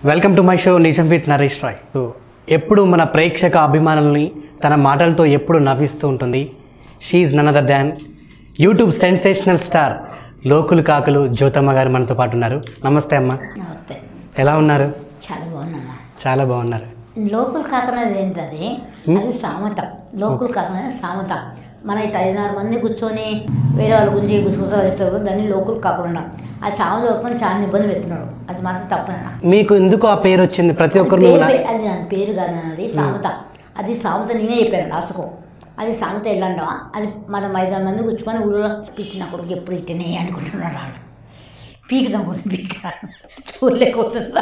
Welcome to my show నిజం with Naresh Rai so ఎప్పుడు మన ప్రేక్షక అభిమానుల్ని తన మాటలతో ఎప్పుడు నవ్విస్తూ ఉంటుంది she none other than YouTube sensational star లోకులు కాకులు జ్యోతమ్మ గారు మనతో పాటు ఉన్నారు నమస్తే అమ్మ నమస్తే ఎలా ఉన్నారు చాలా బాగున్నా చాలా బాగున్నారు లోకల్ కాకనది ఏంటది అది సామత లోకల్ కాకనది సామత మన ఇటు ఐదున్నర మంది కూర్చొని వేరే వాళ్ళ గురించి గుసగుసలు చెప్తారు కదా, దాన్ని లోకల్ కాకుండా అది సామెత చెప్పడం చాలా ఇబ్బంది పెడుతున్నారు అది మాత్రం తప్పన మీకు ఎందుకు ఆ పేరు వచ్చింది ప్రతి ఒక్కరు పేరు మిమ్మల్ని పె- అది దాని పేరు కాదు అది సామెత అది సామెత నేనే చెప్పాను లాస్ట్కు అది సామెత వెళ్ళండా అది మనం ఐదారు మంది కూర్చుకొని ఊళ్ళో పిచ్చిన కొడుకు ఎప్పుడు ఇట్టనే అనుకుంటున్నారు వాళ్ళు పీకుదాం పోతుంది పీక చూడలేకపోతుందా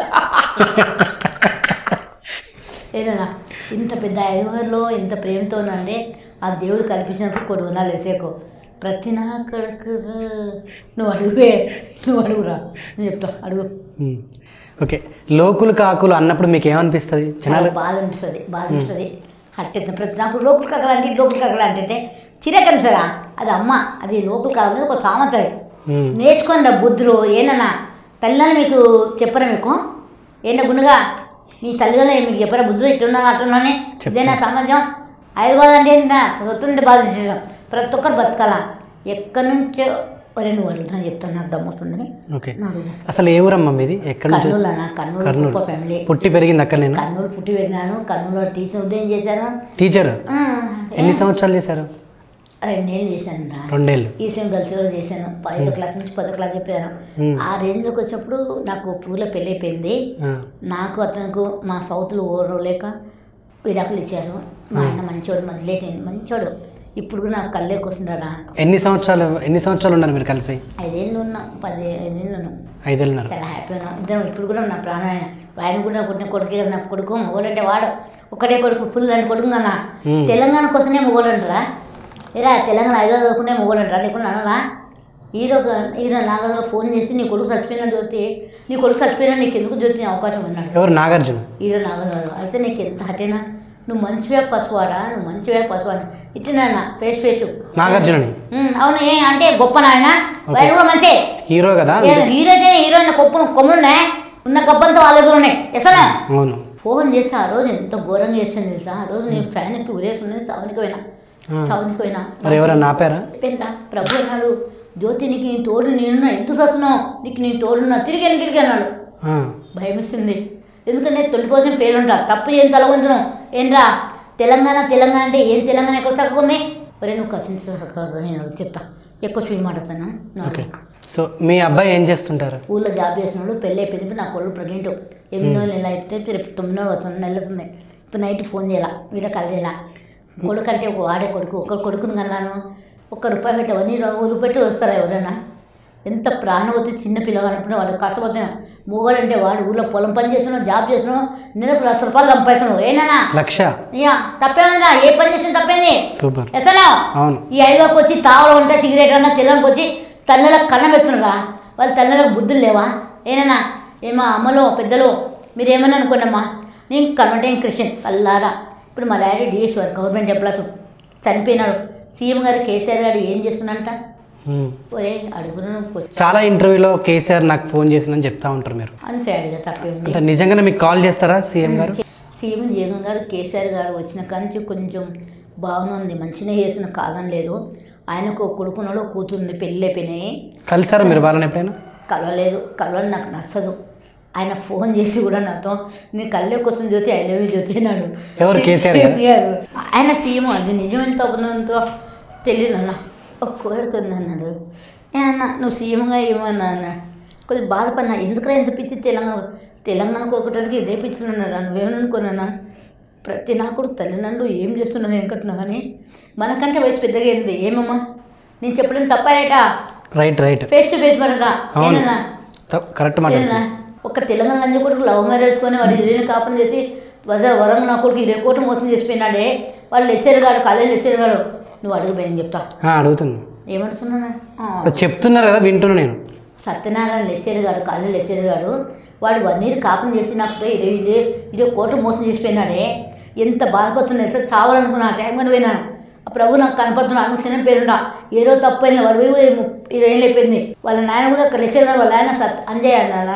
ఏదన్నా ఇంత పెద్ద ఐదుగురిలో ఇంత ప్రేమతోనంటే ఆ దేవుడు కల్పించినప్పుడు కొన్ని ఉన్నారు లేసేకు ప్రతి నా కొడుకు నువ్వు అడుగువే నువ్వు అడుగురా నేను చెప్తా అడుగు మ్మ్. ఓకే లోకులు కాకులు అన్నప్పుడు మీకు ఏమనిపిస్తుంది చాలా జనాలు బాధ అనిపిస్తుంది బాధ అనిపిస్తుంది హట్టెత్త ప్రతి నాకు లోకల్ కగలండి లోకల్ కగల అంటే చిరకనిసరా అది అమ్మ అది లోకల్ కగల ఒక సామెత అది. మ్మ్. నేర్చుకోండి ఆ బుద్ధులు ఏనన్నా తల్లిదండ్రులు మీకు చెప్పరా మీకు ఏనా గుణగా మీ తల్లిదండ్రులు మీకు చెప్పరా బుద్ధులు ఇట్టున్నాను అట్టున్నానే చెప్తారు. ఇదేనా సమాజం ఐదు బాధ అంటే ఏంటా వస్తుంది బాధ చేసాం ప్రతి ఒక్కరు బతకాల ఎక్కడి నుంచో ఒరే నువ్వు అడుగుతున్నా చెప్తాను నాకు దమ్ము వస్తుందని ఓకే నువ్వు అడుగు అసలు ఏ ఊరమ్మా మీది ఎక్కడి నుంచి కర్నూలు అన్న కర్నూలు కర్నూలు. గొప్ప ఫ్యామిలీ పుట్టి పెరిగింది అక్కడ నేను కర్నూలు పుట్టి వెళ్ళినాను కర్నూలులో టీచర్ ఉద్యోగం చేశాను టీచర్ ఆ, ఎన్ని సంవత్సరాలు చేశారు రెండేళ్ళు చేశాను రా రెండేళ్ళు ఈసీఎం గర్ల్స్లో చేశాను ఐదో క్లాస్ నుంచి పదో క్లాస్ చెప్పాను మ్మ్. ఆ రేంజ్లోకి వచ్చినప్పుడు నాకు పూర్లో పెళ్ళి అయిపోయింది ఆ. నాకు అతనికి మా సౌత్లో ఓరో లేక విడాకులు ఇచ్చారు మా ఆయన మంచోడు మధ్యలేక మంచోడు ఇప్పుడు కూడా నాకు కళ్ళేకి వస్తున్నారా ఎన్ని సంవత్సరాలు ఎన్ని సంవత్సరాలు ఉన్నారు మీరు కలిసి ఐదేళ్ళు ఉన్నాం పది ఐదేళ్ళు ఉన్నాం ఐదేళ్ళున్నారు చాలా హ్యాపీ ఉన్నాం ఇద్దరం ఇప్పుడు కూడా నా ప్రాణం ఆయన ఆయన కూడా పుట్టిన కొడుకే కదా నా కొడుకు మొగోలంటే వాడు ఒకటే కొడుకు ఫుల్ అని కొడుకు నాన్న మ్మ్. తెలంగాణ కోసమే మొగోలంటారా ఏరా తెలంగాణ ఐదో చదువుకునే మొగోలంటారా లేకుండా అనరా హీరో హీరో నాగరాజు ఫోన్ చేసి నీ కొడుకు చచ్చిపోయిన జ్యోతి నీ కొడుకు చచ్చిపోయినా నీకు ఎందుకు జ్యోతి నీ అవకాశం అన్నాడు ఎవరు నాగార్జున హీరో నాగరాజు అయితే నీకు ఎంత హటేనా నువ్వు మంచివే పసువారా నువ్వు మంచివే పసుపు అని ఇట్టినా ఫేస్ ఫేస్ నాగార్జునని అవును ఏ అంటే గొప్ప నాయన వాడు కూడా మంచి హీరో కదా హీరో అయితే హీరో కొప్పు కొమ్ములున్నాయి ఉన్న గబ్బంతో వాళ్ళ దగ్గర ఉన్నాయి ఎసలా అవును ఫోన్ చేస్తే ఆ రోజు ఎంత ఘోరంగా చేసాను తెలుసా ఆ రోజు నేను ఫ్యాన్కి ఉరేస్తున్నది సౌనికి పోయినా ఆ. సౌనికి పోయినా మరి ఎవరైనా ఆపారా చెప్పిందా ప్రభు అన్నాడు జ్యోతి నీకు నీ తోడు నేనున్నా ఎందుకు వస్తున్నావు నీకు నీ తోడున్నా తిరిగి తిరిగి అన్నాడు ఆ. భయం వేస్తుంది ఎందుకంటే ట్వంటీ ఫోర్ సెవెన్ పేరుంటా తప్పు ఏం తలవంచడం ఏంట్రా తెలంగాణ తెలంగాణ అంటే ఏం తెలంగాణ ఎక్కడ తక్కువ ఒరే నువ్వు కసిన్స్ నేను చెప్తా ఎక్కువ స్వీట్ మాట్లాడతాను ఓకే సో మీ అబ్బాయి ఏం చేస్తుంటారు ఊళ్ళో జాబ్ చేసినాడు పెళ్ళి అయిపోయింది నా కొడుకు ప్రెగ్నెంట్ ఎనిమిదో నెల అయితే రేపు తొమ్మిదో వస్తుంది నెల వస్తుంది ఇప్పుడు నైట్ ఫోన్ చేయాల వీడియో కాల్ చేయాల కొడుకు అంటే ఒక వాడే కొడుకు ఒక కొడుకుని కన్నాను ఒక్క రూపాయి పెట్టి అవన్నీ ఊరు పెట్టి వస్తారా ఎవరైనా ఎంత ప్రాణవతి చిన్న పిల్లగానప్పుడు వాడు కష్టపడుతున్నా మూగోడు అంటే వాడు ఊళ్ళో పొలం పని చేస్తున్నావు జాబ్ చేస్తున్నావు నెలకు లక్ష రూపాయలు సంపాదిస్తున్నావు ఏనా లక్ష ఇక తప్పేమైందా ఏ పని చేసిన తప్పేంది సూపర్ ఎసలా అవును ఈ ఐదుకి వచ్చి తావలు ఉంటే సిగరెట్ అన్నా తెల్లని వచ్చి తల్లులకు కన్నం పెడుతున్నారా వాళ్ళ తల్లులకు బుద్ధులు లేవా ఏనన్నా ఏమా అమ్మలో పెద్దలు మీరు ఏమన్నా అనుకోండమ్మా నేను కన్వర్టేం క్రిస్టియన్ అల్లారా ఇప్పుడు మా డాడీ డిఎస్వర్ గవర్నమెంట్ ఎంప్లాస్ చనిపోయినాడు సీఎం గారు కేసీఆర్ గారు ఏం చేస్తున్నారంట ఉమ్. ఒరే అడుగును చాలా ఇంటర్వ్యూలో కేసీఆర్ నాకు ఫోన్ చేసిందని చెప్తా ఉంటారు మీరు అన్సాడ్గా తప్పేముంది అంటే నిజంగానే మీకు కాల్ చేస్తారా సీఎం గారు సీఎం జగన్ గారు కేసీఆర్ గారు వచ్చిన కాంచి కొంచెం బాగుంది మంచిగా చేసిన కాదని లేదు ఆయనకు ఒక కొడుకున్నాడు ఒక కూతురుంది పెళ్ళి అయిపోయినాయి కలిసారా మీరు వాళ్ళని ఎప్పుడైనా కలవలేదు కలవని నాకు నచ్చదు ఆయన ఫోన్ చేసి కూడా నాతో నీ కళ్ళే కోసం Jyothi I love you Jyothi అన్నాడు ఎవరు కేసీఆర్ గారు? గారు. ఆయన సీఎం అది నిజమైన తప్పునంతో తెలియదు అన్న ఒక కోరిక ఉంది అన్నాడు ఏ అన్న నువ్వు సీఎంగా ఏమన్నా అన్న కొద్దిగా బాధపడినా ఎందుకురా ఎంత పిచ్చి తెలంగాణ తెలంగాణకు ఒకటానికి ఇదే పిచ్చున్నారా నువ్వేమనుకున్నానా ప్రతి నా కొడుకు తల్లిదండ్రులు ఏం చేస్తున్నాను ఏం కట్టున్నా కానీ మనకంటే వయసు పెద్దగా ఏంది ఏమమ్మా నేను చెప్పడం తప్పారేటా right right face to face మనదా అవును. ఏనన్నా కరెక్ట్ ఏనన్నా? మాట్లాడుతున్నా ఒక తెలంగాణ లంజ కొడుకు లవ్ మ్యారేజ్ చేసుకొని వాడు ఇదే కాపం చేసి వజ వరంగ నా కొడుకు ఇదే కోట మోసం చేసిపోయినాడే వాళ్ళు లెక్చర్ గాడు కాలేజ్ లెక్చర్ గాడు నువ్వు అడుగుపోయింది చెప్తా ఆ, అడుగుతున్నా ఏమంటున్నా అది చెప్తున్నారు కదా వింటున్నా నేను సత్యనారాయణ లెక్చర్ గాడు కాలేజ్ లెక్చర్ గాడు వాడు వన్ ఇయర్ కాపం చేసి నాకు ఇదే ఇదే ఇదే కోట మోసం చేసిపోయినాడే ఎంత బాధపడుతున్నా సార్ చావాలనుకున్నా ఆ టైం కానీ పోయినాను ఆ ప్రభు నాకు కనపడుతున్నా అనుక్షణం పేరుండా ఏదో తప్పైన వాడు పోయి ము- ఇరవై ఏళ్ళు అయిపోయింది వాళ్ళ నాయన కూడా ఒక లెక్చర్ గారు వాళ్ళ ఆయన సత్ అంజయ్య అన్న నాన్న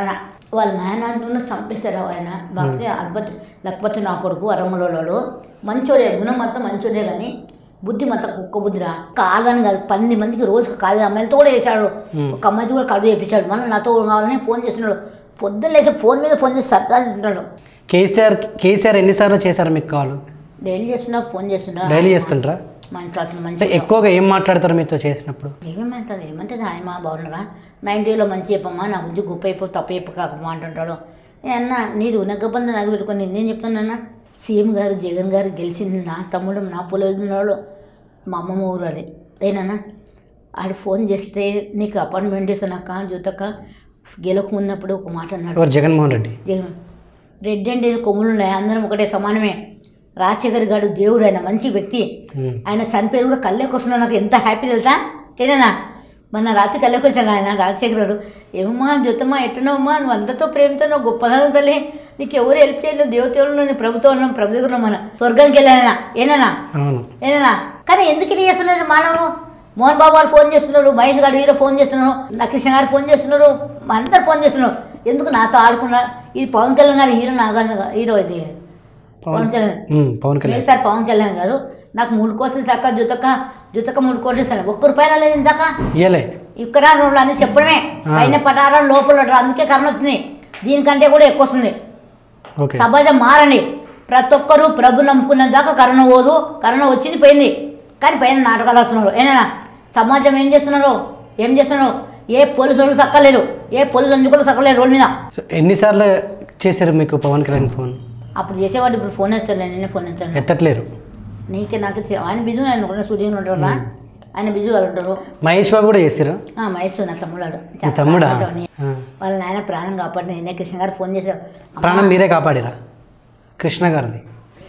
వాళ్ళ నాయన నన్ను చంపేశారు ఆయన భక్తి అద్భుత లక్పతి నా కొడుకు వరములలో మంచోడే గుణం మాత్రం మంచోడే కానీ బుద్ధి మాత్రం కుక్క బుద్ధిరా కాదని కాదు పన్నెండు మందికి రోజు కాదు అమ్మాయిలతో కూడా వేసాడు Hmm. ఒక అమ్మాయితో కూడా కడుపు చేయించాడు మనం నాతో కావాలని ఫోన్ చేస్తున్నాడు పొద్దున్న లేచి ఫోన్ మీద ఫోన్ చేసి సర్దా తింటాడు కేసీఆర్ కేసీఆర్ ఎన్నిసార్లు చేశారు మీకు కాల్ డైలీ చేస్తున్నా ఫోన్ చేస్తున్నా డైలీ చేస్తుంటారా మంచి అట్లా అంటే మంచి ఎక్కువగా ఏం మాట్లాడతారు మీతో చేసినప్పుడు ఏమంటుంది ఏమంటుంది ఆయన మా బాగున్నారా నైన్టీలో మంచి చెప్పమ్మా నా గురించి గొప్ప అయిపో తప్పు అయిపో కాకమ్మా అంటుంటాడు నేను అన్న నీది నగ్గబంద నాకు పెట్టుకొని నేను చెప్తున్నానా సీఎం గారు జగన్ గారు గెలిచింది నా తమ్ముడు నా పొలవాడు మా అమ్మమ్మ ఊరు అది ఏనన్నా ఆడు ఫోన్ చేస్తే నీకు అపాయింట్మెంట్ ఇస్తానక్క జ్యోతక్క గెలకమున్నప్పుడు ఒక మాట అన్నాడు ఎవరు జగన్మోహన్ రెడ్డి జగన్ రెడ్డి అంటే కొమ్ములు ఉన్నాయి అందరం ఒకటే సమానమే రాజశేఖర్ గారు దేవుడు ఆయన మంచి వ్యక్తి ఉమ్. ఆయన చనిపోయి కూడా కళ్ళకి వస్తున్నాడు నాకు ఎంత హ్యాపీ తెలుసా ఏదైనా మన రాత్రి కళ్ళకి వచ్చాను ఆయన రాజశేఖర్ గారు ఏమమ్మా జ్యోతమ్మా ఎట్టున్నావమ్మా నువ్వు అందరితో ప్రేమతో నువ్వు గొప్పదనం తల్లి నీకు ఎవరు హెల్ప్ చేయలేదు దేవతలు నేను ప్రభుత్వం ఉన్నాం ప్రభు దగ్గర ఉన్నాం మన స్వర్గానికి వెళ్ళానైనా ఏనా అవును ఏనా కానీ ఎందుకు ఇది చేస్తున్నారు మానవులు మోహన్ బాబు గారు ఫోన్ చేస్తున్నారు మహేష్ గారు హీరో ఫోన్ చేస్తున్నారు నా కృష్ణ గారు ఫోన్ చేస్తున్నారు అందరు ఫోన్ చేస్తున్నారు ఎందుకు నాతో ఆడుకున్నారు ఇది పవన్ కళ్యాణ్ గారు హీరో నాగార్జున గారు హీరో ఇది పవన్ కళ్యాణ్ ఉమ్, పవన్ కళ్యాణ్ సార్ పవన్ కళ్యాణ్ గారు నాకు మూడు కోట్లు దాకా జుతక జుతక మూడు కోట్లు ఇస్తాను ఒక్క రూపాయలు లేదు ఇందాక ఇయ్యలే ఇక్కడ రోడ్లు అని చెప్పడమే ఆ. పైన పటారా లోపల రా, అందుకే కరోనా వచ్చింది దీనికంటే కూడా ఎక్కువ వస్తుంది ఓకే సమాజం మారండి ప్రతి ఒక్కరూ ప్రభు నమ్ముకున్న దాకా కరోనా పోదు కరోనా వచ్చింది పోయింది కానీ పైన నాటకాలు వస్తున్నారు ఏనా సమాజం ఏం చేస్తున్నారు ఏం చేస్తున్నారు ఏ పోలీసులు సక్కలేరు ఏ పోలీసు అంచుకులు సక్కలేరు రోడ్డు మీద సో ఎన్నిసార్లు చేశారు మీకు పవన్ కళ్యాణ్ ఫోన్ అప్పుడు చేసేవాడు ఇప్పుడు ఫోన్ ఎత్తాను నేనే ఫోన్ ఎత్తాను ఎత్తట్లేరు నీకే నాకు తె- ఆయన బిజీ ఆయన కూడా సూర్యుని ఉంటారు రా. ఆయన బిజీ వాళ్ళు ఉంటారు మహేష్ బాబు కూడా చేశారు ఆ, మహేష్ నా తమ్ముడాడు మీ తమ్ముడా ఆ. వాళ్ళ నాయన ప్రాణం కాపాడిన నేనే కృష్ణ గారు ఫోన్ చేశారు అమ్మా, ప్రాణం మీరే కాపాడిరా కృష్ణ గారిది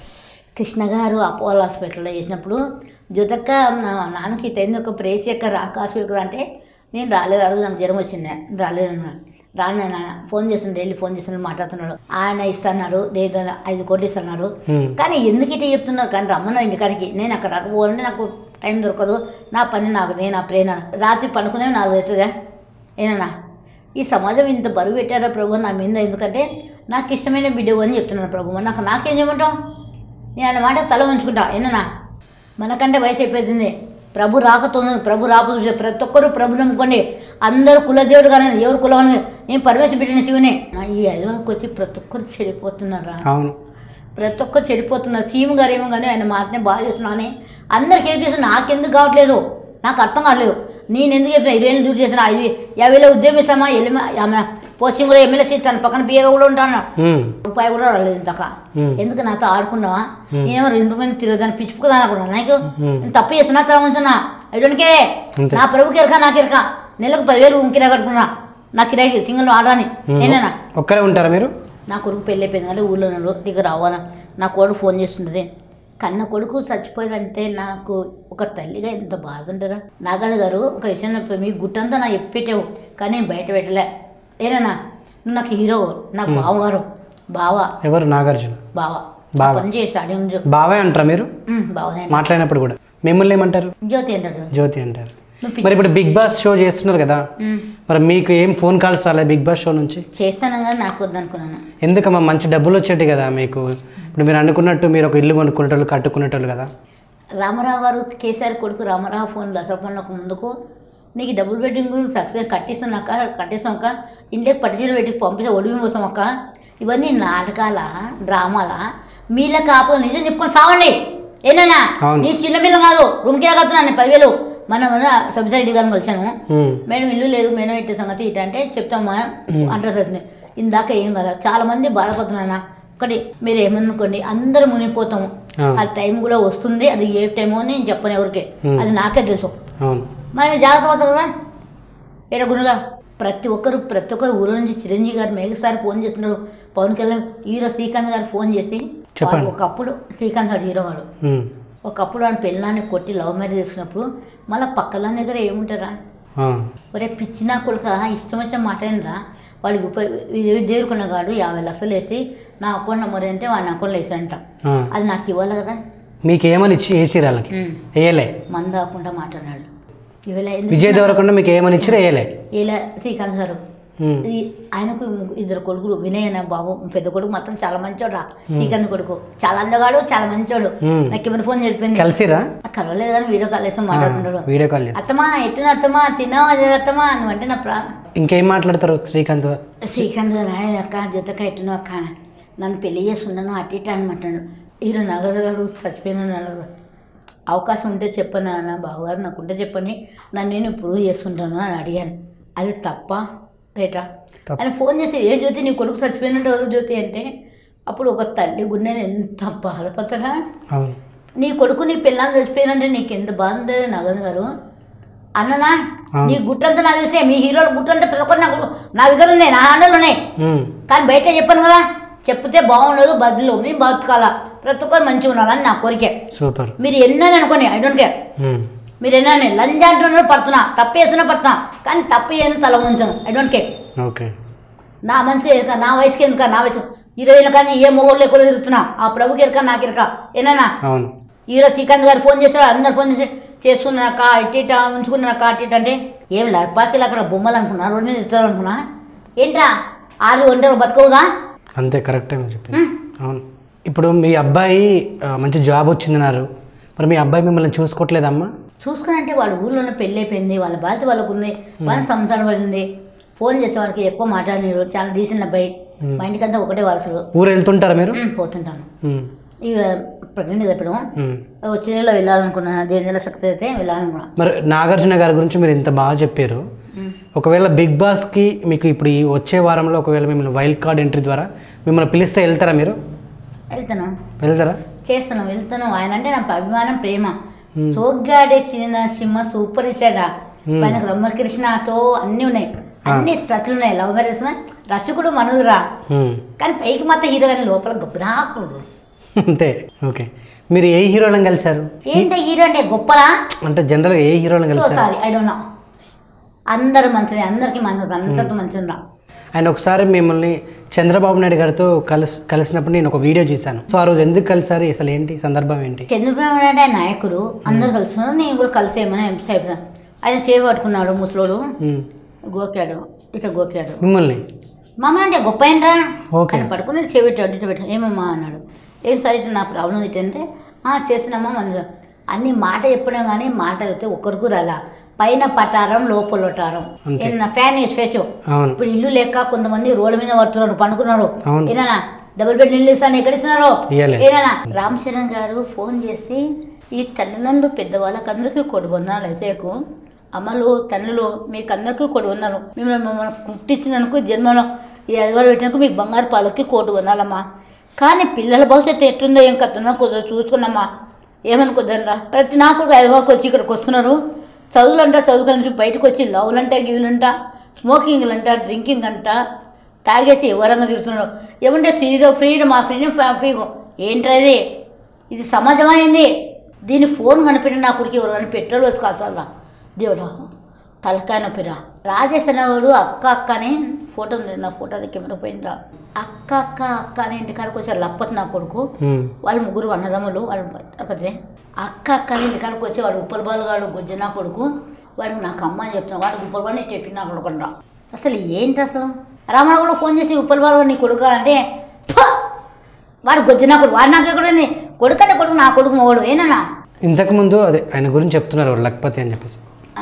కృష్ణ గారు అపోలో హాస్పిటల్లో చేసినప్పుడు జ్యోతక్క నా నాన్నకి టైంది ఒక ప్రే చెక్క రాక హాస్పిటల్ అంటే నేను రాలేదు ఆ రోజు నాకు జ్వరం వచ్చింది రాలేదన్నా రాను నాన్న ఫోన్ చేస్తున్నాడు డైలీ ఫోన్ చేస్తున్నాడు మాట్లాడుతున్నాడు ఆయన ఇస్తున్నారు దేని ఐదు కోట్లు ఇస్తున్నారు ఉమ్. కానీ ఎందుకు ఇట్లా చెప్తున్నావు కానీ రమ్మన్నా ఇంటికాడికి నేను అక్కడ రాకపోవాలంటే నాకు టైం దొరకదు నా పని నాకు నేను నా ప్రేరణ రాత్రి పనుకునే నాకు అవుతుందా ఏనన్నా ఈ సమాజం ఇంత బరువు పెట్టారా ప్రభు నా మీద ఎందుకంటే నాకు ఇష్టమైన బిడ్డ అని చెప్తున్నాను ప్రభు నాకు నాకేం చేయమంటావు నేను ఆయన మాట తల ఉంచుకుంటా ఏనన్నా మనకంటే వయసు అయిపోతుంది ప్రభు రాకతుంది ప్రభు రాపు ప్రతి ఒక్కరు ప్రభు నమ్ముకోండి అందరూ కులదేవుడు కానీ ఎవరు కులం అని నేను పరమేశ్వర బిడ్డని శివునే నా ఈ అజమానికి వచ్చి ప్రతి ఒక్కరు చెడిపోతున్నారా అవును ప్రతి ఒక్కరు చెడిపోతున్నారు సీఎం గారు ఏమో కానీ ఆయన మాటనే బాగా చేస్తున్నా అని అందరికి ఏం నాకెందుకు కావట్లేదు నాకు అర్థం కావట్లేదు నేను ఎందుకు చెప్తున్నా ఇరవై ఏళ్ళు డ్యూటీ చేసిన ఐదు యాభై వేలు ఉద్యోగం ఇస్తామా ఎల్లి ఆమె పోస్టింగ్ కూడా ఎమ్మెల్యే సీట్ తన పక్కన పిఏగా కూడా ఉంటాను ఉమ్. రూపాయి కూడా రాలేదు ఇంతక ఉమ్. ఎందుకు నాతో ఆడుకున్నావా Hmm. నేనేమో రెండు మంది తిరగదాన్ని పిచ్చుకుదాను అనుకున్నాను నాకు Hmm. నేను తప్పు చేస్తున్నా తల ఉంచున్నా ఐడోనికే అంతే. నా ప్రభుకి ఎరక నాకు ఎరక నెలకు పదివేలు కిరా కట్టుకున్నా నా కిరాయి సింగిల్ ఆడాని ఉమ్. నేనేనా ఒక్కరే ఉంటారా మీరు నా కొడుకు పెళ్ళి అయిపోయింది కానీ ఊళ్ళో ఉన్నాడు నీకు రావాలా నా కొడుకు ఫోన్ చేస్తుంటుంది కన్న కొడుకు చచ్చిపోయిందంటే నాకు ఒక తల్లిగా ఎంత బాధ ఉంటారా నాగద గారు ఒక విషయం చెప్పి మీ గుట్టంతా నా చెప్పేటావు కానీ నేను బయట పెట్టలే ఏనా నువ్వు నాకు హీరో నాకు బావగారు బావ ఎవరు నాగార్జున బావ బావ. పని చేసి అడిగి నుంచి బావే అంటారా మీరు బావనే మాట్లాడినప్పుడు కూడా మిమ్మల్ని ఏమంటారు జ్యోతి అంటాడు జ్యోతి అంటారు నువ్వు పిచ్చి- మరి ఇప్పుడు బిగ్ బాస్ షో చేస్తున్నారు కదా ఉమ్, మరి మీకు ఏం ఫోన్ కాల్స్ రాలేదు బిగ్ బాస్ షో నుంచి చేస్తాను కానీ నాకు వద్దనుకున్నాను ఎందుకమ్మా మంచి డబ్బులు వచ్చేటి కదా మీకు ఇప్పుడు మీరు అనుకున్నట్టు మీరు ఒక ఇల్లు కొనుక్కునేటోళ్ళు కట్టుకునేటోళ్ళు కదా రామారావు గారు కేసీఆర్ కొడుకు రామారావు ఫోన్ దసరా ఫోన్లకు ముందుకు నీకు డబుల్ బెడ్డింగ్ సక్సెస్ కట్టిస్తున్నాక కట్టిస్తాక ఇంటికి పట్టుచీర పెట్టి పంపిస్తే ఒడిమి కోసం అక్క ఇవన్నీ నాటకాల డ్రామాల మీల కాపు నిజం చెప్పుకొని సావండి ఏనైనా అవును. నీ చిన్న పిల్ల కాదు రూమ్కి కడుతున్నాను పదివేలు మన సబ్సిడీ గారిని కలిసాను ఉమ్. మేడం ఇల్లు లేదు మేడం ఇట్టే సంగతి ఇట అంటే చెప్తామా అడ్రస్ అవుతుంది ఇందాక ఏం కదా చాలా మంది బాధపడుతున్నానా ఒకటి మీరు ఏమనుకోండి అందరూ మునిగిపోతాము ఆ, ఆ టైం కూడా వస్తుంది అది ఏ టైమో అని నేను చెప్పను ఎవరికి Hmm. అది నాకే తెలుసు అవును మరి జాగ్రత్త పడతావు కదా ఏడ గురుగా ప్రతి ఒక్కరు ప్రతి ఒక్కరు ఊరు నుంచి చిరంజీవి గారు మేఘసారి ఫోన్ చేస్తున్నారు పవన్ కళ్యాణ్ హీరో శ్రీకాంత్ గారు ఫోన్ చేసి చెప్పండి. వాడు ఒకప్పుడు శ్రీకాంత్ గారు హీరో గారు ఉమ్. ఒకప్పుడు వాడిని పెళ్ళాన్ని కొట్టి లవ్ మ్యారేజ్ చేసుకున్నప్పుడు మళ్ళీ పక్కల దగ్గర ఏముంటారా ఆ, ఒరే పిచ్చినా కొడుక ఇష్టం వచ్చిన మాట ఏంద్రా వాడికి ఉప దేవుడుకున్నగాడు యాభై లక్షలు వేసి నా అకౌంట్ నెంబర్ అంటే వాడిని అకౌంట్లో వేసాడంట ఆ. అది నాకు ఇవ్వాలి కదా మీకు ఏమని ఇచ్చి వేసిరు వాళ్ళకి వేయలే మందు ఆకుండా మాట్లాడాడు ఇవాళ ఎందుకు విజయ్ దేవరకొండ మీకు ఏమని ఇచ్చిరో వేయలే ఇలా శ్రీకాంత్ గారు ఉమ్, ఈ ఆయనకు ముగ్గు- ఇద్దరు కొడుకులు వినయ్ అనే బాబు పెద్ద కొడుకు మాత్రం చాలా మంచోడు శ్రీకాంత్ కొడుకు చాలా అందగాడు చాలా మంచోడు ఉమ్. నాకు ఏమైనా ఫోన్ చెప్పింది కలిసిరా కలవలేదు కానీ వీడియో కాల్ వేసి మాట్లాడుతున్నాడు వీడియో కాల్ చేసి అత్తమా ఎట్టున అత్తమా తిన్నావా అత్తమా నువ్వు అంటే నా ప్రాణం ఇంకేం మాట్లాడతారు శ్రీకాంత్ శ్రీకాంత్ గారు "ఆయ్ అక్క జొత్తక ఎట్టును అక్క నన్ను పెళ్లి చేస్తున్నాను అటు ఇటు అనమాటాడు ఈరోజు నగదు గారు చచ్చిపోయిన నగదు అవకాశం ఉంటే చెప్పను అన్న బావగారు నాకు ఉంటే చెప్పని నన్ను నేను ప్రూవ్ చేస్తుంటాను అని అడిగాను అది తప్ప రేటా తప్ప. ఆయన ఫోన్ చేసి ఏ జ్యోతి నీ కొడుకు చచ్చిపోయినట్టు రోజు జ్యోతి అంటే అప్పుడు ఒక తల్లి గుండెని ఎంత బాధపడతారా అవును నీ కొడుకు నీ పిల్లలు చచ్చిపోయినంటే నీకు ఎంత బాధ ఉంటుంది నగదు గారు అన్ననా అవును. నీ గుట్టంతా నాకు తెలిసే మీ హీరోల గుట్టంతా ప్రతి ఒక్కరు నాకు నా దగ్గర ఉన్నాయి నా హ్యాండల్ ఉన్నాయి ఉమ్, కానీ బయట చెప్పాను కదా చెప్తే బాగుండదు బదులు మేము బతకాలా ప్రతి ఒక్కరు మంచిగా ఉండాలని నా కోరికే సూపర్ మీరు ఎన్నని అనుకోని ఐ డోంట్ కేర్ ఉమ్, మీరు ఎన్నని లంజ అంటున్నారు పడుతున్నా తప్పు చేస్తున్నా పడుతున్నా కానీ తప్పు చేయను తల ఉంచను ఐ డోంట్ కేర్ ఓకే నా మనసుకి ఎరక నా వయసుకి ఎందుక నా వయసు ఇరవై కానీ ఏ మొగోళ్ళు ఎక్కువ తిరుగుతున్నా ఆ ప్రభుకి ఎరక నాకు ఎరక ఏనా అవును ఈరోజు శ్రీకాంత్ గారు ఫోన్ చేశారు అందరు ఫోన్ చేసి చేసుకున్నాక ఇటు ఇటు ఉంచుకున్నాక అటు ఇటు అంటే ఏం లపాకి అక్కడ బొమ్మలు అనుకున్నా రోడ్డు మీద ఇస్తారు అనుకున్నా ఏంట్రా ఆది ఒంటరి బతుకోగా అంతే కరెక్టే మీరు చెప్పింది అవును ఇప్పుడు మీ అబ్బాయి ఆ, మంచి జాబ్ వచ్చిందన్నారు మరి మీ అబ్బాయి మిమ్మల్ని చూసుకోవట్లేదమ్మా చూసుకునంటే వాళ్ళ ఊర్లోనే పెళ్ళి అయిపోయింది వాళ్ళ బాధ్యత వాళ్ళకు ఉంది వాళ్ళ సంసారం పడింది ఫోన్ చేసే వాళ్ళకి ఎక్కువ మాట్లాడినారు చాలా డీసెంట్ అబ్బాయి Hmm. మా ఇంటికంతా ఒకటే వరుసలు ఊరు వెళ్తుంటారా మీరు ఉమ్, పోతుంటాను ఉమ్, ఇక ప్రెగ్నెంట్ చెప్పడం ఉమ్. వచ్చే నెలలో వెళ్ళాలనుకున్నాను దేని నెల సక్సెస్ అయితే వెళ్ళాలనుకున్నా మరి నాగార్జున గారి గురించి మీరు ఇంత బాగా చెప్పారు ఉమ్. ఒకవేళ బిగ్ బాస్కి మీకు ఇప్పుడు ఈ వచ్చే వారంలో ఒకవేళ మిమ్మల్ని వైల్డ్ కార్డ్ ఎంట్రీ ద్వారా మిమ్మల్ని పిలిస్తే వెళ్తారా మీరు వెళ్తాను వెళ్తారా చేస్తాను వెళ్తాను ఆయన అంటే నా అభిమానం ప్రేమ Hmm. సోగ్గాడే చిన్న సింహ సూపర్ ఇచ్చాడా Hmm. ఆయనకు రమ్మకృష్ణతో అన్నీ ఉన్నాయి అన్ని టచ్లు ఉన్నాయి లవ్ మ్యారేజ్ ఉన్నాయి రసికుడు మనుదురా ఉమ్. కానీ పైకి మాత్రం హీరో కానీ లోపల గబ్బరాకుడు అంతే ఓకే మీరు ఏ హీరోలను కలిశారు ఏంటో హీరో అంటే గొప్పరా అంటే జనరల్గా ఏ హీరోలను సో కలిశారు సారీ ఐ డోంట్ నో అందరు మంచిది అందరికి మంచిది అందరితో మంచిగా ఆయన ఒకసారి మిమ్మల్ని చంద్రబాబు నాయుడు గారితో కలిసి కలిసినప్పుడు నేను ఒక వీడియో చూశాను సో ఆ రోజు ఎందుకు కలిసారు అసలు ఏంటి సందర్భం ఏంటి చంద్రబాబు నాయుడు ఆయన నాయకుడు అందరు కలుస్తున్నారు నేను కూడా కలిసేయమని ఎంపీ ఆయన చేయి పట్టుకున్నాడు ముసలోడు ఉమ్. గోకాడు ఇట్లా గోకాడు మిమ్మల్ని మామ అంటే గొప్ప ఏంట్రా ఓకే ఆయన పడుకుని చేపెట్టాడు ఇట్లా పెట్టాడు ఏమమ్మా అన్నాడు ఏం సార్ ఇట్లా నా ప్రాబ్లం ఏంటంటే "ఆ, చేస్తున్నామా మన అన్ని మాట చెప్పడం కానీ మాట చెప్తే ఒక్కరికి రాలా పైన పటారం లోపల ఒటారం అంతే. ఏదన్నా ఫ్యాన్ వేసి ఫేస్ అవును ఇప్పుడు ఇల్లు లేక కొంతమంది రోడ్ల మీద పడుతున్నారు పండుకున్నారు అవును. ఏనా డబుల్ బెడ్ ఇల్లు ఇస్తాను ఎక్కడ ఇస్తున్నారు ఇయ్యలేదు. ఏనా రామ్ చరణ్ గారు ఫోన్ చేసి ఈ తల్లిదండ్రులు పెద్దవాళ్ళకి అందరికీ కొడు వందనాలు వేసేకు అమ్మలు తల్లులు మీకు అందరికీ కొడు వందనాలు మిమ్మల్ని మమ్మల్ని పుట్టించినందుకు జన్మలో ఈ అదివారు పెట్టినందుకు మీకు బంగారు పాలకి కోటి వందాలమ్మా కానీ పిల్లల భవిష్యత్తు ఎట్లుందో ఏం కత్తున్నా కొద్దిగా చూసుకున్నామ్మా ఏమనుకోద్దనరా ప్రతి నాకు ఐదువారికి వచ్చి ఇక్కడికి వస్తున్నారు చదువులంట చదువుకొని బయటకు వచ్చి లవ్లంట గివ్వులంట స్మోకింగ్లు అంట డ్రింకింగ్ అంట తాగేసి ఎవరంగా తిరుగుతున్నారు ఏమంటే ఫ్రీడో ఫ్రీడమ్ ఆ ఫ్రీడమ్ ఫ్రీగో ఏంటది ఇది సమాజం అయింది దీని ఫోన్ కనిపెట్టిన నా కొడుకు ఎవరు కానీ పెట్రోల్ వేసి కాల్చాలా దేవుడా తలకాయ నొప్పిరా రాజేష్ అనేవాడు అక్క అక్క అని ఫోటో ఉంది నా ఫోటో అది కెమెరా పోయిందిరా అక్క అక్క అక్క అని ఇంటికాడికి వచ్చారు లప్పతి నా కొడుకు ఉమ్. వాళ్ళు ముగ్గురు అన్నదమ్ములు వాళ్ళు ఒకటే అక్క అక్క అని ఇంటికాడికి వచ్చి వాడు ఉప్పల బాలుగాడు గుజ్జన కొడుకు వాడికి నాకు అమ్మ అని చెప్తున్నాను వాడు ఉప్పల బాలు నేను చెప్పిన నా కొడుకు అసలు ఏంటి అసలు రామారావు కూడా ఫోన్ చేసి ఉప్పల బాలు నీ కొడుకు అంటే "థు! వాడు గుజ్జన కొడుకు వాడు నాకు ఎక్కడుంది కొడుకు అంటే కొడుకు నా కొడుకు మొగడు ఏనా ఇంతకుముందు అదే ఆయన గురించి చెప్తున్నారు లక్పతి అని చెప్పేసి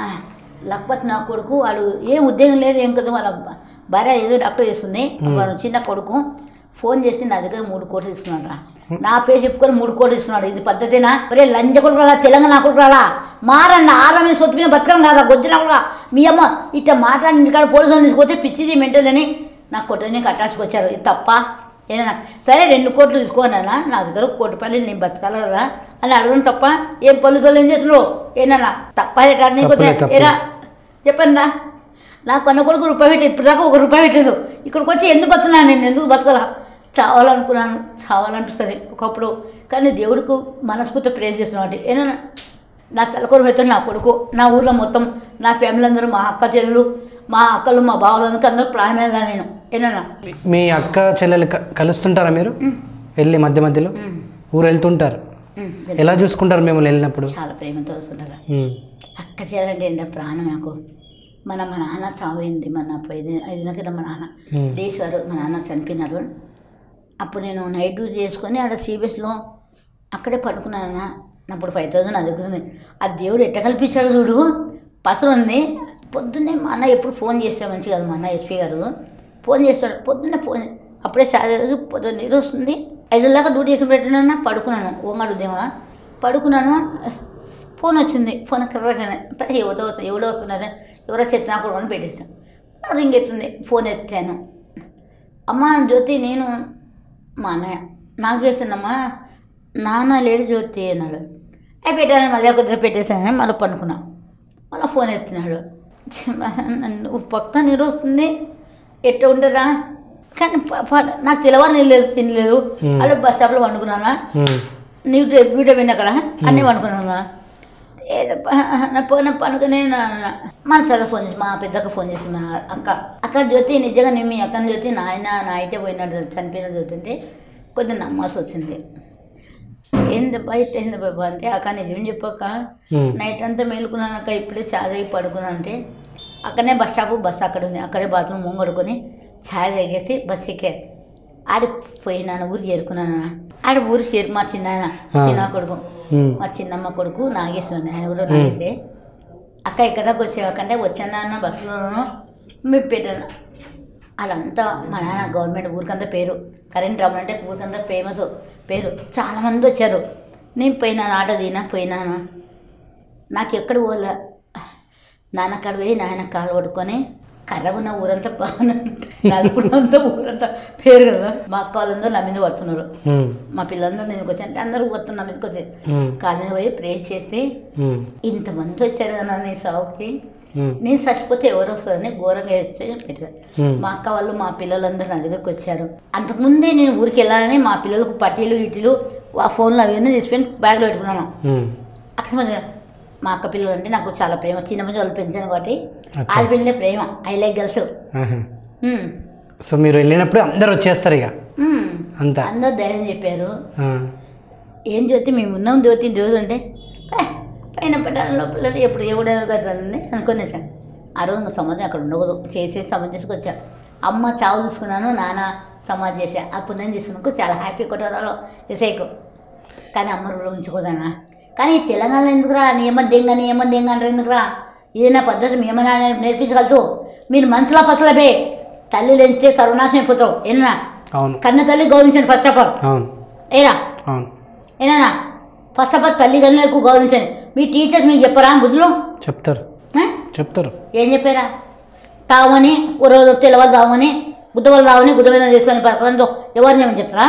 లక్పత్ నా కొడుకు వాడు ఏం ఉద్యోగం లేదు ఏం కదా వాళ్ళ భార్య ఏదో డాక్టర్ చేస్తుంది వాడు చిన్న కొడుకు ఫోన్ చేసి నా దగ్గర మూడు కోట్లు ఇస్తున్నాడు రా నా పేరు చెప్పుకొని మూడు కోట్లు ఇస్తున్నాడు ఇది పద్ధతేనా ఒరే లంజ కొడుకు రాలా తెలంగాణ కొడుకు రాలా మారన్న ఆళ్ళ మీద సొత్తు మీద బతకడం కాదా గొజ్జన కూడా మీ అమ్మ ఇట్లా మాట్లాడి ఇంటికాడ పోలీసులు తీసుకొస్తే పిచ్చిది మెంటల్ అని నాకు కొట్టని కట్టాల్సుకొచ్చారు ఇది తప్ప ఏదైనా సరే రెండు కోట్లు తీసుకోనన్నా నా దగ్గర ఒక కోటి పని నేను బతకాలి కదా అని అడగడం తప్ప ఏం పోలీసులు ఏం చేస్తున్నారు ఏనన్నా తప్ప రేటా నీకు తప్పులే, తప్పులే. ఏరా చెప్పండి రా నాకు కొన్న కొడుకు రూపాయి పెట్టలేదు ఇప్పుడు దాకా ఒక రూపాయి పెట్టలేదు ఇక్కడికి వచ్చి ఎందుకు బతున్నాను నేను ఎందుకు బతకలా చావాలనుకున్నాను చావాలనిపిస్తుంది ఒకప్పుడు కానీ దేవుడికి మనస్ఫూర్తి ప్రేర్ చేస్తున్నాడు ఏనా నా తలకొర పెడతాను నా కొడుకు నా ఊర్లో మొత్తం నా ఫ్యామిలీ అందరూ మా అక్క చెల్లెలు మా అక్కలు మా బావలందరికీ అందరూ ప్రాణమైన నేను ఏనా మీ అక్క చెల్లెలు క- కలుస్తుంటారా మీరు వెళ్ళి మధ్య మధ్యలో ఊరు వెళ్తుంటారు ఎలా చూసుకుంటారు మిమ్మల్ని వెళ్ళినప్పుడు చాలా ప్రేమతో వస్తున్నారు ఉమ్. అక్క చేయాలంటే ఎంత ప్రాణం నాకు మన మా నాన్న చావైంది మన ఐదు ఐదు నెలల మా నాన్న ఉమ్. డేస్ వారు మా నాన్న చనిపోయినారు అప్పుడు నేను నైట్ డ్యూటీ చేసుకొని ఆడ సిబిఎస్లో అక్కడే పడుకున్నాను అప్పుడు ఫైవ్ థౌసండ్ అది ఉంది ఆ దేవుడు ఎట్ట కల్పించాడు చూడు పసరు ఉంది పొద్దున్నే మా అన్న ఎప్పుడు ఫోన్ చేస్తాడు మంచి కదా మా అన్న ఎస్పీ గారు ఫోన్ చేస్తాడు పొద్దున్నే ఫోన్ అప్పుడే చాలా పొద్దున్న నీరు వస్తుంది ఐదు దాకా డ్యూటీ చేసి పెట్టినా పడుకున్నాను ఓంగాడు ఉద్యమా పడుకున్నాను ఫోన్ వచ్చింది ఫోన్ కర్రగానే ఎవరో వస్తుంది ఎవడో వస్తున్నారు ఎవరో చెత్త నాకు కూడా పెట్టేస్తాను రింగ్ ఎత్తుంది ఫోన్ ఎత్తాను అమ్మ జ్యోతి నేను మా అన్నయ్య నాకు చేస్తానమ్మా నాన్న లేడు జ్యోతి అన్నాడు అవి పెట్టాను మళ్ళీ కుదిరి పెట్టేశాను మళ్ళీ పనుకున్నా మళ్ళీ ఫోన్ ఎత్తున్నాడు నన్ను పక్క నీరు వస్తుంది ఎట్ట ఉండరా కానీ ప- ప- నాకు తెలవని నీళ్ళు తినలేదు Hmm. అలా బస్ స్టాప్లో వండుకున్నానా ఉమ్. నీవు వీడియో విన్న అక్కడ అన్నీ వండుకున్నాను ఏదో ప- నా పోన పనుకునే మన చదువు ఫోన్ చేసి మా పెద్దక్క ఫోన్ చేసి మా అక్క అక్క జ్యోతి నిజంగా నేను మీ అక్కని జ్యోతి నాయన నా అయితే పోయినాడు చనిపోయిన జ్యోతి అంటే కొద్దిగా నమ్మాల్సి వచ్చింది ఏంది బయట ఏంది బాబా అంటే అక్క నిజం చెప్పక్క ఉమ్. నైట్ అంతా మేలుకున్నాను అక్క ఇప్పుడే ఛాయ్ తాగి పడుకున్నాను అంటే అక్కడనే బస్ స్టాప్ బస్ అక్కడ ఉంది అక్కడే బాత్రూమ్ ముంగడుకొని ఛాయ్ తాగేసి బస్ ఎక్కారు ఆడ పోయినాను ఊరు చేరుకున్నాను ఆడ ఊరు చేరు మా చిన్న ఆ. చిన్న కొడుకు ఉమ్. మా చిన్నమ్మ కొడుకు నాగేశ్వరి ఆయన కూడా నాగేసే అక్క ఎక్కడికి వచ్చావు అక్క అంటే వచ్చాను అన్న బస్సులోనూ మీ పెట్టాను వాళ్ళంతా మా నాన్న గవర్నమెంట్ ఊరికంతా పేరు కరెంట్ రమ్మని అంటే ఊరికంతా ఫేమస్ పేరు చాలామంది వచ్చారు నేను పోయినాను ఆటో దిగినా పోయినాను నాకు ఎక్కడ పోలే నాన్న కాడ పోయి నాయన కాలు పట్టుకొని కర్ర ఉన్న ఊరంతా బాగా నలుపునంతా ఊరంతా పేరు కదా మా అక్క వాళ్ళందరూ నా మీద పడుతున్నారు ఉమ్. మా పిల్లలందరూ నేను వచ్చి అంటే అందరూ వస్తున్నారు నా మీదకి వచ్చి ఉమ్. కాలు మీద పోయి ప్రే చేసి ఉమ్. ఇంతమంది వచ్చారు కదా నీ సావుకి ఉమ్. నేను చచ్చిపోతే ఎవరు వస్తారని ఘోరంగా వేస్తే పెట్టారు ఉమ్. మా అక్క వాళ్ళు మా పిల్లలందరూ నా దగ్గరికి వచ్చారు అంతకుముందే నేను ఊరికి వెళ్ళాలని మా పిల్లలకు పట్టీలు ఇటీలు ఆ ఫోన్లు అవన్నీ తీసుకొని బ్యాగ్లో పెట్టుకున్నాను ఉమ్. అక్కడ మధ్య మా అక్క పిల్లలు అంటే నాకు చాలా ప్రేమ చిన్నప్పటి వాళ్ళు పెంచాను కాబట్టి అచ్చా. వాళ్ళ పిల్లలే ప్రేమ ఐ లైక్ గర్ల్స్ ఆహా. సో మీరు వెళ్ళినప్పుడు అందరు వచ్చేస్తారు ఇక అంతా అందరూ ధైర్యం చెప్పారు ఆ. ఏం జ్యోతి మేము ఉన్నాం జ్యోతి జ్యోతి అంటే "పే, పైన పెట్టాలి లోపల ఎప్పుడు ఎవడే కదండి అనుకునేసాను ఆ రోజు ఇంకా సమాధి అక్కడ ఉండకూడదు చేసేసి సమాధి చేసుకొచ్చా అమ్మ చావు చూసుకున్నాను నాన్న సమాధి చేశా ఆ పుణ్యం తీసుకున్నాకు చాలా హ్యాపీ కొట్టరాలో ఎసైకు కానీ అమ్మ రూలో ఉంచుకోదన్నా కానీ ఈ తెలంగాణలో ఎందుకురా నియమ దెంగ నియమ దెంగ అంటారు ఎందుకురా ఇదేనా పద్ధతి మేమన్నా నేర్పించగలదు మీరు మనసులో పసలబే తల్లి లేనిస్తే సర్వనాశనం అయిపోతావు ఏనా అవును కన్న తల్లి గౌరవించండి ఫస్ట్ ఆఫ్ ఆల్ అవును ఏనా అవును ఏనా ఫస్ట్ ఆఫ్ ఆల్ తల్లిదండ్రులకు గౌరవించండి మీ టీచర్స్ మీకు చెప్పరా బుద్ధులు చెప్తారు ఆ? చెప్తారు ఏం చెప్పారా తావని ఓ రోజు తెలవాలి తావని గుద్దవలు రావని గుద్ద మీద తీసుకొని పక్కనంతో ఎవరిని ఏమని చెప్తారా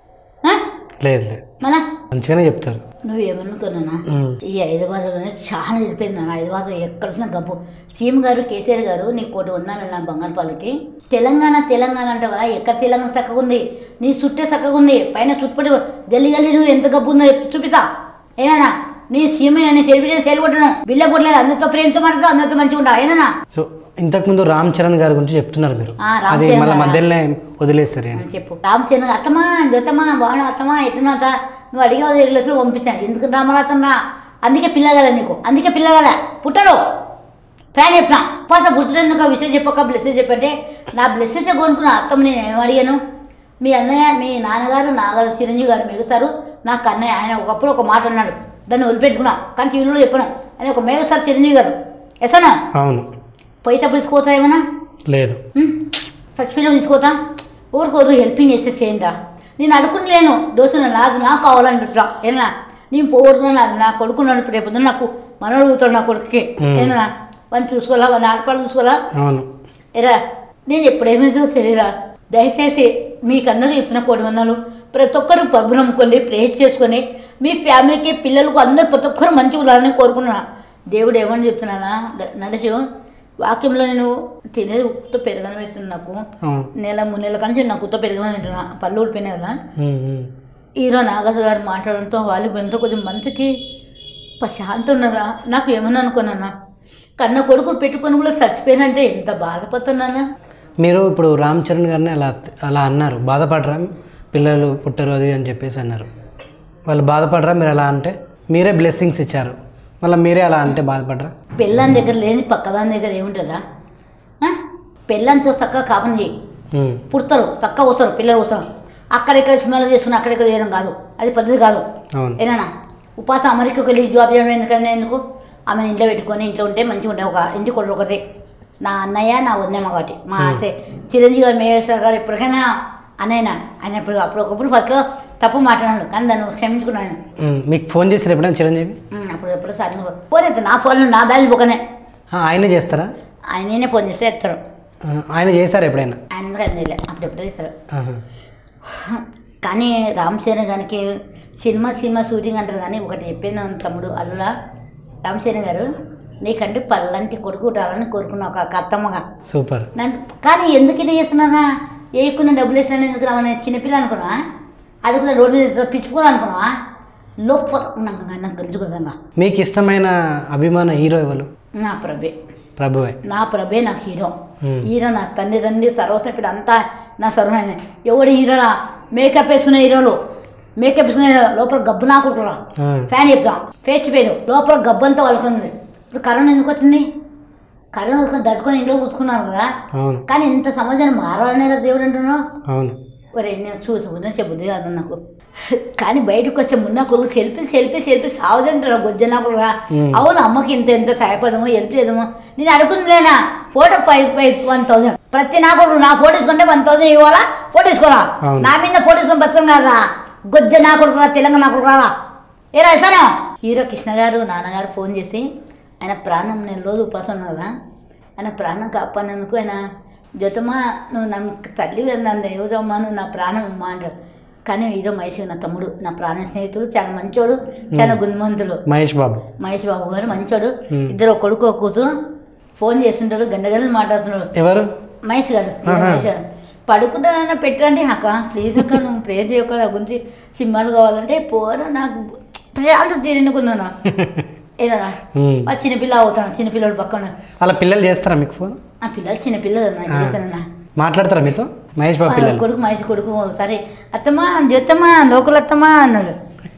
ఆ? లేదు లేదు మళ్ళా మంచిగానే చెప్తారు నువ్వేమనుకున్నానా ఉమ్. ఈ హైదరాబాద్లోనే చాలా వెళ్ళిపోయింది నాన్న హైదరాబాద్ ఎక్కడ వచ్చినా గబ్బు సీఎం గారు కేసీఆర్ గారు నీ కోటి ఉన్నాను నా బంగారుపాలకి తెలంగాణ తెలంగాణ అంటే కదా ఎక్కడ తెలంగాణ చక్కగా ఉంది నీ చుట్టే చక్కగా ఉంది పైన చుట్టుపడి గల్లి గల్లి నువ్వు ఎంత గబ్బు ఉందో చూపిస్తా ఏనా నీ సీఎం నేను సెలిబ్రిటీ సేల్ కొట్టను బిల్ల కొట్టలేదు అందరితో ప్రేమతో మనతో అందరితో మంచిగా ఉండా ఏనా సో ఇంతకుముందు రామ్ చరణ్ గారి గురించి చెప్తున్నారు మీరు ఆ, రామ్ అది చరణ్ మళ్ళీ గారా? మధ్యలోనే వదిలేస్తారు అని అని చెప్పు రామచంద్ర అత్తమా జొత్తమా బాగున్నా అత్తమా ఎట్టున్నాత నువ్వు అడిగే రిలేషన్ పంపిస్తాను ఎందుకు రామరాతన్నా అందుకే పిల్లగల నీకు అందుకే పిల్లగల పుట్టరు ఫ్యాన్ చెప్తా పోతా గుర్తున్నందుకు ఆ విషయం చెప్పక బ్లెస్సెస్ చెప్పంటే నా బ్లెస్సెస్ కొనుక్కున్నా అత్తమ్మ నేను ఏం అడిగాను మీ అన్నయ్య మీ నాన్నగారు నాగారు చిరంజీవి గారు మిగతారు నాకు అన్నయ్య ఆయన ఒకప్పుడు ఒక మాట అన్నాడు దాన్ని వదిలిపెట్టుకున్నా కానీ టీవీలో చెప్పను ఆయన ఒక మేఘసారి చిరంజీవి గారు ఎసనా అవును పోయేటప్పుడు తీసుకోతా ఏమన్నా లేదు చచ్చిపోయిన తీసుకోతా ఊరుకోదు హెల్పింగ్ చేస్తే చేయండిరా నేను అడుకుని లేను దోశ నాకు నాకు కావాలంటురా ఏనా నేను పోరుగా నా నా కొడుకు నన్ను రేపు పొద్దున్న నాకు మనోడు అడుగుతాడు నా కొడుకుకి మ్మ్. ఏనా వాడిని చూసుకోవాలా వాడిని ఆడపాడు చూసుకోవాలా అవును ఎరా నేను ఎప్పుడేమైందో తెలియరా దయచేసి మీకు అందరూ చెప్తున్న కోడి వందలు ప్రతి ఒక్కరు పబ్బు నమ్ముకోండి ప్రేస్ చేసుకొని మీ ఫ్యామిలీకి పిల్లలకు అందరూ ప్రతి ఒక్కరు మంచిగా ఉండాలని కోరుకుంటున్నా దేవుడు ఏమని చెప్తున్నానా నడిచి వాక్యంలో నేను తినేది ఉప్పుతో పెరగని వేస్తుంది నాకు అవును నెల మూడు నెలల కంచి నాకు ఉత్త పెరగని తింటున్నా పళ్ళు ఊడిపోయినాయి కదా ఉమ్, ఉమ్. హీరో నాగరాజు గారు మాట్లాడడంతో వాళ్ళు ఎంతో కొద్దిగా మనసుకి ప్రశాంతం ఉన్నదా నాకు ఏమన్నా అనుకున్నానా కన్న కొడుకు పెట్టుకొని కూడా చచ్చిపోయినంటే ఎంత బాధపడుతున్నానా మీరు ఇప్పుడు రామ్ చరణ్ గారిని అలా అలా అన్నారు బాధపడరా పిల్లలు పుట్టరు అది అని చెప్పేసి అన్నారు వాళ్ళు బాధపడరా మీరు అలా అంటే మీరే బ్లెస్సింగ్స్ ఇచ్చారు మళ్ళీ మీరే అలా అంటే బాధపడరా పెళ్ళాని దగ్గర లేని పక్కదాని దగ్గర ఏముంటుందా ఆ? పెళ్ళాంతో చక్కగా కాపం చేయి ఉమ్, పుడతారు చక్కగా వస్తారు పిల్లలు వస్తారు అక్కడిక్కడ స్మెల్ చేసుకుని అక్కడిక్కడ చేయడం కాదు అది పద్ధతి కాదు అవును ఏనా ఉపాస అమెరికాకి వెళ్ళి జాబ్ చేయడం ఎందుకని ఎందుకు ఆమెను ఇంట్లో పెట్టుకొని ఇంట్లో ఉంటే మంచిగా ఉండే ఒక ఇంటి కొడుకు ఒకటి నా అన్నయ్య నా వదినమ్మ కాబట్టి మా Hmm. అసే చిరంజీవి గారు మేయేశ్వర గారు ఎప్పటికైనా అన్నయ్య ఆయన ఇప్పుడు అప్పుడు ఒకప్పుడు ఫస్ట్లో తప్పు మాట్లాడాడు కానీ దాన్ని క్షమించుకున్నాను ఉమ్, మీకు ఫోన్ చేసారు ఎప్పుడైనా చిరంజీవి ఉమ్, అప్పుడు ఎప్పుడు సార్ ఫోన్ ఎత్తాను నా ఫోన్లో నా బ్యాలెన్స్ బుక్కనే ఆ, ఆయనే చేస్తారా ఆయననే ఫోన్ చేస్తే ఎత్తారు ఆ, ఆయన చేశారు ఎప్పుడైనా ఆయన కానీ అప్పుడెప్పుడు చేస్తారు ఆహా. కానీ రామ్ చరణ్ గారికి సినిమా సినిమా షూటింగ్ అంటారు కానీ ఒకటి చెప్పాను తమ్ముడు అల్లులా రామ్ చరణ్ గారు నీకంటే పల్లంటి కొడుకు ఉండాలని కోరుకున్నా ఒక అత్తమ్మగా సూపర్ నన్ను కానీ ఎందుకు ఇది చేస్తున్నానా వేయకుండా డబ్బులు వేసాను ఎందుకు రావని చిన్నపిల్ల అనుకున్నా అది కూడా రోడ్డు మీద పిచ్చుకోవాలి అనుకున్నా లోపల నాకు నాకు గెలుచుకుందా మీకు ఇష్టమైన అభిమాన హీరో ఎవరు నా ప్రభే ప్రభువే నా ప్రభే నాకు హీరో ఉమ్, హీరో నా తండ్రి తండ్రి సర్వస్వం ఇప్పుడు అంతా నా సర్వమైన ఎవడు హీరోనా మేకప్ వేసుకునే హీరోలు మేకప్ వేసుకునే హీరో లోపల గబ్బు నాకుంటురా ఆ, ఫ్యాన్ చెప్తాం ఫేస్ టు ఫేస్ లోపల గబ్బంతా వాళ్ళకుంది ఇప్పుడు కరోనా ఎందుకు వచ్చింది కరోనా వచ్చి దడుచుకొని ఇంట్లో కూర్చుకున్నారు కదా అవును కానీ ఇంత సమాజాన్ని మారాలనే కదా దేవుడు అంటున్నావు అవును ఒరే నేను చూసి బుద్ధి చెబుద్ది కాదు నాకు కానీ బయటకు వస్తే మున్న కొడుకు సెల్ఫీ సెల్ఫీ సెల్ఫీ సావదంటారా గొజ్జన కూడా మ్మ్. అవును అమ్మకి ఇంత ఎంత సహాయపడమో హెల్ప్ చేద్దామో నేను అడుగుతుందిలేనా photo five five one thousand ప్రతి నా కొడుకు నా ఫోటో తీసుకుంటే వన్ థౌసండ్ ఇవ్వాలా ఫోటో తీసుకోరా అవును. నా మీద ఫోటో తీసుకొని బతుకుని కాదా గొజ్జ నా కొడుకు రా తెలంగాణ నా కొడుకు రావా ఏరా ఇస్తాను హీరో కృష్ణ గారు నాన్నగారు ఫోన్ చేసి ఆయన ప్రాణం నేను రోజు ఉపాసం ఉన్నా కదా ఆయన ప్రాణం కాపాడినందుకు ఆయన జ్యోతమ్మా నువ్వు నన్ను తల్లి నన్ను ఏదమ్మా నువ్వు నా ప్రాణం అమ్మా అంటాడు కానీ హీరో మహేష్ నా తమ్ముడు నా ప్రాణ స్నేహితుడు చాలా మంచోడు చాలా గుణవంతుడు మహేష్ బాబు మహేష్ బాబు గారు మంచోడు Hmm. ఇద్దరు ఒక కొడుకు ఒక కూతురు ఫోన్ చేస్తుంటాడు గంట గంటలు మాట్లాడుతున్నాడు ఎవరు మహేష్ గారు ఆహా. మహేష్ గారు పడుకుంటానన్నా పెట్టండి అక్క ప్లీజ్ అక్క నువ్వు ప్రేయర్ చేయక నా గురించి సినిమాలు కావాలంటే పోరా నాకు ప్రశాంత తీరుకున్నాను ఏదన్నా ఉమ్, ఆ చిన్నపిల్ల అవుతాను చిన్నపిల్లడు పక్కన వాళ్ళ పిల్లలు చేస్తారా మీకు ఫోన్ ఆ పిల్లలు చిన్నపిల్లలు నాకు ఆ. చేశానన్నా మాట్లాడతారా మీతో మహేష్ బాబు వాళ్ళ పిల్లలు కొడుకు మహేష్ కొడుకు ఒకసారి అత్తమ్మా జ్యోతమ్మా లోకల్ అత్తమ్మా అన్నాడు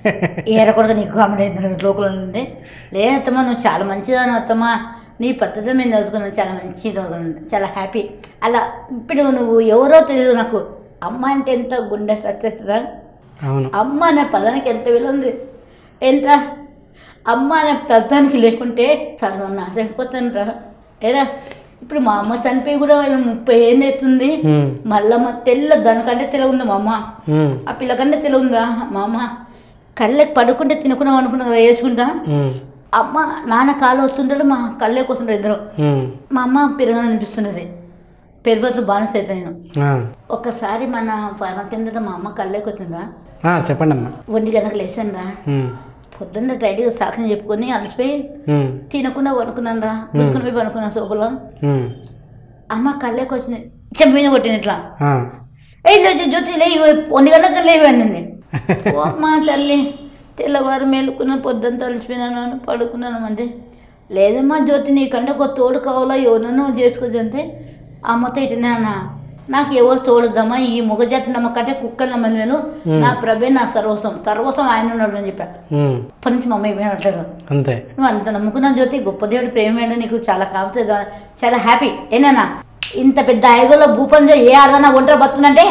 ఏర కొడుకు నీకు కామెడీ అవుతున్నాడు లోకల్ ఉంటే లేదత్తమ్మా నువ్వు చాలా మంచిదాను అత్తమ్మా నీ పద్ధతిలో మేము చదువుకున్నాను చాలా మంచిది చదువుకున్నాను. చాలా హ్యాపీ అలా ఇప్పుడు నువ్వు ఎవరో తెలియదు నాకు అమ్మ అంటే ఎంత గుండె కష్టరా అవును అమ్మ అనే పదానికి ఎంత విలువ ఉంది ఏంట్రా అమ్మ అనే అర్థానికి లేకుంటే సర్వం నాశైపోతాను రా ఏరా ఇప్పుడు మా అమ్మ చనిపోయి కూడా ముప్పై ఏళ్ళు అవుతుంది ఉమ్, మళ్ళా మా తెల్ల దానికంటే తెల్ల ఉందా మా అమ్మ ఉమ్, ఆ పిల్లకంటే తెల్ల ఉందా మా అమ్మ కళ్ళకి పడుకుంటే తినుకున్నాం అనుకున్నా కదా వేసుకుంటా ఉమ్, అమ్మ నాన్న కాలు వస్తుంటాడు మా కళ్ళకి వస్తుంటాడు ఇద్దరు ఉమ్, మా అమ్మ పెరగని అనిపిస్తున్నది పెరుగుబతులు బానిస అవుతా నేను ఆ, ఒక్కసారి మన ఫార్మ కింద మా అమ్మ కళ్ళకి వచ్చిందా ఆ, చెప్పండి అమ్మా ఒంటి గంటకు లేచాను రా ఉమ్, పొద్దున్న టైట్గా సాక్షి చెప్పుకొని అలసిపోయి ఉమ్, తినకుండా పనుకున్నాను రా పూసుకుని పోయి పనుకున్నాను సోపులో ఉమ్, అమ్మ కళ్ళకి వచ్చినాయి చెంప మీద కొట్టింది ఇట్లా ఆ, ఏ జ్యోతి జ్యోతి లేవు ఒంటి గంటతో లేవండి ఓ మా తల్లి తెల్లవారు మేలుకున్న పొద్దున్న తలిసిపోయినాను అని పడుకున్నాను అంటే లేదమ్మా జ్యోతి నీకంటే ఒక తోడు కావాలా ఎవరినో చేసుకోదంటే అమ్మతో ఇటునే అన్న నాకు ఎవరు తోడుద్దామా ఈ మొగజాతి నమ్మకంటే కుక్కలు నమ్మని నేను Hmm. నా ప్రభే నా సర్వస్వం సర్వస్వం ఆయన ఉన్నాడు అని చెప్పాను ఉమ్, అప్పటి నుంచి మా అమ్మ ఏమీ అనట్లేదు అంతే నువ్వు అంత నమ్ముకున్నావు జ్యోతి గొప్ప దేవుడు ప్రేమేడు నీకు చాలా కాపుతుంది చాలా హ్యాపీ ఏనా ఇంత పెద్ద ఐగోలో భూపంజ ఏ ఆడదన్నా ఒంటరి బతుందంటే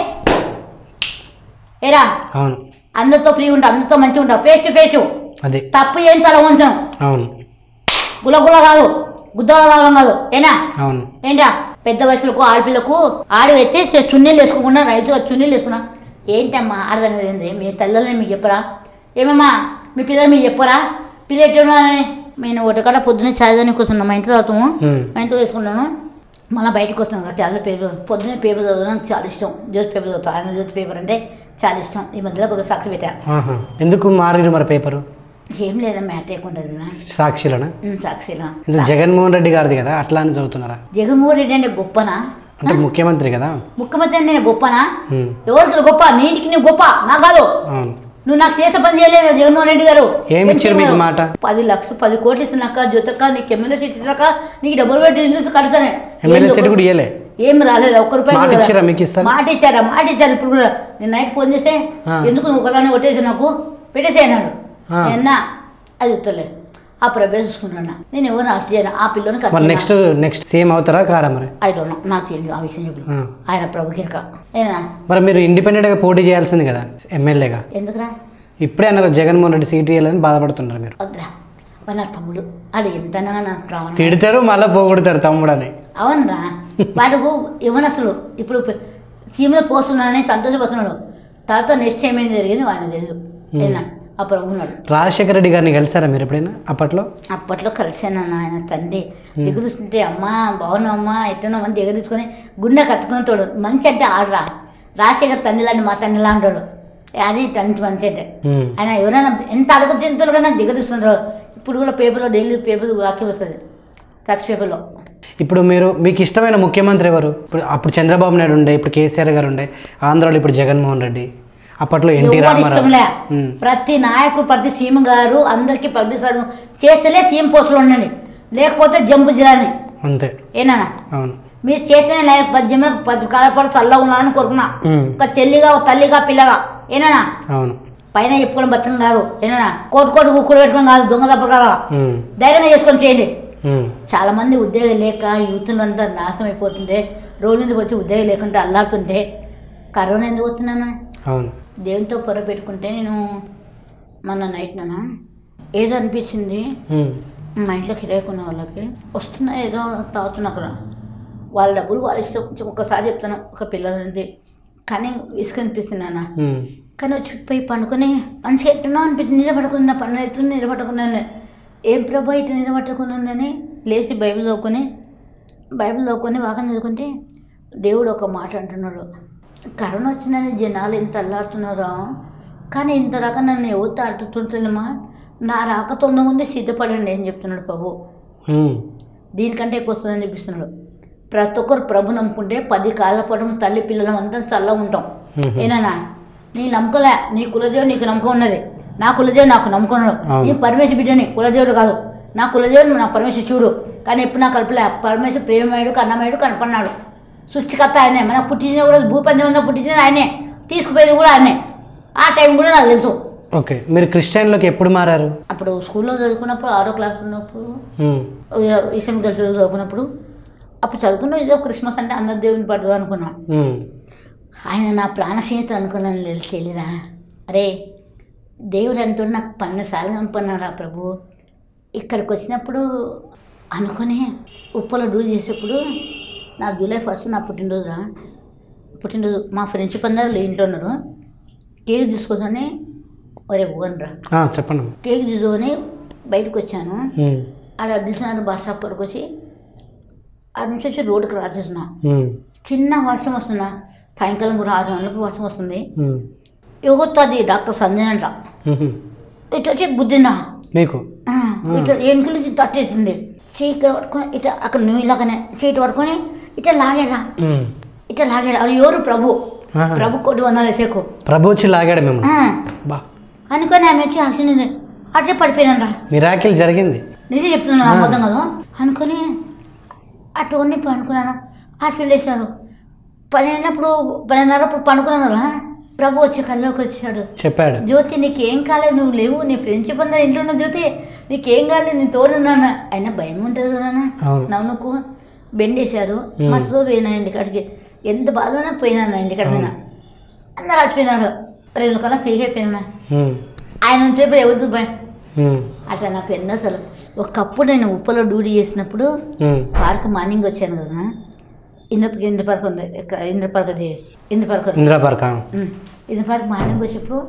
ఏరా అవును అందరితో ఫ్రీ ఉంటా అందరితో మంచిగా ఉంటా ఫేస్ టు ఫేస్ అది తప్పు ఏం తల ఉంచాం అవును గుల గుల కాదు గుద్దల కావడం కాదు ఏనా అవును ఏంటా పెద్ద వయసులకు ఆడపిల్లకు ఆడి అయితే చున్నీలు వేసుకోకుండా రైతుగా చున్నీలు వేసుకున్నా ఏంటమ్మా అర్థం ఏంటి మీ తల్లిని మీకు చెప్పరా ఏమమ్మా మీ పిల్లలు మీకు చెప్పరా పిల్లలు ఎట్లా నేను ఒకటికాడ పొద్దున్నే చదివాని కూర్చున్నాం మా ఇంట్లో చదువుతాము ఉమ్, మా ఇంట్లో వేసుకున్నాను మళ్ళీ బయటకు వస్తున్నాను కదా చాలా పేపర్ పొద్దున్నే పేపర్ చదవడం నాకు చాలా ఇష్టం జ్యోతి పేపర్ చదువుతాను ఆయన జ్యోతి పేపర్ అంటే చాలా ఇష్టం ఈ మధ్యలో కొద్దిగా సాక్షి పెట్టా ఆహా. ఎందుకు మారిరు మరి పేపరు ఏం లేదా మ్యాటర్ ఎక్కుంటుంది నా సాక్షిలోనా సాక్షిలా ఇది జగన్మోహన్ రెడ్డి గారిది కదా అట్లా అని చదువుతున్నారా జగన్మోహన్ రెడ్డి అంటే గొప్పనా అంటే ముఖ్యమంత్రి కదా ముఖ్యమంత్రి అంటే నేను గొప్పనా ఉమ్, ఎవరికి గొప్ప నీటికి నువ్వు గొప్ప నా కాదు అవును నువ్వు నాకు చేసే పని చేయలేదు జగన్మోహన్ రెడ్డి గారు ఏమి ఇచ్చారు మీకు మాట పది లక్షలు పది కోట్లు ఇస్తున్నాక జ్యోతక్క నీకు ఎమ్మెల్యే సీట్ ఇచ్చాక నీకు డబ్బులు పెట్టి ఇల్లు కడతానే ఎమ్మెల్యే సీట్ కూడా ఇయ్యలే ఏం రాలేదు ఒక్క రూపాయి మాట కూడా ఇచ్చారా మీకు ఇస్తారు మాట ఇచ్చారా మాట ఇచ్చారు ఇప్పుడు కూడా నేను నైట్ ఫోన్ చేస్తే ఆ. ఎందుకు నువ్వు ఒకదాన్ని కొట్టేసి నాకు పెట్టేసి అన్నాడు ఆ. నిన్న అది ఉత్తలే ఆ ప్రభే చూసుకుంటున్నా నేను ఎవరు అరెస్ట్ చేయను ఆ పిల్లని మరి నెక్స్ట్ నెక్స్ట్ సీఎం అవుతారా కారా మరి ఐ డోంట్ నో నాకు తెలియదు ఆ విషయం చెప్పు ఆ. ఆయన ప్రభు కిరక ఏనా మరి మీరు ఇండిపెండెంట్గా పోటీ చేయాల్సింది కదా ఎమ్మెల్యేగా ఎందుకురా ఇప్పుడే అన్నారు జగన్మోహన్ రెడ్డి సీట్ ఇవ్వాలని బాధపడుతున్నారు మీరు వద్దురా మరి నా తమ్ముడు అది ఎంతనా నాకు రావణ తిడతారు మళ్ళీ పోగొడతారు తమ్ముడు అని అవునరా వాడుకు ఎవరు అసలు ఇప్పుడు సీమలో పోస్తున్నానని సంతోషపడుతున్నాడు తర్వాత నెక్స్ట్ టైం ఏం జరిగింది వాడిని తెలియదు ఏనా ఆ ప్రభు ఉన్నాడు రాజశేఖర రెడ్డి గారిని కలిసారా మీరు ఎప్పుడైనా అప్పట్లో అప్పట్లో కలిసానన్న ఆయన తండ్రి దిగురుస్తుంటే అమ్మా బాగున్నావమ్మా ఎట్టనో అని దిగరించుకొని గుండె కత్తుకొని తోడు మంచి అంటే ఆడరా రాజశేఖర్ తండ్రి లాంటి మా తండ్రి లాంటాడు అది తండ్రి మంచి అంటే ఉమ్. ఆయన ఎవరైనా ఎంత అడుగు తింటున్నారు కన్నా దిగరిస్తుంటారు ఇప్పుడు కూడా పేపర్లో డైలీ పేపర్ వాక్యం వస్తుంది సచ్ పేపర్లో ఇప్పుడు మీరు మీకు ఇష్టమైన ముఖ్యమంత్రి ఎవరు ఇప్పుడు అప్పుడు చంద్రబాబు నాయుడు ఉండే ఇప్పుడు కేసీఆర్ గారు ఉండే ఆంధ్రాలో ఇప్పుడు జగన్మోహన్ రెడ్డి అప్పట్లో ఎన్టీ ఎవరు రామారావు ఇష్టంలే ఉమ్. ప్రతి నాయకుడు ప్రతి సీఎం గారు అందరికీ పబ్లిక్ సర్వీస్ చేస్తేనే సీఎం పోస్టులు ఉండండి లేకపోతే జంపు జిల్లాని అంతే ఏనా అవును మీరు చేస్తేనే లైఫ్ పది జన్మలకు పది కాలపాటు చల్లగా ఉన్నానని కోరుకున్నా ఉమ్. ఒక చెల్లిగా ఒక తల్లిగా పిల్లగా ఏనా అవును పైన చెప్పుకొని బతకం కాదు ఏనా కోటి కోటి కుక్కుడు పెట్టుకొని కాదు దొంగ తప్పకాల ఉమ్. ధైర్యంగా చేసుకొని చేయండి ఉమ్. చాలా మంది ఉద్యోగం లేక యూత్లు అంతా నాశనం అయిపోతుంటే రోడ్డు మీద వచ్చి ఉద్యోగం లేకుంటే అల్లాడుతుంటే కరోనా ఎందుకు వస్తున్నానా అవును దేవునితో పొర పెట్టుకుంటే నేను మొన్న నైట్ నాన్న ఏదో అనిపించింది ఉమ్. మా ఇంట్లో కిరాయికున్న వాళ్ళకి వస్తున్నా ఏదో తాగుతున్నా అక్కడ వాళ్ళ డబ్బులు వాళ్ళ ఇష్టం కొంచెం ఒకసారి చెప్తాను ఒక పిల్లలది కానీ ఇసుక అనిపిస్తుంది నాన్న ఉమ్. కానీ వచ్చి పోయి పండుకొని మంచిగా ఎట్టున్నా అనిపించింది నిలబడుకున్నా పన్ను ఎత్తుకుని నిలబడుకున్నాను ఏం ప్రభా ఇటు నిలబట్టుకున్నానని లేచి బైబిల్ చదువుకొని బైబిల్ చదువుకొని వాకం చదువుకుంటే దేవుడు ఒక మాట అంటున్నాడు కరోనా వచ్చిందని జనాలు ఎంత అల్లాడుతున్నారో కానీ ఇంత రకం నన్ను ఎవరు తాటుతుంటేనమ్మా నా రాక తొందర ముందే సిద్ధపడండి అని చెప్తున్నాడు ప్రభు ఉమ్. దీనికంటే ఎక్కువ వస్తుందని చూపిస్తున్నాడు ప్రతి ఒక్కరు ప్రభు నమ్ముకుంటే పది కాళ్ళ పడడం తల్లి పిల్లలం అంతా చల్లగా ఉంటాం ఉహు. ఏనా నీ నమ్మకలే నీ కులదేవుడు నీకు నమ్మకం ఉన్నది నా కులదేవుడు నాకు నమ్మకం ఉన్నాడు అవును. నీ పరమేశ్వర బిడ్డని కులదేవుడు కాదు నా కులదేవుడు నా పరమేశ్వర చూడు కానీ ఎప్పుడు నాకు కలపలే పరమేశ్వర ప్రేమమయుడు కన్నమయుడు కనపన్నాడు సృష్టికర్త ఆయనే మనకు పుట్టించిన కూడా భూపంచం ఉందో పుట్టించిన ఆయనే తీసుకుపోయేది కూడా ఆయనే ఆ టైం కూడా నాకు తెలుసు ఓకే మీరు క్రిస్టియన్లోకి ఎప్పుడు మారారు అప్పుడు స్కూల్లో చదువుకున్నప్పుడు ఆరో క్లాస్ ఉన్నప్పుడు ఉమ్. ఈశ్వరం కలిసి చదువుకున్నప్పుడు అప్పుడు చదువుకున్నాం ఏదో క్రిస్మస్ అంటే అందరు దేవుని పడ్డు అనుకున్నాం ఉమ్. ఆయన నా ప్రాణ స్నేహితుడు అనుకున్నాను తెలిసి తెలియదా అరే దేవుడు అంటూ నాకు పన్నెండు పంపన్నారా ప్రభు ఇక్కడికి వచ్చినప్పుడు అనుకుని ఉప్పలో డూ చేసేప్పుడు నా జూలై ఫస్ట్ నా పుట్టినరోజు పుట్టినరోజు మా ఫ్రెండ్షిప్ అందరూ ఇంట్లో ఉన్నారు కేక్ తీసుకొని ఒరే ఓనరా ఆ, చెప్పండి కేక్ తీసుకొని బయటకు వచ్చాను ఉమ్. ఆడ దిల్సునాథ్ బస్ స్టాప్ వరకు వచ్చి ఆడ నుంచి వచ్చి రోడ్డుకి రాసేసిన ఉమ్. చిన్న వర్షం వస్తున్నా సాయంకాలం కూడా ఆరు గంటలకు వర్షం వస్తుంది ఉమ్. యువతో అది డాక్టర్ సంజయ్ అంట ఉహు. ఇటు వచ్చి గుద్దినా మీకు ఆ, ఇట్లా ఎన్నికల నుంచి తట్టేస్తుంది చీక పట్టుకొని ఇట్లా అక్కడ నువ్వు ఇలాగనే చీట పట్టుకొని ఇట్లా లాగేరా ఉమ్. ఇట్లా లాగేరా అది ఎవరు ప్రభు ఆహా. ప్రభు కొద్ది వందలు సేకు ప్రభు వచ్చి లాగాడు మిమ్మల్ని బా అనుకొని ఆమె వచ్చి యాక్సిడెంట్ అట్లే పడిపోయినాను రా మిరాకిల్ జరిగింది నిజం చెప్తున్నాను ఆ. అబద్ధం కదా అనుకొని అటు ఉండి పనుకున్నాను హాస్పిటల్ వేశారు పన్నెండప్పుడు పన్నెండున్నరప్పుడు పనుకున్నాను కదా ప్రభు వచ్చి కల్లోకి వచ్చాడు చెప్పాడు జ్యోతి నీకేం కాలేదు నువ్వు లేవు నీ ఫ్రెండ్షిప్ అందరూ ఇంట్లో ఉన్న జ్యోతి నీకేం కాలేదు నేను తోడున్నాను అయినా భయం ఉంటుంది కదా అవును. నవ్వుకు బెండేశారు ఉమ్. మస్తు పోయినా ఇంటికాడికి ఎంత బాధలోనే పోయినాను నా ఇంటికాడ పోయినా అందరు వచ్చిపోయినారు రెండు కల్లా ఫ్రీగా అయిపోయినా ఉమ్. ఆయన నుంచి ఎవరితో భయం ఉమ్. అట్లా నాకు ఎన్నో అసలు ఒకప్పుడు నేను ఉప్పలో డ్యూటీ చేసినప్పుడు ఉమ్. పార్క్ మార్నింగ్ వచ్చాను కదా ఇంద్ర ఇంద్రపార్క్ ఉంది ఇక్కడ ఇంద్రపార్క్ అది ఇంద్రపార్క్ ఉంది. ఇందిరా పార్క్ ఆ. ఉమ్. ఇంద్రపార్క్ మార్నింగ్ వచ్చినప్పుడు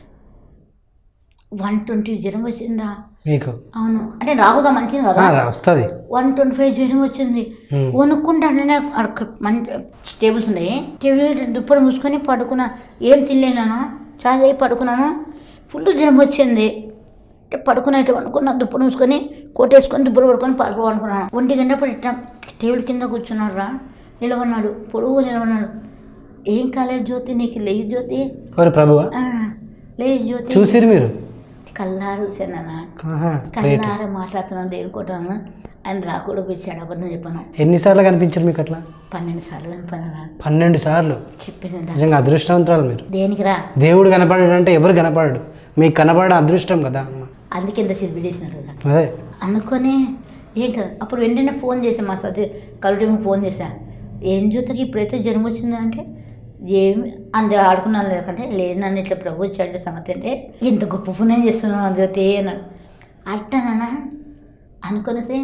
వన్ ట్వంటీ జ్వరం వచ్చిందా మీకు అవును అంటే రాకుదా మంచిది ఆ, కదా రా- వస్తుంది వన్ ట్వంటీ ఫైవ్ జ్వరం వచ్చింది ఉమ్. వణుక్కుంటానే అక్కడ మంచి టేబుల్స్ ఉన్నాయి టేబుల్ దుప్పలు మూసుకొని పడుకున్నా ఏం తినలేనాను చాయ్ తాగి పడుకున్నాను ఫుల్ జ్వరం వచ్చింది అంటే పడుకునేట్టు అనుకున్నా దుప్పలు మూసుకొని కొట్టేసుకొని దుప్పలు పడుకొని పడుకో అనుకున్నాను ఒంటి గంటప్పుడు ఇట్లా టేబుల్ కింద కూర్చున్నాడు రా నిలబడినాడు పొడుగు నిలబడినాడు ఏం కాలేదు జ్యోతి నీకు లేవు జ్యోతి ఎవరు ప్రభువా ఆ, లేదు జ్యోతి చూసిరు మీరు కల్లారు చూసానన్నా ఆహా, great. కల్లారా మాట్లాడుతున్నాను దేనికోటాను ఆయన రాకూడదు పిలిచాడు అబద్ధం చెప్పాను ఎన్నిసార్లు కనిపించారు మీకు అట్లా పన్నెండు సార్లు కనిపోయినా పన్నెండు సార్లు చెప్పింది ఇందా. నిజంగా అదృష్టవంతురాలు మీరు దేనికి రా దేవుడు కనపడాడు అంటే ఎవరు కనపడడు మీకు కనపడడం అదృష్టం కదా అమ్మ అందుకే ఇంత చిరిపిడేసినారు కదా అదే అనుకొని ఏం కదా అప్పుడు వెంటనే ఫోన్ చేసా మా సతీ కలుటేమో ఫోన్ చేశా ఏం చూతకి ఇప్పుడైతే జ్వరం వచ్చిందంటే ఏమి అంత ఆడుకున్నాను లేకంటే లేదు నన్ను ఇట్లా ప్రభు వచ్చాడు సంగతి అంటే ఇంత గొప్ప పుణ్యం చేస్తున్నావు జ్యోతి అన్నాడు అట్టనా అనుకున్నదే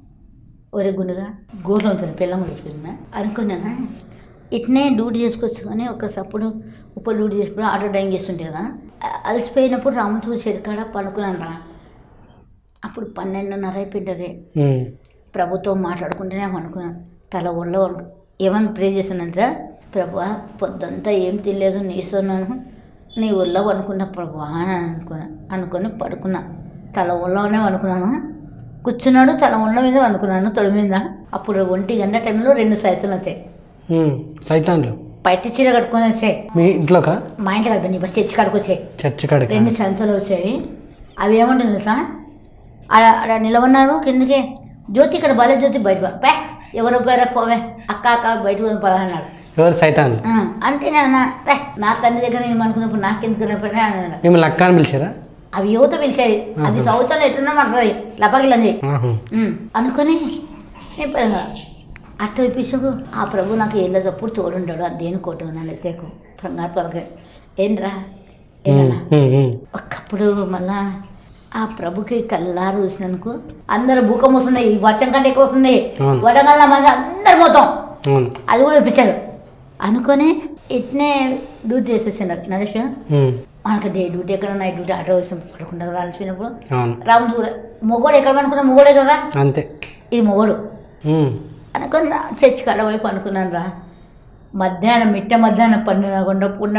ఒరే గుండుగా గోడలు ఉంటుంది పిల్లమ్మ చూసుకున్నా అనుకున్నానా ఇట్నే డ్యూటీ చేసుకొచ్చు కానీ ఒక సప్పుడు ఉప డ్యూటీ చేసుకుని ఆటో డ్రైవింగ్ చేస్తుంటే కదా అ- అలసిపోయినప్పుడు రామతూరు చెడు కాడ పడుకున్నాను రా అప్పుడు పన్నెండున్నర అయిపోయింది ఉమ్, ప్రభుతో మాట్లాడుకుంటేనే అనుకున్నాను తల ఒళ్ళ వణుకు ఏమని ప్రే చేశానంటే ప్రభు పొద్దంతా ఏం తినలేదు నీసున్నాను నీ ఒళ్ళో అనుకున్నా ప్రభు అని అనుకున్నా అనుకొని పడుకున్నా తల ఒళ్ళోనే అనుకున్నాను కూర్చున్నాడు తల ఒళ్ళ మీద అనుకున్నాను తొడి మీద అప్పుడు ఒంటి గంట టైంలో రెండు సైతులు వచ్చాయి ఉమ్, సైతాన్లు పైట చీర కట్టుకొని వచ్చాయి మీ ఇంట్లోకా మా ఇంట్లో కాదు నీ బస్ చర్చి కాడికి వచ్చాయి చర్చి కాడికి రెండు సంచులు వచ్చాయి అవి ఏముంటుంది తెలుసా ఆడ ఆడ నిలబడినారు కిందకి జ్యోతి ఇక్కడ బాలే జ్యోతి బయట పో. పే ఎవరో పేరే పోవే అక్క అక్క బయట పోయి పద అన్నాడు ఎవరు సైతాన్లు ఆ, అంటే నేను పే నా తండ్రి దగ్గర నేను అనుకున్నప్పుడు నాకెందుకు రేపోయినా అన్నాడు మిమ్మల్ని అక్క అని పిలిచారా అవి యువత పిలిచాయి అది సౌతలో ఎట్టున్నా పడుతుంది లపగిలంది ఆహా. అనుకొని నేను అట్ట ఇప్పించాడు ఆ ప్రభు నాకు వెళ్ళేటప్పుడు తోడుంటాడు అది దేని కోట ఉన్నాను తేకు కంగారు పలక ఏంట్రా ఉమ్, ఏమన్నా ఉమ్, ఉమ్. ఒకప్పుడు మళ్ళా ఆ ప్రభుకి కల్లారు చూసినందుకు అందరు భూకం వస్తుంది ఈ వర్షం కంటే ఎక్కువ వస్తుంది అవును. వడగల్ల మంది అందరు పోతాం అవును అది కూడా ఇప్పించాడు అనుకొని ఇట్నే డ్యూటీ చేసేసాడు నరేష్ ఉమ్, మనకి డే డ్యూటీ ఎక్కడ నైట్ డ్యూటీ ఆటో వేసి పడుకుంటా కదా అనిపించినప్పుడు అవును రాము కూడా మొగోడు ఎక్కడ అనుకున్నా మొగోడే కదా అంతే ఇది మొగోడు ఉమ్, అనుకొని రా చర్చి కాడ వైపు అనుకున్నాను రా మధ్యాహ్నం మిట్ట మధ్యాహ్నం పన్నెండు కొండ పున్న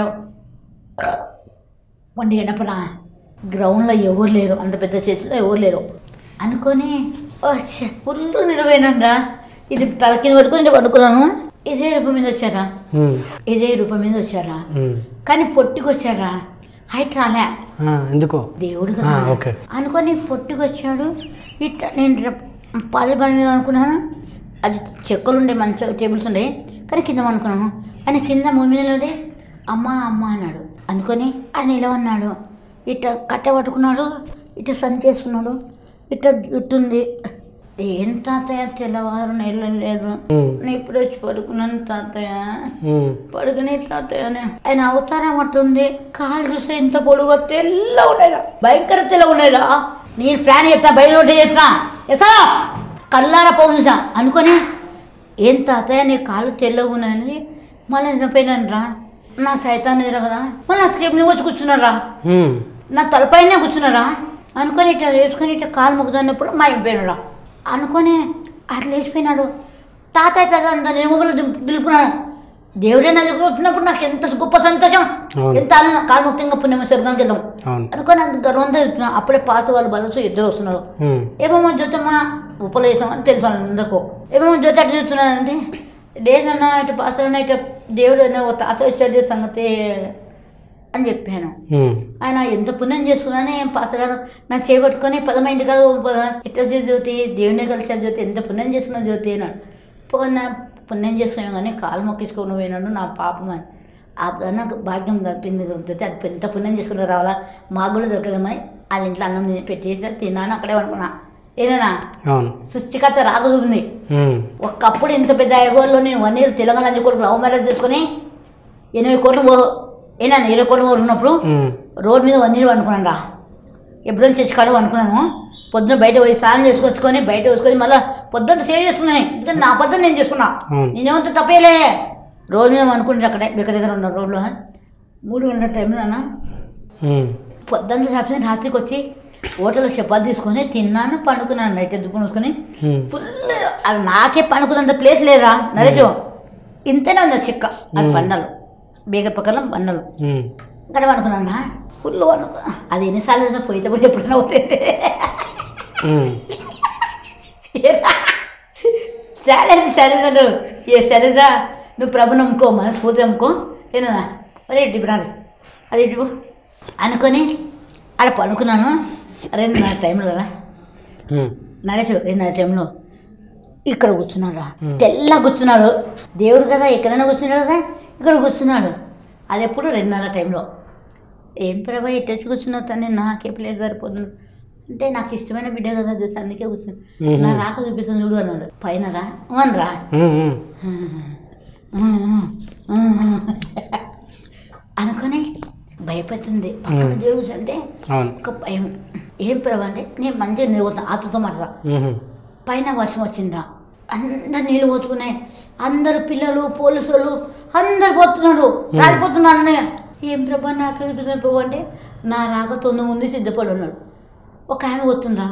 పండుగ అయినప్పుడు గ్రౌండ్లో ఎవరు లేరు అంత పెద్ద చర్చిలో ఎవరు లేరు అనుకొని ఫుల్ నిలవేనాను రా ఇది తల కింద పట్టుకొని ఇట్లా పడుకున్నాను ఇదే రూపం మీద వచ్చారా ఉమ్, ఇదే రూపం మీద వచ్చారా ఉమ్. కానీ పొట్టికి వచ్చారా హైట్ రాలే ఆ, ఎందుకో దేవుడు ఆ, కదా ఓకే అనుకొని పొట్టుకు వచ్చాడు ఇట్ట నేను ఇట్ట పాలు పని మీద అనుకున్నాను అది చెక్కలు ఉండే మంచి టేబుల్స్ ఉండే కానీ కింద అనుకున్నాను ఆయన కింద భూమి మీద ఉండే అమ్మ అమ్మ అన్నాడు అనుకొని ఆయన నిలవన్నాడు ఇట్ట కట్టె పట్టుకున్నాడు ఇట్ట సంచి చేసుకున్నాడు ఇట్ట జుట్టుంది ఏం తాతయ్య తెల్లవారు నెల లేదు ఉమ్, నేను ఇప్పుడు వచ్చి పడుకున్నాను తాతయ్య ఉమ్. పడుకునే తాతయ్యనే ఆయన అవతారం అట్టుంది కాలు చూస్తే ఇంత పొడుగు తెల్ల ఉండేదా భయంకర తెల్ల ఉండేదా నేను ఫ్యాన్ చెప్తా బయట ఒకటి చెప్తా ఎసా కల్లార పౌనుసా అనుకొని ఏం తాతయ్య నీ కాళ్ళు తెల్లగా ఉన్నాయని మళ్ళీ నిన్నపోయినాను రా నా సైతాన్ని తిరగరా మళ్ళీ నా స్క్రీప్ వచ్చి కూర్చున్నారా ఉమ్, నా తలపైనే కూర్చున్నారా అనుకొని ఇట్లా వేసుకొని ఇట్లా కాలు మొక్కుతున్నప్పుడు మా అయిపోయినాడు అనుకొని అట్లా వేసిపోయినాడు తాతయ్య తాత నేను మొబైల్ దిలుపుకున్నాను దేవుడే నా దగ్గర వచ్చినప్పుడు నాకు ఎంత గొప్ప సంతోషం అవును. ఎంత ఆనందం కాలు మొత్తంగా పుణ్యమ స్వర్గానికి వెళ్దాం అవును అనుకొని అంత గర్వంతో చెప్తున్నా అప్పుడే పాస్ వాళ్ళు బలసు ఇద్దరు వస్తున్నారు ఉమ్, ఏమో జ్యోతమ్మ ఉపలేసం అని తెలుసు అందరికో ఏమో జ్యోతి అట్లా చూస్తున్నానంటే లేదన్నా ఇటు పాస్ అన్నా ఇటు దేవుడు ఏదో ఓ తాత వచ్చాడు సంగతి అని చెప్పాను ఉమ్, ఆయన ఎంత పుణ్యం చేసుకున్నానే పాస్టర్ గారు నా చేపట్టుకొని పదమైంది కదా పద ఎట్లా వచ్చే జ్యోతి దేవునే కలిసారు జ్యోతి ఎంత పుణ్యం చేసుకున్న జ్యోతి అన్నాడు పోయిన పుణ్యం చేసుకున్నాం కానీ కాలు మొక్కించుకొని పోయినాడు నా పాపం అని అది నాకు భాగ్యం తప్పింది జ్యోతి అది ఎంత పుణ్యం చేసుకుని రావాలా మాకు కూడా దొరకదమ్మా వాళ్ళ ఇంట్లో అన్నం తిని పెట్టి తిన్నాను అక్కడే అనుకున్నా ఏదైనా అవును సృష్టికర్త రాగలుగుతుంది ఉమ్, ఒకప్పుడు ఇంత పెద్ద ఐగోల్లో నేను వన్ ఇయర్ తెలంగాణ కొడుకు లవ్ మ్యారేజ్ చేసుకొని ఎనభై కోట్లు పో- ఏనా ఇరవై కోట్లు కొడుకున్నప్పుడు ఉమ్, రోడ్ మీద వన్ ఇయర్ అనుకున్నాను రా ఎప్పుడో చచ్చికాడు అనుకున్నాను పొద్దున బయట పోయి స్నానం చేసుకొచ్చుకొని బయట వేసుకొని మళ్ళీ పొద్దున్న సేవ్ చేసుకున్నాను ఎందుకంటే నా పొద్దున్న నేను చేసుకున్నా అవును. నేనేమంత తప్పేలే రోడ్ మీద అనుకుంటే అక్కడే దగ్గర దగ్గర ఉన్న రోడ్లో మూడు గంటల టైంలో నాన్న ఉమ్, పొద్దున్న రాత్రి రాత్రికి వచ్చి హోటల్లో చపాతి తీసుకొని తిన్నాను పండుకున్నాను నైట్ ఎత్తుకుని వేసుకొని ఉమ్, ఫుల్ అది నాకే పండుకున్నంత ప్లేస్ లేరా నరేష్ ఇంతనే ఉంది ఆ చెక్క అది పండలు బేగర్ పక్కన పండలు ఉమ్. ఇక్కడ అనుకున్నా ఫుల్ అనుకో అది ఎన్నిసార్లు అయినా పోయితే కూడా ఎప్పుడైనా అవుతుంది ఉమ్, సరే సరేదాలు ఏ సరేదా నువ్వు ప్రభు నమ్ముకో మనస్ఫూర్తి నమ్ముకో ఏనా మరి ఇటు రాదు అది ఇటు అనుకొని ఆడ పడుకున్నాను రెండున్నర టైంలో రా ఉమ్. నరేష్ రెండున్నర టైంలో ఇక్కడ కూర్చున్నాడు రా Hmm. తెల్ల కూర్చున్నాడు దేవుడు కదా ఎక్కడైనా కూర్చున్నాడు కదా ఇక్కడ కూర్చున్నాడు అది ఎప్పుడు రెండున్నర టైంలో ఏం ప్రభా ఇటు వచ్చి కూర్చున్నావు తను నాకే ప్లేస్ సరిపోతుంది అంటే నాకు ఇష్టమైన బిడ్డ కదా చూసి అందుకే కూర్చున్నాను మ్మ్. నా రాక చూపిస్తుంది చూడు అన్నాడు పైన రా అవును రా ఉమ్, ఉమ్. అనుకొని భయపడుతుంది పక్కన మ్మ్. దేవుడు అంటే అవును ఒక భయం ఏం ప్రభా అంటే నేను మంచిగా నిలబోతున్నా ఆతుతో మాట్లా ఉమ్. పైన వర్షం వచ్చిండ్రా అందరు నీళ్ళు పోతున్నాయి అందరు పిల్లలు పోలీసులు అందరు పోతున్నారు రాలిపోతున్నారు అన్నయ్య ఏం ప్రభా నాకు అనిపిస్తుంది ప్రభు అంటే నా రాక తొందర ముందు సిద్ధపడి ఉన్నాడు ఒక ఆమె పోతుండ్రా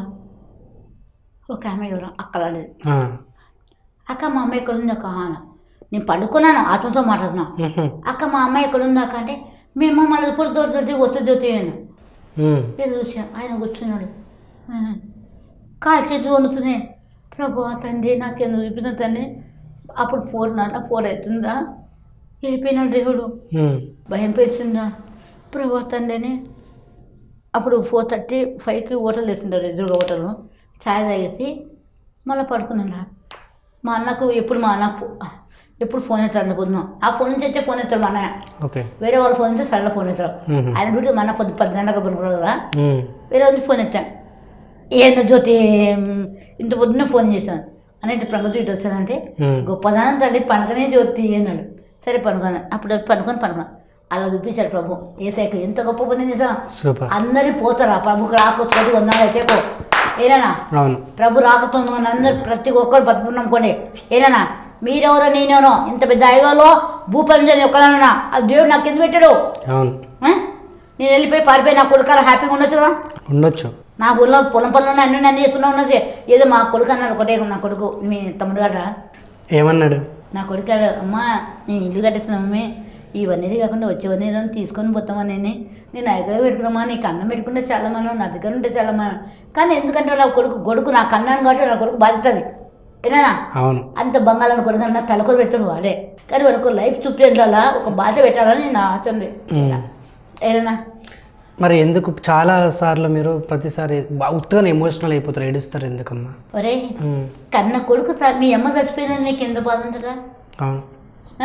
ఒక ఆమె ఎవరు అక్కలాంటిది ఆ. అక్క మా అమ్మాయి ఎక్కడ ఉంది అక్క అన్న నేను పండుకున్నాను ఆత్మతో మాట్లాడుతున్నా ఉహు. అక్క మా అమ్మాయి ఎక్కడ ఉంది అక్క అంటే మేము మన ఇప్పుడు దొరుకుతుంది వస్తే దొరుకుతాయి ఉమ్. నేను చూసా ఆయన కూర్చున్నాడు ఆ. కాలు చేతులు వణుకుతున్నాయి ప్రభు తండ్రి నాకెందుకు చూపిన తండ్రి అప్పుడు ఫోర్ నాన్న ఫోర్ అవుతుందా వెళ్ళిపోయినాడు దేవుడు ఉమ్. భయం పేసిందా ప్రభు తండ్రిని అప్పుడు ఫోర్ థర్టీ ఫైవ్కి హోటల్ తెచ్చింటారు ఎదురుగా హోటల్ ఛాయ్ తాగేసి మళ్ళీ పడుకున్నాను మా అన్నకు ఎప్పుడు మా అన్న ఫో- ఎప్పుడు ఫోన్ ఎత్తారు పొద్దున ఆ ఫోన్ నుంచి అయితే ఫోన్ ఎత్తాడు మా అన్నయ్య ఓకే వేరే వాళ్ళ ఫోన్ అయితే సడన్గా ఫోన్ ఎత్తాడు ఉహు. ఆయన డ్యూటీ మన పొద్దు పది గంటలకు పడుకున్నాడు కదా ఉమ్. వేరే వాళ్ళకి ఫోన్ ఎత్తాను ఏంటో జ్యోతి మ్, ఇంత పొద్దున్న ఫోన్ చేశాను అనేది ప్రగతి ఇటు వచ్చానంటే ఉమ్. గొప్పదానం తల్లి పండుగనే జ్యోతి అన్నాడు సరే పనుకున్నాను అప్పుడు పనుకొని పనుకున్నాను అలా చూపించాడు ప్రభు ఏసైకి ఎంత గొప్ప పని చేసా సూపర్ అందరి పోతారా ప్రభుకి రాకొచ్చుకోదు వందాలు అయితే ఏనా అవును ప్రభు రాకపోతుంది మన అందరు ప్రతి ఒక్కరు బతుకున్నాం కొన్ని ఏనా మీరెవరో నేనెవరో ఇంత పెద్ద ఐవాలో భూపంజని ఒక్కదానా ఆ దేవుడు నాకు ఎందుకు పెట్టాడు అవును ఆ? నేను వెళ్ళిపోయి పారిపోయి నా కొడుకాల హ్యాపీగా ఉండొచ్చు కదా ఉండొచ్చు నా ఊళ్ళో పొలం పనులు అన్నీ నన్ను చేసుకున్నా ఉన్నది ఏదో మా కొడుకు అన్నాడు ఒకటే నా కొడుకు మీ తమ్ముడు గట్రా ఏమన్నాడు నా కొడుకు అన్నాడు, అమ్మా నేను ఇల్లు కట్టేస్తున్నాను మమ్మీ ఇవన్నీ కాకుండా వచ్చేవన్నీ ఏదైనా తీసుకొని పోతామని నేను దగ్గర పెట్టుకున్నామా నీకు అన్నం పెట్టుకుంటే చాలా మనం నా దగ్గర ఉంటే చాలా మనం కానీ ఎందుకంటే నా కొడుకు కొడుకు నా కన్నాను కాబట్టి నా కొడుకు బాధ్యతది ఏనా అవును అంత బంగాళాన్ని కొడుకు అన్న తలకొని పెడతాడు వాడే కానీ వాడికి లైఫ్ చూపించాలా ఒక బాధ పెట్టాలని నా ఆశ ఉంది ఉమ్. ఏదైనా మరి ఎందుకు చాలా సార్లు మీరు ప్రతిసారి బా- ఉత్తగానే ఎమోషనల్ అయిపోతారు ఏడుస్తారు ఎందుకమ్మా ఒరే ఉమ్. కన్న కొడుకు చ- మీ అమ్మ చచ్చిపోయిందని నీకు ఎంత బాధ ఉంటుందా అవును ఆ?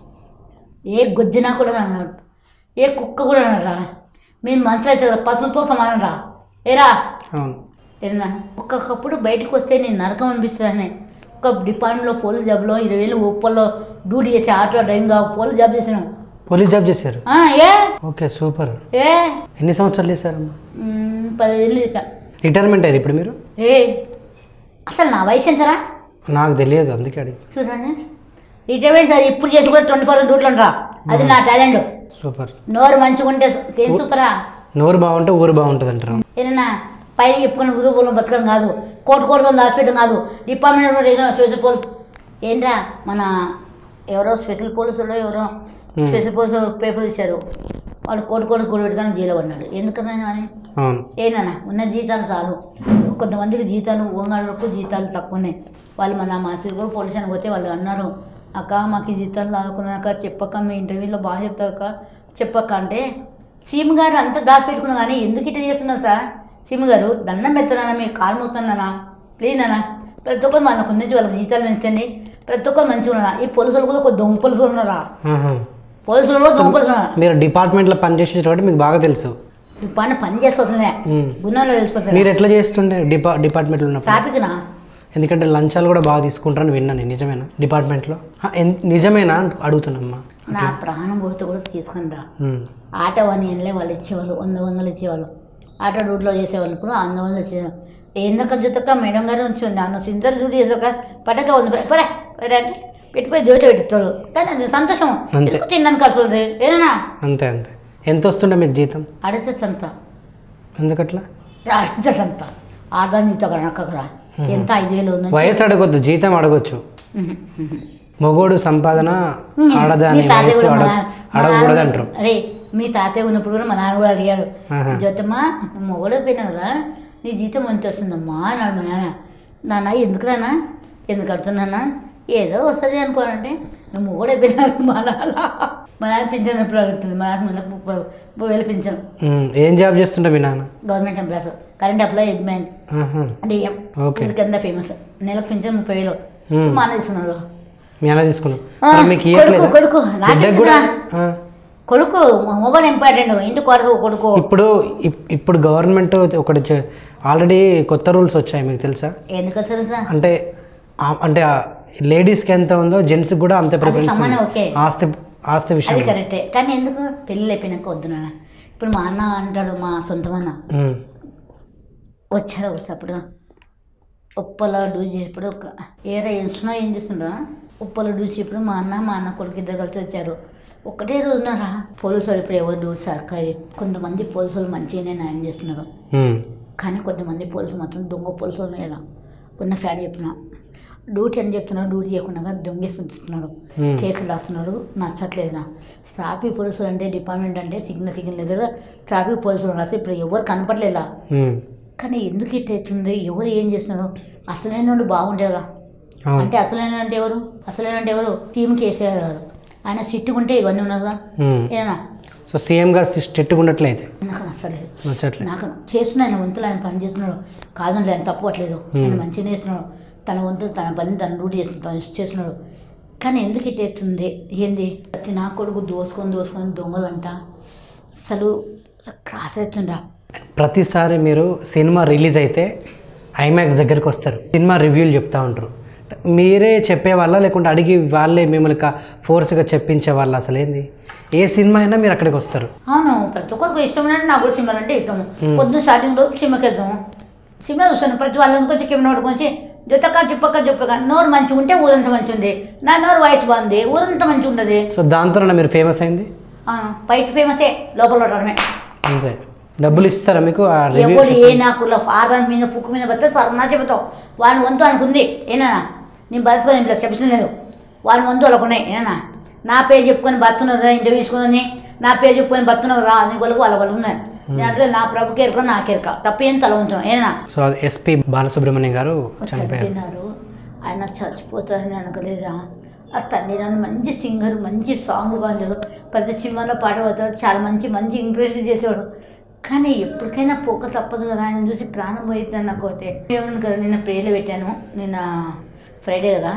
ఏ గొజ్జినా కూడా అన్నాడు ఏ కుక్క కూడా అన్నారా మీ మనసులో అయితే కదా పశువులతో సమానం రా ఏరా అవును ఏనా ఒక్కొక్కప్పుడు బయటకు వస్తే నేను నరకం అనిపిస్తుందని ఒక డిపార్ట్మెంట్లో పోలీస్ జాబ్లో ఇరవై వేలు ఉప్పల్లో డ్యూటీ చేసి ఆటో డ్రైవింగ్ పోలీస్ జాబ్ చేసినాం పోలీస్ జాబ్ చేశారు ఆ, ఏ ఓకే సూపర్ ఏ ఎన్ని సంవత్సరాలు చేశారమ్మా మ్, పదిహేను చేశా రిటైర్మెంట్ అయ్యారు ఇప్పుడు మీరు ఏ అసలు నా వయసు ఎంతరా నాకు తెలియదు అందుకే అడిగి చూడండి రిటైర్మెంట్ సార్ ఇప్పుడు చేసి కూడా ట్వంటీ ఫోర్ డ్యూటీలు ఉండరా అది నా టాలెంట్ సూపర్ నోరు మంచిగా ఉంటే ఏం సూపరా నోరు బాగుంటే ఊరు బాగుంటుంది అంటారు ఏదైనా పైన చెప్పుకుని ఉదయం బతకడం కాదు కోటి కోటి మంది హాస్పిటల్ కాదు డిపార్ట్మెంట్ ఏదైనా స్పెషల్ పోలీస్ ఏంట్రా మన ఎవరో స్పెషల్ పోలీసులు ఎవరో Hmm. స్పెషల్ పోలీసులు పేపర్ ఇచ్చారు వాళ్ళు కోటి కోటి కోటి పెట్టుకొని జైలు పడినాడు ఎందుకన్నా అని అవును ఏనా ఉన్న జీతాలు చాలు కొంతమందికి జీతాలు ఓంగాళ్ళకు జీతాలు తక్కువ ఉన్నాయి వాళ్ళు మన మా సిరుగురు పోలీస్ అని పోతే వాళ్ళు అన్నారు అక్క మాకు ఈ జీతాలు రాకున్నాక చెప్పక్క మీ ఇంటర్వ్యూలో బాగా చెప్తాక చెప్పక్క అంటే సీఎం గారు అంతా దాచిపెట్టుకున్నా కానీ ఎందుకు ఇట్లా చేస్తున్నారు సార్ సీఎం గారు దండం పెడుతున్నానా మీ కాలు మొత్తున్నానా ప్లీజ్ అన్నా ప్రతి ఒక్కరు మనకు నుంచి వాళ్ళకి జీతాలు పెంచండి ప్రతి ఒక్కరు మంచిగా ఉన్నారా ఈ పోలీసులు కూడా ఒక దొంగ పోలీసులు ఉన్నారా ఆహా. పోలీసులు కూడా దొంగ పోలీసులు ఉన్నారా మీరు డిపార్ట్మెంట్లో పనిచేసేది కాబట్టి మీకు బాగా తెలుసు ఈ పని పని చేస్తుందే ఉమ్. గుణంలో తెలిసిపోతుంది మీరు ఎట్లా చేస్తుండే డిపా డిపార్ట్మెంట్లో ఉన్నప్పుడు ట్రాఫిక్నా ఎందుకంటే లంచాలు కూడా బాగా తీసుకుంటారని విన్నాను నేను. నిజమేనా డిపార్ట్మెంట్లో ఆ, ఎన్- నిజమేనా అని అడుగుతున్నామ్మా నా ప్రాణం పోతే కూడా తీసుకుని రా ఉమ్. ఆటో వన్ ఎన్లే వాళ్ళు ఇచ్చేవాళ్ళు వంద వందలు ఇచ్చేవాళ్ళు ఆటో డ్యూటీలో చేసేవాళ్ళు కూడా వంద వందలు ఇచ్చేవాళ్ళు ఏందక్క జుతక్క మేడం గారు ఉంచుంది అన్న సింతలు డ్యూటీ చేసాక పటక ఉంది పరే పరే అంటే పెట్టిపోయి జోటి పెట్టుతాడు కానీ అది సంతోషం అంతే. ఎందుకు తిన్నాను కలుపుతుంది ఏనా అంతే అంతే ఎంత వస్తుండే మీకు జీతం అడిచేసంత ఎందుకట్లా అడిచేసంత ఆదా నీతో కనక్కరా ఎంత ఐదు వేలు ఉందని వయసు అడగొద్దు జీతం అడగొచ్చు మగోడు సంపాదన ఆడదాని మీ తాతయ్య వయసు కూడా మా అడగ నాన్న- మా అడగకూడదు నాన్న- అంటారు అరే మీ తాతయ్య ఉన్నప్పుడు కూడా మా నాన్న కూడా అడిగారు ఆహా. జ్యోతమ్మ నువ్వు మొగడు పోయినా కదా నీ జీతం ఎంత వస్తుందమ్మా అన్నాడు మా నాన్న నాన్న ఎందుకు నాన్న ఎందుకు కడుతున్నానా ఏదో వస్తుంది అనుకోనంటే నువ్వు మొగడు అయిపోయినాడు మా నాన్న మా నాన్న పింఛన్ ఎప్పుడు అడుగుతుంది మా నాన్న నెలకు ముప్పై ముప్పై వేలు పింఛన్ ఉమ్, ఏం జాబ్ చేస్తుంటే మీ నాన్న గవర్నమెంట్ ఎంప్లాయీస్ కరెంట్ అప్లై ఎగ్మెన్ ఆహా. DM okay. కింద ఫేమస్ నెలకు పింఛన్ ముప్పై వేలు ఉమ్, మా అన్న ఇస్తున్నాడు మీ అన్న తీసుకున్నాం ఆ, మరి మీకు కొడుకు ఇవ్వట్లేదా? కొడుకు నాకు బిడ్డకు కూడా ఇస్తున్నా. ఆ. కొడుకు మొబైల్ ఇంపార్టెంట్ ఇంటి కొడుకు కొడుకు ఇప్పుడు ఇప్- ఇప్పుడు గవర్నమెంట్ ఒకటి ఆల్రెడీ కొత్త రూల్స్ వచ్చాయి మీకు తెలుసా ఎందుకు తెలుసా అంటే ఆ- అంటే లేడీస్కి ఎంత ఉందో జెంట్స్కి కూడా అంతే ప్రిఫరెన్స్ సమానం, ఓకే. ఆస్తి ఆస్తి విషయం అది కరెక్టే కానీ ఎందుకు పెళ్ళి అయిపోయినాక వద్దు నాన్న ఇప్పుడు మా అన్న అంటాడు మా సొంతం అన్న ఉమ్, వచ్చారు వచ్చేటప్పుడు ఉప్పలో డూజ్ చేసేప్పుడు ఒక ఏరా ఎంచున్నా ఏం చేస్తుండ్రా ఉప్పలో డూజ్ చేసేప్పుడు మా అన్న మా అన్న కొడుకు ఇద్దరు కలిసి వచ్చారు ఒకటే రోజున్నారా పోలీసు వాళ్ళు ఇప్పుడు ఎవరు డూర్ సర్కారీ కొంతమంది పోలీసులు మంచిగానే న్యాయం చేస్తున్నారు ఉమ్, కానీ కొంతమంది పోలీసులు మాత్రం దొంగ పోలీసులు ఉన్నాయి ఉన్న ఫ్యాడ్ చెప్తున్నా డ్యూటీ అని చెప్తున్నారు డ్యూటీ చేయకుండా దొంగేస్తున్నారు ఉమ్, కేసులు రాస్తున్నారు నచ్చట్లేదు నా ట్రాఫిక్ పోలీసులు అంటే డిపార్ట్మెంట్ అంటే సిగ్నల్ సిగ్నల్ దగ్గర ట్రాఫిక్ పోలీసులు రాసి ఇప్పుడు ఎవరు కనపడలేదా ఉమ్, కానీ ఎందుకు ఇట్లా అవుతుంది ఎవరు ఏం చేస్తున్నారు అసలైన వాళ్ళు బాగుండే కదా అవును అంటే అసలైన అంటే ఎవరు అసలైన అంటే ఎవరు టీమ్ కేసీఆర్ గారు ఆయన సిట్టుకుంటే ఇవన్నీ ఉన్నదా ఉమ్. ఏనా సో సీఎం గారు స్టెట్టుగా ఉండట్లేదు నాకు నచ్చలేదు నచ్చట్లేదు నాకు చేస్తున్నా ఆయన వంతులు ఆయన పని చేస్తున్నాడు కాదండి ఆయన తప్పట్లేదు ఆయన Hmm. మంచిగా చేస్తున్నాడు తన వంతు తన పని తన డ్యూటీ చేస్తున్నాడు తను చేస్తున్నాడు కానీ ఎందుకు ఇట్టేస్తుంది ఏంది ప్రతి నా కొడుకు దోసుకొని దోసుకొని దొంగలంట అసలు క్రాస్ అవుతుండ్రా ప్రతిసారి మీరు సినిమా రిలీజ్ అయితే ఐమాక్స్ దగ్గరికి వస్తారు సినిమా రివ్యూలు చెప్తా ఉంటారు మీరే చెప్పేవాళ్ళ లేకుంటే అడిగి వాళ్ళే మిమ్మల్ని ఫోర్స్గా చెప్పించే వాళ్ళు అసలు ఏంది ఏ సినిమా అయినా మీరు అక్కడికి వస్తారు అవును ప్రతి ఒక్కరికి ఇష్టం అంటే నాకు కూడా సినిమాలు అంటే ఇష్టం Hmm. పొద్దున్న స్టార్టింగ్లో సినిమాకి వెళ్తాము సినిమా చూస్తాను ప్రతి వాళ్ళని కొంచెం కింద నోటు కొంచెం జుత్తక చుప్పక చుప్పక నోరు మంచిగా ఉంటే ఊరంతా మంచిగా ఉంది నా నోరు వయసు బాగుంది ఊరంతా మంచిగా ఉండదు సో దాంతో మీరు ఫేమస్ అయింది ఆ, పైకి ఫేమసే లోపల ఉండడమే అంతే డబ్బులు ఇస్తారా మీకు ఆ రివ్యూ ఎవడు ఏ నాకు ఫాదర్ మీద పుక్కు మీద పడితే సరనా చెబుతావు వాని వంతు అనుకుంది ఏనా నేను బతుకుని ఇంట్లో చెప్పలేదు వాని వంతు వాళ్ళకు ఉన్నాయి ఏనా నా పేరు చెప్పుకొని బతున్నారు ఇంటర్వ్యూ తీసుకుని నా పేరు చెప్పుకొని బతున్నారు రా నీ వాళ్ళకు వాళ్ళ వాళ్ళు ఉన్నాయి నేను అంటే నా ప్రభుకి ఎరుక నాకు ఎరుక తప్పేం తల ఉంచాం ఏనా సో అది ఎస్పి బాలసుబ్రహ్మణ్యం గారు చనిపోయారు చనిపోయినారు ఆయన చచ్చిపోతారని అనగలేరా ఆ తండ్రి నన్ను మంచి సింగర్ మంచి సాంగ్ పాడారు పెద్ద సినిమాలో పాట పాడతాడు చాలా మంచి మంచి ఇంప్రెస్ చేసేవాడు కానీ ఎప్పటికైనా పోక తప్పదు కదా ఆయన చూసి ప్రాణం పోయిద్దని నాకు అయితే ఏమని కదా నిన్న ప్రేయర్లు పెట్టాను నిన్న ఫ్రైడే కదా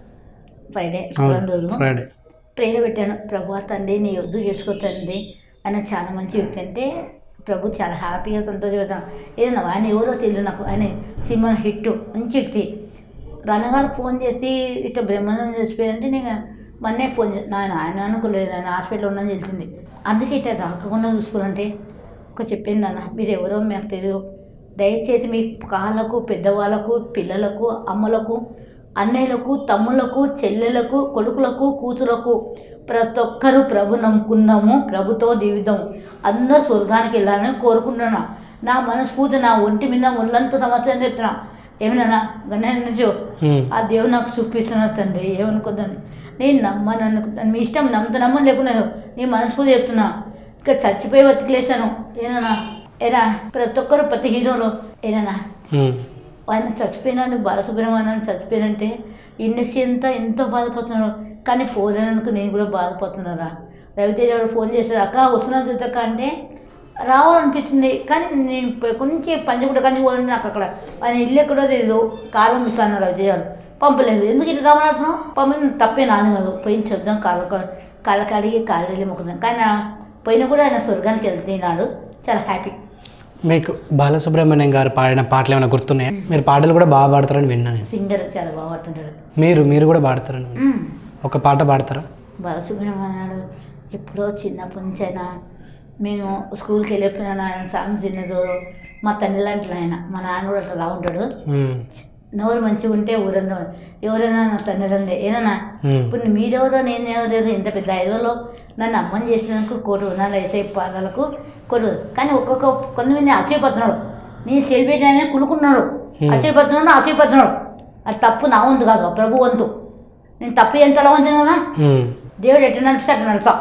ఫ్రైడే శుక్రవారం రోజు ఫ్రైడే ప్రేయర్ పెట్టాను ప్రభు తండ్రి నీ వద్దు చేసుకో తండ్రి ఆయన చాలా మంచి వ్యక్తి అంటే ప్రభు చాలా హ్యాపీగా సంతోషపడతాను ఏదన్నా ఆయన ఎవరో తెలియదు నాకు ఆయన సినిమా హిట్ మంచి వ్యక్తి రణగాడు ఫోన్ చేసి ఇట్లా బ్రహ్మానందం చచ్చిపోయారంటే నేను మొన్నే ఫోన్ చేసి నాయన ఆయన అనుకోలేదు ఆయన హాస్పిటల్లో ఉన్నాను తెలిసింది అందుకే ఇట్లా రాకుండా చూసుకోవాలంటే ఒక చెప్పింది నాన్న మీరు ఎవరో మాకు తెలియదు దయచేసి మీ కాళ్ళకు పెద్దవాళ్ళకు పిల్లలకు అమ్మలకు అన్నయ్యలకు తమ్ములకు చెల్లెలకు కొడుకులకు కూతులకు ప్రతి ఒక్కరూ ప్రభు నమ్ముకుందాము ప్రభుతో జీవితం అందరూ స్వర్గానికి వెళ్ళాలని కోరుకుంటున్నా నా మనస్ఫూర్తి నా ఒంటి మీద ఒళ్ళంతా సమస్య చెప్తున్నా ఏమన్నా గణేష్ నుంచి ఉమ్, ఆ దేవుడు నాకు చూపిస్తున్నా తండ్రి ఏమనుకోద్దని నేను నమ్మను అనుకుంటాను మీ ఇష్టం నమ్ముతా నమ్మని లేకుండా నీ మనస్ఫూర్తి చెప్తున్నా ఇంకా చచ్చిపోయి బతికిలేశాను ఏనా ఏనా ప్రతి ఒక్కరు ప్రతి హీరోలు ఏనా ఉమ్, ఆయన చచ్చిపోయినాడు బాలసుబ్రహ్మణ్యం చచ్చిపోయినంటే ఇండస్ట్రీ అంతా ఎంతో బాధపడుతున్నారు కానీ పోలేనందుకు నేను కూడా బాధపడుతున్నారా రవితేజ గారు ఫోన్ చేశారు అక్క వస్తున్నా చూద్దక్క అంటే రావాలనిపిస్తుంది కానీ నేను ఇక్కడి నుంచి పంచగుడ కంచి పోవాలంటే నాకు అక్కడ ఆయన ఇల్లు ఎక్కడో తెలియదు కాలం మిస్ అన్నాడు రవితేజ గారు పంపలేదు ఎందుకు ఇట్లా రావాల్సిన పంపిన తప్పే నాది కాదు పోయిన చెప్దాం కాళ్ళ కాళ్ళ కాడికి కాళ్ళ మొక్కుదాం కానీ ఆ పోయినా కూడా ఆయన స్వర్గానికి వెళ్తున్నాడు చాలా హ్యాపీ మీకు బాలసుబ్రహ్మణ్యం గారు పాడిన పాటలు ఏమైనా గుర్తున్నాయా మీరు పాటలు కూడా బాగా పాడతారని విన్నాను నేను. సింగర్ చాలా బాగా పడుతుంటాడు మీరు మీరు కూడా పాడతారని విన్నాను. మ్మ్. ఒక పాట పాడతారా బాలసుబ్రహ్మణ్యుడు ఎప్పుడో చిన్నప్పటి నుంచి అయినా మేము స్కూల్కి వెళ్ళిపోయినా ఆయన సాంగ్ తిన్నదో మా తండ్రి లాంటి ఆయన మా నాన్న కూడా అట్లా లా ఉంటాడు ఉమ్, నోరు మంచిగా ఉంటే ఊరంతా ఎవరైనా నా తండ్రి ఏదన్నా ఉమ్, ఇప్పుడు మీరెవరో నేను ఎవరో ఇంత పెద్ద ఐదులో నన్ను అమ్మని చేసినందుకు కోటి ఉన్నాను వేసే పాదాలకు కోటి కానీ ఒక్కొక్క కొంతమంది అసూయపడుతున్నాడు నేను సెలిబ్రేట్ అయినా కులుకున్నాడు Hmm. అసూయపడుతున్నాడు అసూయపడుతున్నాడు అది తప్పు నా వంతు కాదు ఆ ప్రభు వంతు నేను తప్పు ఎంతలా ఉంటుంది కదా ఉమ్, దేవుడు ఎట్లా నడిపిస్తే అట్లా నడుపుతా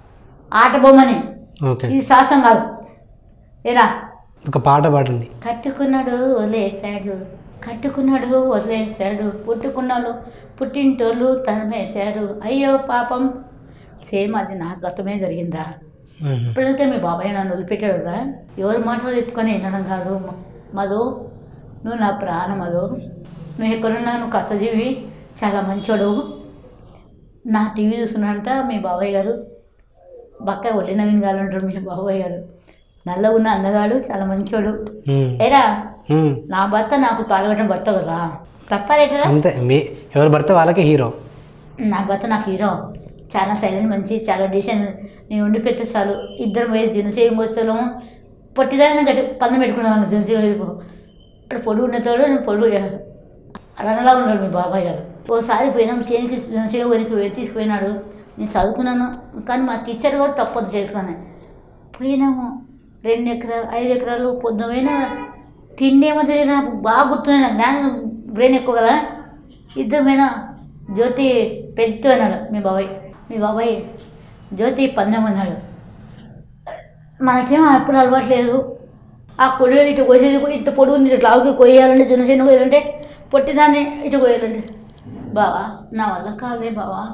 ఆట బొమ్మని ఓకే ఇది శాసం కాదు ఏరా ఒక పాట పాడండి కట్టుకున్నాడు వదిలేశాడు కట్టుకున్నాడు వదిలేశాడు పుట్టుకున్నాడు పుట్టింటోళ్ళు తనమేశారు అయ్యో పాపం సేమ్ అది నా గతమే జరిగిందా మ్మ్. ఇప్పుడైతే మీ బాబాయ్ నన్ను వదిలిపెట్టాడు కదా ఎవరి మాటలు ఎత్తుకొని వినడం కాదు మధు నువ్వు నా ప్రాణం మధు నువ్వు ఎక్కడున్నా నువ్వు కష్టజీవి చాలా మంచోడు నా టీవీ చూస్తున్నాడంట మీ బాబాయ్ గారు బక్క ఒడ్డి నవీన్ గారు అంటారు మీ బాబాయ్ గారు నల్లగా ఉన్న అందగాడు చాలా మంచోడు మ్మ్. ఏరా మ్మ్. నా భర్త నాకు తాగడం భర్త కదా తప్పారేటరా అంతే మీ ఎవరు పడితే వాళ్ళకి హీరో నా భర్త నాకు హీరో చాలా సైలెంట్ మంచి చాలా డీసెంట్ నేను వండి పెడితే చాలు ఇద్దరు పోయి దినసేయం పోస్తాము పొట్టిదాన్ని గట్టి పందెం పెట్టుకున్నాను దినసేయం వైపు అక్కడ పొడుగు ఉన్నతోడు నేను పొడుగు రణలా ఉన్నాడు మీ బాబాయ్ గారు ఓసారి పోయినాం చేనికి దినసేయం వరకు పోయి తీసుకుపోయినాడు నేను చదువుకున్నాను కానీ మా టీచర్ కూడా తప్పదు చేసుకున్నాను పోయినాము రెండు ఎకరాలు ఐదు ఎకరాలు పొద్దున పోయినా తిండి ఏమో తెలియదు నాకు బాగా గుర్తుంది నాకు జ్ఞానం బ్రెయిన్ ఎక్కువ కదా ఇద్దరు పోయినా జ్యోతి పెద్ద అన్నాడు మీ బాబాయ్ మీ బాబాయ్ జ్యోతి పందెం అన్నాడు మనకేమో అప్పుడు అలవాటు లేదు ఆ కొయ్యలు ఇటు కొయ్యేది ఇంత పొడుగు ఉంది ఇట్లా లావుకి కొయ్యాలంటే జనసేన కొయ్యాలంటే పొట్టిదాన్ని ఇటు కొయ్యాలంటే బావా నా వల్ల కాదే బావా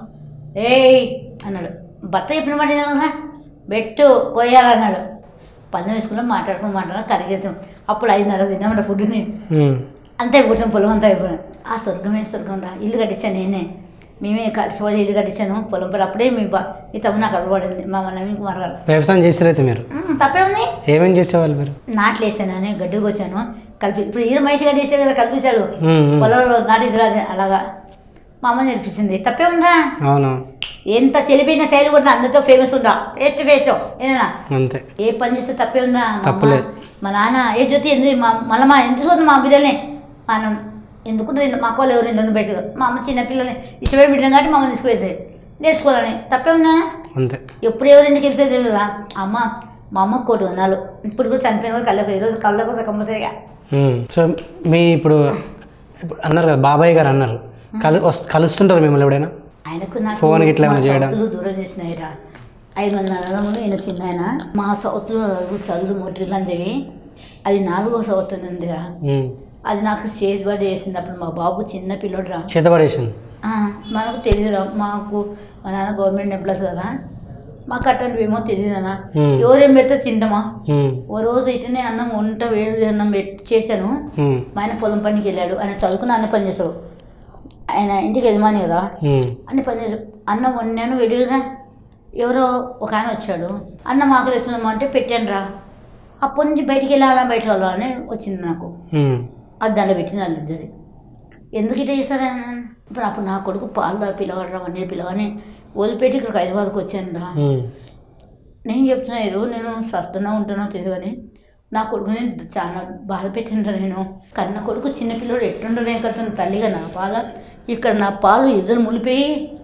ఏయ్ అన్నాడు భర్త చెప్పిన మాట వినాలి బెట్టు కొయ్యాలన్నాడు పందెం వేసుకున్నాం మాట్లాడుకుని మాట్లాడుకుని కరిగేద్దాం అప్పుడు ఐదున్నర తిన్నామంట ఫుడ్ని మ్మ్. అంతా అయిపోతాం పొలం అంతా అయిపోయాం ఆ స్వర్గమే స్వర్గం రా ఇల్లు కట్టించాను నేనే మేమే కలిసిపడి ఇల్లు కట్టించాను పొలం పొలం అప్పుడే మీ బా మీ తమ్ముడు నాకు అలవాడింది మా నవీన్ కుమార్ గారు వ్యవసాయం చేసారైతే మీరు "ఉమ్, తప్పే ఉంది ఏమేం చేసేవాళ్ళు మీరు నాట్లు వేసాను గడ్డి కోసాను కలిపి ఇప్పుడు ఈర మనిషి గడ్డి వేసే కదా కల్పించాడు మ్మ్. మ్మ్. పొలంలో నాటేసి రాదు అలాగా మా అమ్మ నేర్పించింది తప్పే ఉందా అవును ఎంత చెలిపోయిన శైలి కూడా అందరితో ఫేమస్ ఉందా ఫేస్ టు ఫేస్ ఏనా అంతే ఏ పని చేస్తే తప్పే ఉందా మా అమ్మ, తప్పులేదు. మా నాన్న ఏ జ్యోతి ఎందుకు మా మళ్ళీ మా ఎందుకు ఉంది మా బిడ్డల్ని మనం ఎందుకు రెండు మా వాళ్ళు ఎవరు రెండు బయటకు మా అమ్మ చిన్న పిల్లల్ని ఇష్టమైన బిడ్డలు కాబట్టి మా అమ్మ తీసుకుపోతుంది నేర్చుకోవాలని తప్పే ఉందా అంతే ఎప్పుడు ఎవరింటికి వెళ్తే తెలియదా అమ్మ మా అమ్మ కోటి వందలు ఇప్పుడు కూడా చనిపోయిన కూడా కళ్ళకు ఈరోజు కళ్ళకు వస్తే కంపల్సరీగా మ్మ్. సో మీ ఇప్పుడు ఇప్పుడు అన్నారు కదా బాబాయ్ గారు అన్నారు కలు వస్- కలుస్తుంటారు మిమ్మల్ని ఎప్పుడైనా ఆయనకు నాకు ఫోన్ గిట్ల మా ఏమైనా చేయడం? సౌతులు దూరం చేసినాయిరా ఐదు వందల నలభై ఈయన చిన్న ఆయన మా సౌతులు చదువు మొట్టిలందేవి అది నాలుగో సౌత్ ఉందిరా మ్మ్. అది నాకు స్టేజ్ బర్త్డే చేసినప్పుడు మా బాబు చిన్న పిల్లోడురా చేతపడేసింది ఆ, మనకు తెలియదురా మాకు మా నాన్న గవర్నమెంట్ ఎంప్లాయీస్ కదా మాకు అట్లాంటివి ఏమో తెలియదనా మ్మ్. ఎవరేం పెడితే తింటామా మ్మ్. ఓ రోజు ఇటనే అన్నం వంట వేడి అన్నం పెట్టి చేశాను మ్మ్. మా ఆయన పొలం పనికి వెళ్ళాడు ఆయన చదువుకుని అన్న పని చేశాడు ఆయన ఇంటికి యజమాని కదా మ్మ్. అన్ని పని చేశాడు అన్నం వండాను విడిగా ఎవరో ఒక ఆయన వచ్చాడు అన్నం ఆకలి వేస్తున్నామా అంటే పెట్టాను రా అప్పటి నుంచి బయటికి వెళ్ళాలా బయటకు వెళ్ళాలని వచ్చింది నాకు మ్మ్. అది దాంట్లో పెట్టింది వాళ్ళు అది ఎందుకు ఇట్లా చేశారు ఆయన ఇప్పుడు అప్పుడు నా కొడుకు పాలు దా పిల్లవాడు వన్ ఇయర్ పిల్లవాడిని వదిలిపెట్టి ఇక్కడికి హైదరాబాద్కి వచ్చాను రా మ్మ్. నేను చెప్తున్నా ఈరోజు నేను సస్తున్నా ఉంటున్నా తెలియదు కానీ నా కొడుకుని చాలా బాధ పెట్టిండ్రా నేను కన్న కొడుకు చిన్నపిల్లడు ఎట్టుండో కడుతున్న తల్లిగా నా బాధ ఇక్కడ నా పాలు ఇద్దరు ములిపోయి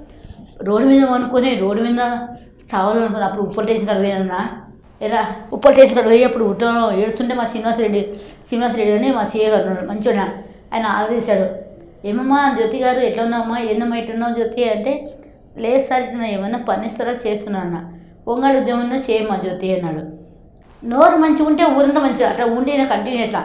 రోడ్డు మీద అనుకొని రోడ్డు మీద చావాలనుకుని అప్పుడు ఉప్పల్ టేషన్ కాడ పోయినా ఎరా ఉప్పల్ టేషన్ కాడ పోయి అప్పుడు ఉట్టంలో ఏడుస్తుంటే మా శ్రీనివాసరెడ్డి శ్రీనివాసరెడ్డి అని మా సీఏ గారు ఉన్నాడు మంచిగా ఆయన ఆదరించాడు ఏమమ్మా జ్యోతి గారు ఎట్లా ఉన్నావమ్మా ఏందమ్మా ఎట్లున్నావు జ్యోతి అంటే లేదు సార్ ఇట్లా ఏమన్నా పని ఇస్తారా చేస్తున్నా అన్న పొంగాడు ఉద్యమం చేయమ్మా జ్యోతి అన్నాడు నోరు మంచిగా ఉంటే ఊరంతా మంచిగా అట్లా ఉండి నేను కంటిన్యూ చేస్తా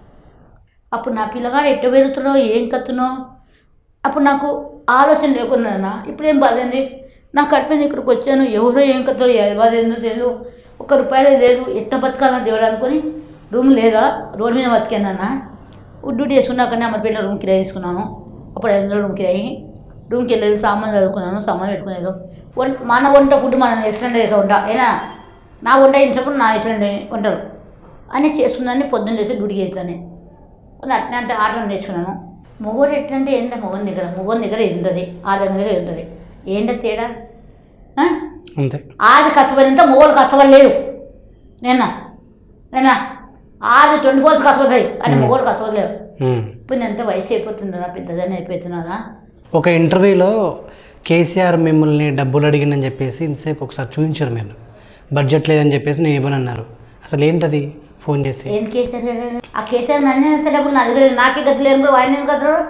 అప్పుడు నా పిల్లగాడు ఎట్ట పెరుగుతున్నావు ఏం కత్తునో అప్పుడు నాకు ఆలోచన లేకున్నా ఇప్పుడు ఏం బాధండి నా కడుపు మీద ఇక్కడికి వచ్చాను ఎవరో ఏం కత్తో ఏ బాధ ఏందో తెలియదు ఒక్క రూపాయలు లేదు ఎట్ట బతకాలని దేవుడు అనుకొని రూమ్ లేదా రోడ్డు మీద బతికానన్నా డ్యూటీ చేసుకున్నాకనే అమ్మపేట రూమ్ కిరాయి తీసుకున్నాను అప్పుడు ఐదు వందలు రూమ్ కిరాయి రూమ్కి వెళ్ళేది సామాన్ చదువుకున్నాను సామాన్ పెట్టుకునేది వంట మన వంట ఫుడ్ మనం ఎక్స్టెండ్ చేసే వంట అయినా నా వంట అయినప్పుడు నా ఎక్స్టెండ్ వంటలు అని చేస్తుందని పొద్దున్న లేసి డ్యూటీకి వెళ్తాను అది అట్లా అంటే ఆటలు నేర్చుకున్నాను మొగోడు ఎట్లంటే ఏంటంటే మొగోని దగ్గర మొగోని దగ్గర ఉంటుంది ఆడ దగ్గర ఉంటుంది ఏంటో తేడా ఆ? అంతే ఆది కష్టపడినంత మొగోడు కష్టపడలేడు నేనా నేనా ఆది ట్వంటీ ఫోర్త్ కష్టపడతాయి కానీ Hmm. మొగోడు కష్టపడలేడు మ్మ్. ఇప్పుడు నేను ఎంత వయసు అయిపోతుందా పెద్దదని అయిపోతున్నారా ఒక ఇంటర్వ్యూలో కేసీఆర్ మిమ్మల్ని డబ్బులు అడిగిందని చెప్పేసి ఇంతసేపు ఒకసారి చూపించారు మీరు బడ్జెట్ లేదని చెప్పేసి నేను ఇవ్వను అన్నారు అసలు ఏంటది ఫోన్ చేసి ఏం కేసీఆర్ గారు? ఆ కేసీఆర్ నన్ను ఎంత డబ్బులు నా దగ్గర లేదు. నాకే గతి లేరు కూడా ఆయన ఎందుకు కదరు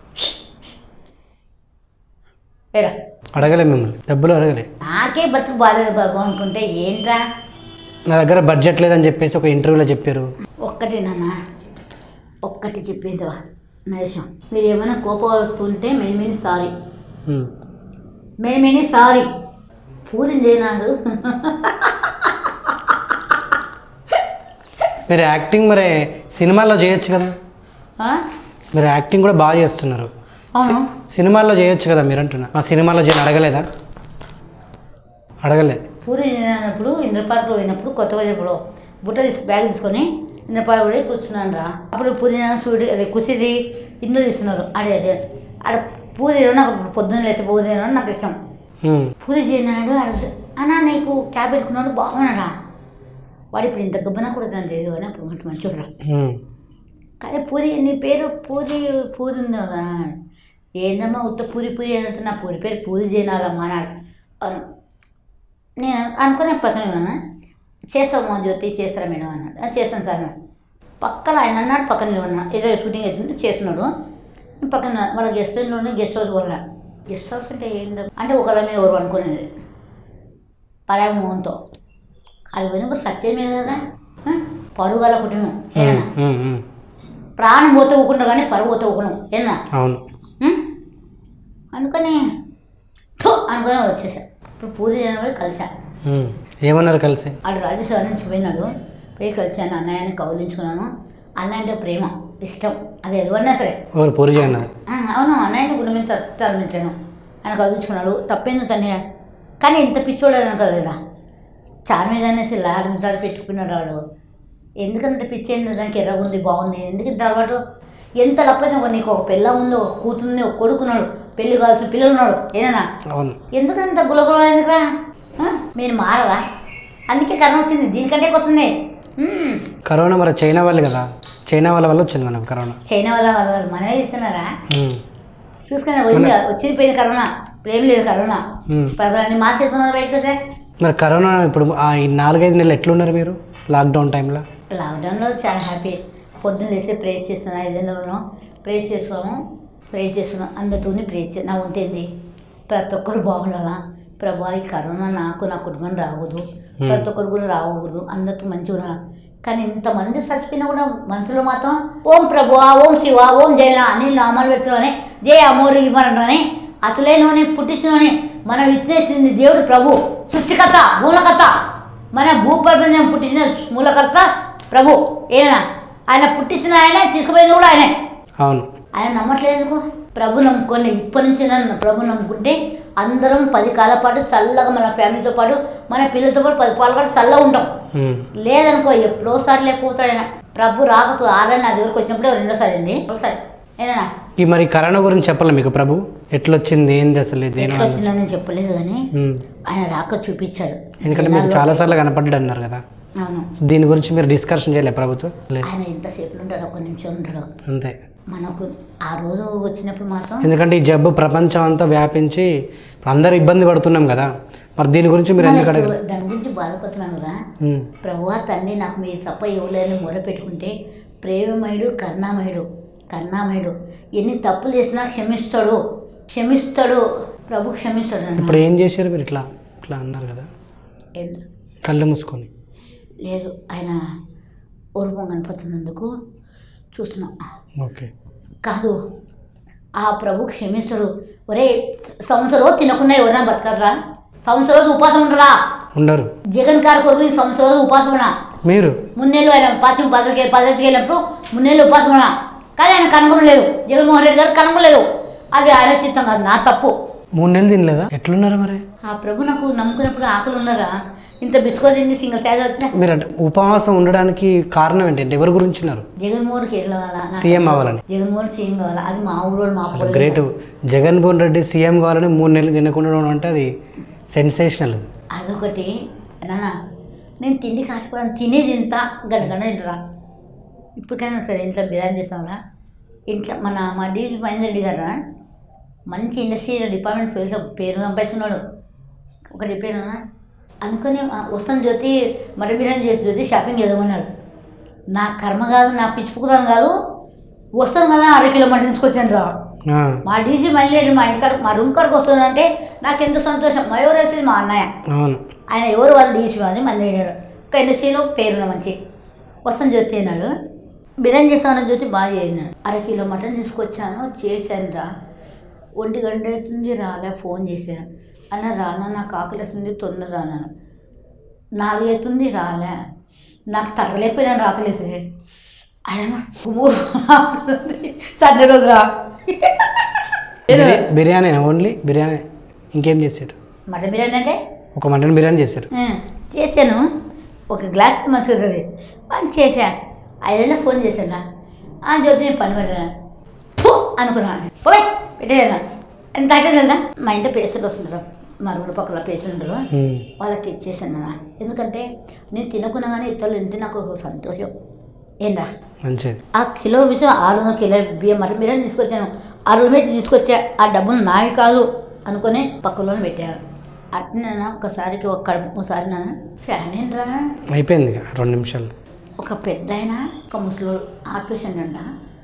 ఏరా అడగలే మిమ్మల్ని డబ్బులు అడగలే నాకే బతుకు బాగాలేదు బాబు అనుకుంటే ఏంట్రా నా దగ్గర బడ్జెట్ లేదని చెప్పేసి ఒక ఇంటర్వ్యూలో చెప్పారు ఒక్కటి నాన్న ఒక్కటి చెప్పేదివా నరేశం మీరు ఏమైనా కోపడుతుంటే మెని మెని సారీ మ్మ్. మెని మెని సారీ పూరి చేయనాడు మీరు యాక్టింగ్ మరి సినిమాల్లో చేయొచ్చు కదా ఆ? మీరు యాక్టింగ్ కూడా బాగా చేస్తున్నారు అవును సినిమాల్లో చేయొచ్చు కదా మీరు అంటున్నా మా సినిమాలో చేయని అడగలేదా అడగలేదు పూరి తినప్పుడు ఇంద్రపార్క్లో పోయినప్పుడు కొత్తగా చెప్పుడు బుట్ట తీసు బ్యాగ్ తీసుకొని ఇంద్రపార్క్ పోయి కూర్చున్నాను రా అప్పుడు పూరి సూడి అదే కుసిరి ఇందు తీస్తున్నారు అడే అదే ఆడ పూరి తినడం నాకు పొద్దున్న లేచి పూరి తినడం నాకు ఇష్టం ఉమ్, పూరి చేయనాడు ఆడ అన్నా నీకు క్యాబ్ పెట్టుకున్నాడు బాగున్నాడా వాడు ఇప్పుడు ఇంత గబ్బన కూడా దాని లేదు అని అప్పుడు మంచి మంచోడు ఉమ్, కానీ పూరి నీ పేరు పూరి పూరి ఉంది కదా ఏందమ్మా ఉత్త పూరి పూరి అని నా పూరి పేరు పూరి చేయనాలమ్మా అన్నాడు అవును. నేను అనుకునే పక్కన ఉన్నాను చేస్తాము జ్యోతి చేస్తారా మేడం అన్నాడు "ఆ, చేస్తాను సార్ అన్నాడు పక్కన ఆయన అన్నాడు పక్కన ఉన్నా ఏదో షూటింగ్ అవుతుంది చేస్తున్నాడు నేను పక్కన వాళ్ళ గెస్ట్ హౌస్లోనే గెస్ట్ హౌస్ కొన్నా గెస్ట్ హౌస్ అంటే ఏందో అంటే ఒకళ్ళ మీద ఎవరు అనుకునేది పరాయి మోహన్తో అది పోయినప్పుడు సత్యం మీద కదా ఆ? పరువు గల కుటుంబం ఉమ్, ఏనా ఉమ్, ఉమ్. ప్రాణం పోతే ఊకుండా కానీ పరువు పోతే ఊకున్నాం ఏనా అవును ఉం? అందుకని థు అనుకుని వచ్చేసా ఇప్పుడు పూజ చేయడం పోయి కలిసా ఉమ్. ఏమన్నారు కలిసి ఆడు రాజేశ్వరం నుంచి పోయినాడు పోయి కలిసాను అన్నయ్యని కౌలించుకున్నాను అన్నయ్య అంటే ప్రేమ ఇష్టం అది ఎవరన్నా సరే ఎవరు పూరి చేయన్నారు ఆ, అవును అన్నయ్యని గుండె మీద తలమించాను ఆయన కౌలించుకున్నాడు తప్పేందు తనయ్య కానీ ఇంత పిచ్చోడు అని కదా చార్ మీద అనేసి లారీ మీద పెట్టుకున్నాడు వాడు ఎందుకంత పిచ్చేంది దానికి ఎర్రగుంది బాగుంది ఎందుకు ఇంత అలవాటు ఎంత లప్పైనా ఒక నీకు ఒక పిల్ల ఉంది ఒక కూతుంది ఒక కొడుకున్నాడు పెళ్లి కావాల్సిన పిల్లలు ఉన్నాడు ఏనా అవును ఎందుకంత గులగుల ఎందుకురా ఆ? మీరు మారరా అందుకే కరోనా వచ్చింది దీనికంటే కొత్తుంది మ్మ్. కరోనా మరి చైనా వాళ్ళు కదా చైనా వాళ్ళ వల్ల వచ్చింది మనకు కరోనా చైనా వల్ల వాళ్ళ వాళ్ళు మనమే ఇస్తున్నారా ఉమ్, చూసుకున్నా పోయింది వచ్చింది పోయింది కరోనా ఇప్పుడు ఏం లేదు కరోనా ఉమ్. అన్ని మాస్క్ వేసుకున్నారు బయటకు వస్తే మరి కరోనా ఇప్పుడు ఆ ఈ నాలుగైదు నెలలు ఎట్లున్నారు మీరు లాక్డౌన్ టైంలో లాక్డౌన్లో చాలా హ్యాపీ పొద్దున్న లేసి ప్రేస్ చేస్తున్నాం ఐదేళ్ళలో ప్రేస్ చేసుకున్నాము ప్రేస్ చేసుకున్నాం అందరితో ప్రేస్ చే నా ఉంటేంది ప్రతి ఒక్కరు బాగుండాలా ప్రభా ఈ కరోనా నాకు నా కుటుంబం రాకూడదు ప్రతి ఒక్కరు కూడా రాకూడదు అందరితో మంచిగా ఉండాలి కానీ ఇంతమంది చచ్చిపోయినా కూడా మనసులో మాత్రం ఓం ప్రభు ఓం శివ ఓం జయన అని నామాలు పెడుతున్నానే జయ అమోరు ఇవ్వనని అసలేనోని పుట్టించినోని మన విత్నేసింది దేవుడు ప్రభు సృష్టికర్త మూలకర్త మన భూప్రపంచం పుట్టించిన మూలకర్త ప్రభు ఏనా ఆయన పుట్టించిన ఆయన తీసుకుపోయింది కూడా ఆయనే అవును ఆయన నమ్మట్లేదు ఎందుకు? ప్రభు నమ్ముకొని ఇప్పటి నుంచి నన్ను ప్రభు నమ్ముకుంటే అందరం పది కాలాల పాటు చల్లగా మన ఫ్యామిలీతో పాటు మన పిల్లలతో పాటు పది పాల పాటు చల్లగా ఉంటాం ఉమ్, లేదనుకో ఎప్పుడోసారి లేకపోతాడు ఆయన ప్రభు రాకతో ఆల్రెడీ నా దగ్గరకు వచ్చినప్పుడే రెండోసారి అయింది ఒకసారి ఏనా ఈ మరి కరోనా గురించి చెప్పాలి మీకు ప్రభు ఎట్లొచ్చింది ఏంది అసలు దేని ఎట్లా వల్ల వచ్చిందని నేను చెప్పలేదు కానీ ఉమ్, ఆయన రాక చూపించాడు ఎందుకంటే మీకు చాలాసార్లు కనపడ్డాడు అన్నారు కదా అవును దీని గురించి మీరు డిస్కషన్ చేయలే ప్రభుత్వం లేదు ఆయన ఎంతసేపు ఉంటాడు ఒక నిమిషం ఉంటాడు అంతే మనకు ఆ రోజు వచ్చినప్పుడు మాత్రం ఎందుకంటే ఈ జబ్బు ప్రపంచం అంతా వ్యాపించి ఇప్పుడు అందరు ఇబ్బంది పడుతున్నాం కదా మరి దీని గురించి మీరు ఎందుకు మనకు అడగరు దాని గురించి బాధపడుతున్నాను రా ఉమ్, ప్రభువా తండ్రి నాకు మీరు తప్ప ఎవరైనా మొర పెట్టుకుంటే ప్రేమమయుడు కరుణామయుడు కరుణామయుడు ఎన్ని తప్పులు చేసినా క్షమిస్తాడు క్షమిస్తాడు ప్రభు క్షమిస్తాడు నన్ను ఇప్పుడు ఏం చేశారు మీరు ఇట్లా ఇట్లా అన్నారు కదా ఏం- కళ్ళు మూసుకొని లేదు ఆయన ఊరుపం కనపడుతున్నందుకు చూస్తున్నాం ఓకే కాదు ఆ ప్రభు క్షమిస్తాడు ఒరే సంవత్సరం తినకుండా ఎవరైనా బతకరా సంవత్సరం రోజు ఉపాసం ఉండరా ఉండరు జగన్ గారి కొరకు ఈ సంవత్సరం రోజు ఉపాసం ఉన్నా మీరు మున్నేళ్ళు ఆయన పశ్చిమ పదవికి పదవికి వెళ్ళినప్పుడు మున్నేళ్ళు ఉపాసం ఉన్నా కానీ ఆయన కనుగొనలేదు జగన్మోహన్ రెడ్డి గారు కనుగొనలేదు అది ఆయన చిత్తం కాదు నా తప్పు మూడు నెలలు తినలేదా ఎట్లున్నారా మరి ఆ ప్రభు నాకు నమ్ముకున్నప్పుడు ఆకలి ఉన్నారా ఇంత బిస్కో తిండి సింగిల్ తేగ వచ్చినా మీరు అంటే ఉపవాసం ఉండడానికి కారణం ఏంటంటే ఎవరి గురించి ఉన్నారు జగన్మోహన్కి వెళ్ళాలా నాకు సీఎం అవ్వాలని జగన్మోహన్ సీఎం కావాలా అది మా ఊరోడు మా అసలు పొలం. గ్రేట్ జగన్మోహన్ రెడ్డి సీఎం కావాలని మూడు నెలలు తినకుండా ఉండడం అంటే అది సెన్సేషనల్ అదొకటి నాన్న నేను తిండి కాసుకోవడం తినేది ఇంత గంట గంట తింటరా ఇప్పటికైనా సరే ఇంట్లో బిర్యానీ చేస్తామరా ఇంట్లో మన మా డి మహేందర్ రెడ్డి గారు మంచి ఇండస్ట్రీ డిపార్ట్మెంట్ పేరు పేరు సంపాదించుకున్నాడు ఒకటి పేరు అనుకుని ఆ, వస్తాను జ్యోతి మరి బిర్యానీ చేసి జ్యోతి షాపింగ్ చేద్దామన్నాడు నా కర్మ కాదు నా పిచ్చుకుదాను కాదు వస్తాను కదా అర కిలో మటన్ తీసుకొచ్చాను రా మా డీజీ మళ్ళీ మా ఇంటికాడ మా రూమ్ కాడికి వస్తుందంటే నాకు ఎంత సంతోషం మా ఎవరైతే మా అన్నయ్య అవును ఆయన ఎవరు వాళ్ళు డీసీ అని మంది అడిగాడు ఒక ఇండస్ట్రీలో పేరున్న మంచి వస్తాను జ్యోతి అన్నాడు బిర్యానీ చేస్తాను జ్యోతి బాగా చేసినాడు అర కిలో మటన్ తీసుకొచ్చాను చేశాను రా ఒంటి గంట అవుతుంది రాలే ఫోన్ చేసా అన్న రానా నాకు ఆకలి వస్తుంది తొందర రానాను నాలుగు అవుతుంది రాలే నాకు తగ్గలేకపోయినా ఆకలేసి అడమా సండే రోజు రా బిర్యా- బిర్యానీనా ఓన్లీ బిర్యానీ ఇంకేం చేశారు మటన్ బిర్యానీ అంటే ఒక మటన్ బిర్యానీ చేశారు ఆ, చేశాను ఒక గ్లాస్ మంచిది పని చేశా ఐదైనా ఫోన్ చేశాను ఆ జ్యోతి నేను పని పెట్టాను ఫు అనుకున్నాను పోయి పెట్టేదాను ఎంత అంటే తెలుసా మా ఇంట్లో పేషెంట్ వస్తుంటారు మా రోడ్డు పక్కల పేషెంట్ ఉంటారు ఉమ్. వాళ్ళకి ఇచ్చేసాను నాన్న ఎందుకంటే నేను తినకున్నా కానీ ఇతరులు తింటే నాకు ఒక సంతోషం ఏంరా మంచిది ఆ కిలో విషయం ఆరు వందల కిలో బియ్యం మటన్ బిర్యానీ తీసుకొచ్చాను అరవై మీటర్ తీసుకొచ్చా ఆ డబ్బులు నావి కాదు అనుకుని పక్కలోనే పెట్టాను అట్నే ఒకసారికి ఒక్క ఒకసారి నాన్న ఫ్యాన్ ఏంట్రా అయిపోయింది ఇక రెండు నిమిషాలు ఒక పెద్ద ఆయన ఒక ముసలి ఆపరేషన్ అంట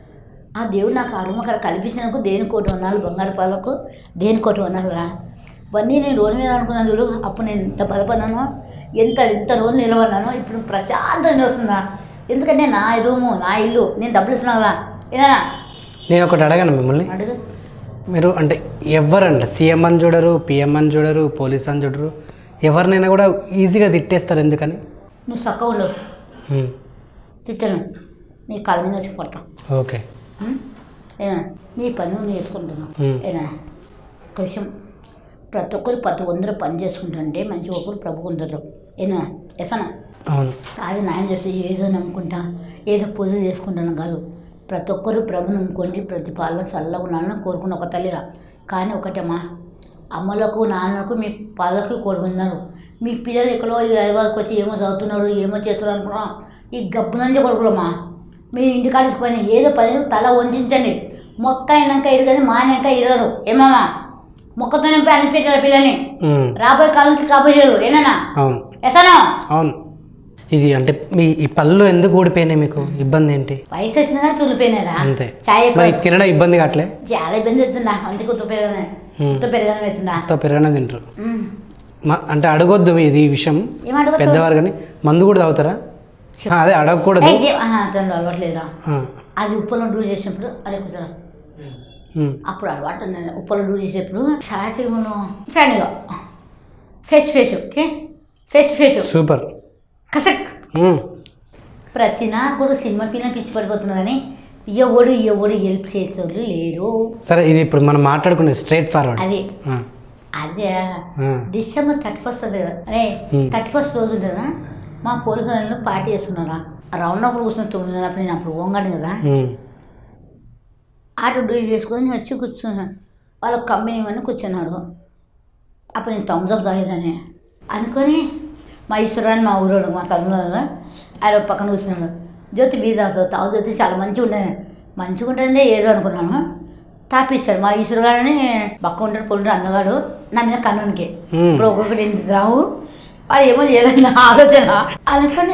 ఆ దేవుడు నాకు ఆ రూమ్ అక్కడ కల్పించినందుకు దేని కోటి ఉన్నాలు బంగారు పాలకు దేని కోటి ఉన్నాలు రా ఇవన్నీ నేను రోజు మీద అనుకున్నాను చూడు అప్పుడు నేను ఎంత బాధపడినానో ఎంత ఎంత రోజు నిలబడినానో ఇప్పుడు ప్రశాంతంగా వస్తుందా ఎందుకంటే నా రూము నా ఇల్లు నేను డబ్బులు ఇస్తున్నా కదా ఏనా నేను ఒకటి అడగాను మిమ్మల్ని అడుగు మీరు అంటే ఎవరంట సీఎం అని చూడరు పిఎం అని చూడరు పోలీస్ అని చూడరు ఎవరినైనా కూడా ఈజీగా తిట్టేస్తారు ఎందుకని నువ్వు చక్కగా ఉండవు ఉమ్. తిట్టను నీ కాళ్ళ మీద వచ్చి పడతాం ఓకే ఉం? ఏనా నీ పని నువ్వు చేసుకుంటున్నావు ఉం. ఏనా ఒక విషయం ప్రతి ఒక్కరు ప్రతి వందరూ పని చేసుకుంటుంటే మంచి ఒకరు ప్రభు ఉంటారు ఏనా ఎసనా అవును అది న్యాయం చేస్తే ఏదో నమ్ముకుంటా ఏదో పూజలు చేసుకుంటాను కాదు ప్రతి ఒక్కరు ప్రభు నమ్ముకోండి ప్రతి పాలలో చల్లగా ఉండాలని కోరుకున్న ఒక తల్లిగా కానీ ఒకటమ్మా అమ్మలకు నాన్నలకు మీ పాలకు కోరుకున్నారు మీ పిల్లలు ఎక్కడో ఈ హైదరాబాద్కి వచ్చి ఏమో చదువుతున్నాడు ఏమో చేస్తున్నారు అనుకున్నా ఈ గబ్బునంజ కొడుకులమ్మా మీ ఇంటికాడికి పని ఏదో పని తల వంచండి మొక్క అయినాక ఇరగని మానాక ఇరగరు ఏమమ్మా మొక్కతోనే పని పెట్టారు పిల్లల్ని ఉమ్. రాబోయే కాలంకి కాబోయారు ఏనా అవును ఎసనా అవును ఇది అంటే మీ ఈ పళ్ళు ఎందుకు ఊడిపోయినాయి మీకు ఇబ్బంది ఏంటి వయసు వచ్చినా కానీ తులిపోయినారా అంతే చాయ్ ఎక్కువ మరి తినడం ఇబ్బంది కావట్లే చాలా ఇబ్బంది అవుతుందా అందుకే కొత్త పెరగనే ఉమ్. కొత్త పెరగనే అవుతుందా మొత్తం పెరగనే తింటారు ఉమ్. మ- అంటే అడగొద్దు ఇది ఈ విషయం ఏమడగచ్చు పెద్దవారు కానీ మందు కూడా తాగుతారా ఆ, అదే అడగకూడదు అతను అలవాట్లేదురా ఆ. అది ఉప్పులో డూ చేసినప్పుడు అదే కూర్చోరా ఉమ్. అప్పుడు అలవాటు ఉన్నది ఉప్పులో డూ చేసేప్పుడు సాటి ఫ్యాన్గా face face okay face face super కసక్ ఉమ్. ప్రతి నా కూడా సినిమా పిల్ల పిచ్చి పడిపోతున్నా కానీ ఎవడు ఎవడు హెల్ప్ చేసేవాళ్ళు లేరు సరే ఇది ఇప్పుడు మనం మాట్లాడుకునేది స్ట్రైట్ ఫార్వర్డ్ అది ఆ. అదే ఆ. డిసెంబర్ థర్టీ ఫస్ట్ కదా అరే Hmm. థర్టీ ఫస్ట్ రోజు కదా మా పోలీసు వాళ్ళు పార్టీ చేస్తున్నారా రౌండ్ అప్పుడు కూర్చున్న తొమ్మిది అప్పుడు నేను అప్పుడు ఓంగాను కదా ఉమ్. ఆటో డ్యూటీ చేసుకొని నేను వచ్చి కూర్చున్నాను వాళ్ళ కంపెనీ ఇవన్నీ కూర్చున్నారు అప్పుడు నేను థమ్స్అప్ తాగేదాన్ని అనుకొని మా ఈశ్వరాన్ని మా ఊరోడు మా కర్నూలు ఆయన పక్కన కూర్చున్నాడు జ్యోతి బీ తాగుతావు తాగు జ్యోతి చాలా మంచిగా ఉండేది మంచిగా ఉంటుందే ఏదో అనుకున్నాను తాపిస్తాడు మా ఈశ్వరు గారని పక్క ఉంటాడు పొల్లుడు అందగాడు నా మీద కన్నునికి ఉమ్. ఇప్పుడు ఒక్కొక్కటి ఎందుకు రావు వాడు ఏమో చేయాలన్న ఆలోచన అనుకొని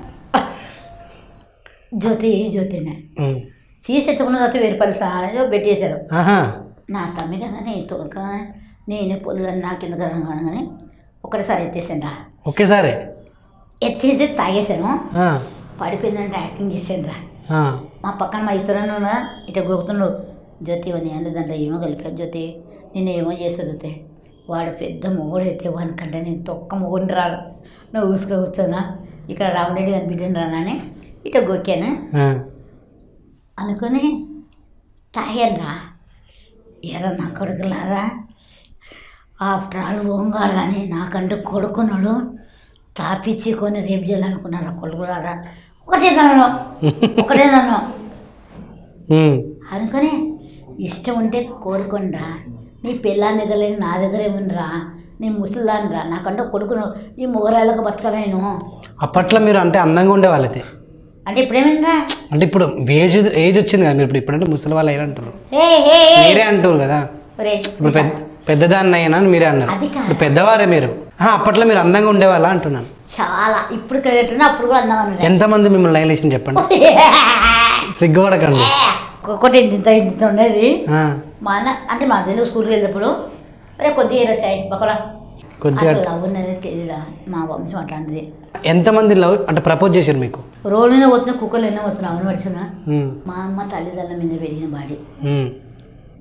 జ్యోతి జ్యోతినే ఉమ్. సీస్ ఎత్తుకున్న తర్వాత వేరు పని ఏదో పెట్టేశారు ఆహా నా తమ్మి కదా నేను తోక నేనే పొద్దున నా కింద కదా కానీ ఒకటిసారి ఎత్తేసాను రా ఒకేసారి ఎత్తేసి తాగేశాను ఆ. పడిపోయిందంటే యాక్టింగ్ చేశాను రా ఆ. మా పక్కన మా ఇస్తున్నాను ఉన్నా ఇట గోకుతున్నాడు జ్యోతి అని అంటే దాంట్లో ఏమో కలిపారు జ్యోతి నేను ఏమో చేస్తాను జ్యోతి వాడు పెద్ద మొగుడు అయితే వానికంటే నేను తొక్క మొగుడిని రాడు నువ్వు ఊసుగా కూర్చోనా ఇక్కడ రామరెడ్డి గారి బిడ్డని రానని ఇట గోకాను ఆ. అనుకొని తాగాను రా ఎరా నా కొడుకులారా ఆఫ్టర్ ఆల్ ఓంగాడని నాకంటూ కొడుకున్నాడు తాపిచ్చి కొని రేపు చేయాలనుకున్నారా కొడుకులారా ఒకటే దానం ఒకటే దానం ఉమ్. అనుకొని ఇష్టం ఉంటే కోరుకొనిరా నీ పిల్లాని దగ్గర లేదు నా దగ్గర ఏముందిరా నీ ముసలిదాన్ని రా నాకంటే కొడుకును నీ మొగరాళ్ళకు బతకలేను అప్పట్లో మీరు అంటే అందంగా ఉండేవాళ్ళైతే అంటే ఇప్పుడేమైందా అంటే ఇప్పుడు ఏజ్ ఏజ్ వచ్చింది కదా మీరు ఇప్పుడు ఇప్పుడంటే ముసలి వాళ్ళు అయ్యారు అంటారు ఏ ఏ ఏ. మీరే అంటారు కదా ఒరే, ఇప్పుడు పెద్ద పెద్దదాన్ని అయినా అని మీరే అన్నారు అది కాదు. ఇప్పుడు పెద్దవారే మీరు ఆ, అప్పట్లో మీరు అందంగా ఉండేవాళ్ళ అంటున్నాను చాలా ఇప్పుడు కరెక్ట్నా అప్పుడు కూడా అందామని ఎంతమంది మిమ్మల్ని లైన్ వేసి చెప్పండి సిగ్గుపడకండి ఒక్కొక్కటి ఇంత ఇంత ఇంత ఉండేది ఆ, మా అన్న అంటే మా అన్న స్కూల్కి వెళ్ళినప్పుడు అరే కొద్దిగా ఇరచాయి బకడా కొద్దిగా అట్లా లవ్ ఉన్నది తెలియదా మా వంశం అట్లాంటిది ఎంతమంది లవ్ అంటే ప్రపోజ్ చేశారు మీకు రోడ్డు మీద పోతున్న కుక్కలు ఎన్నో పోతున్నా అవును పడుచున్నా ఉమ్, మా అమ్మ తల్లిదండ్రుల మీద పెరిగిన బాడీ ఉమ్,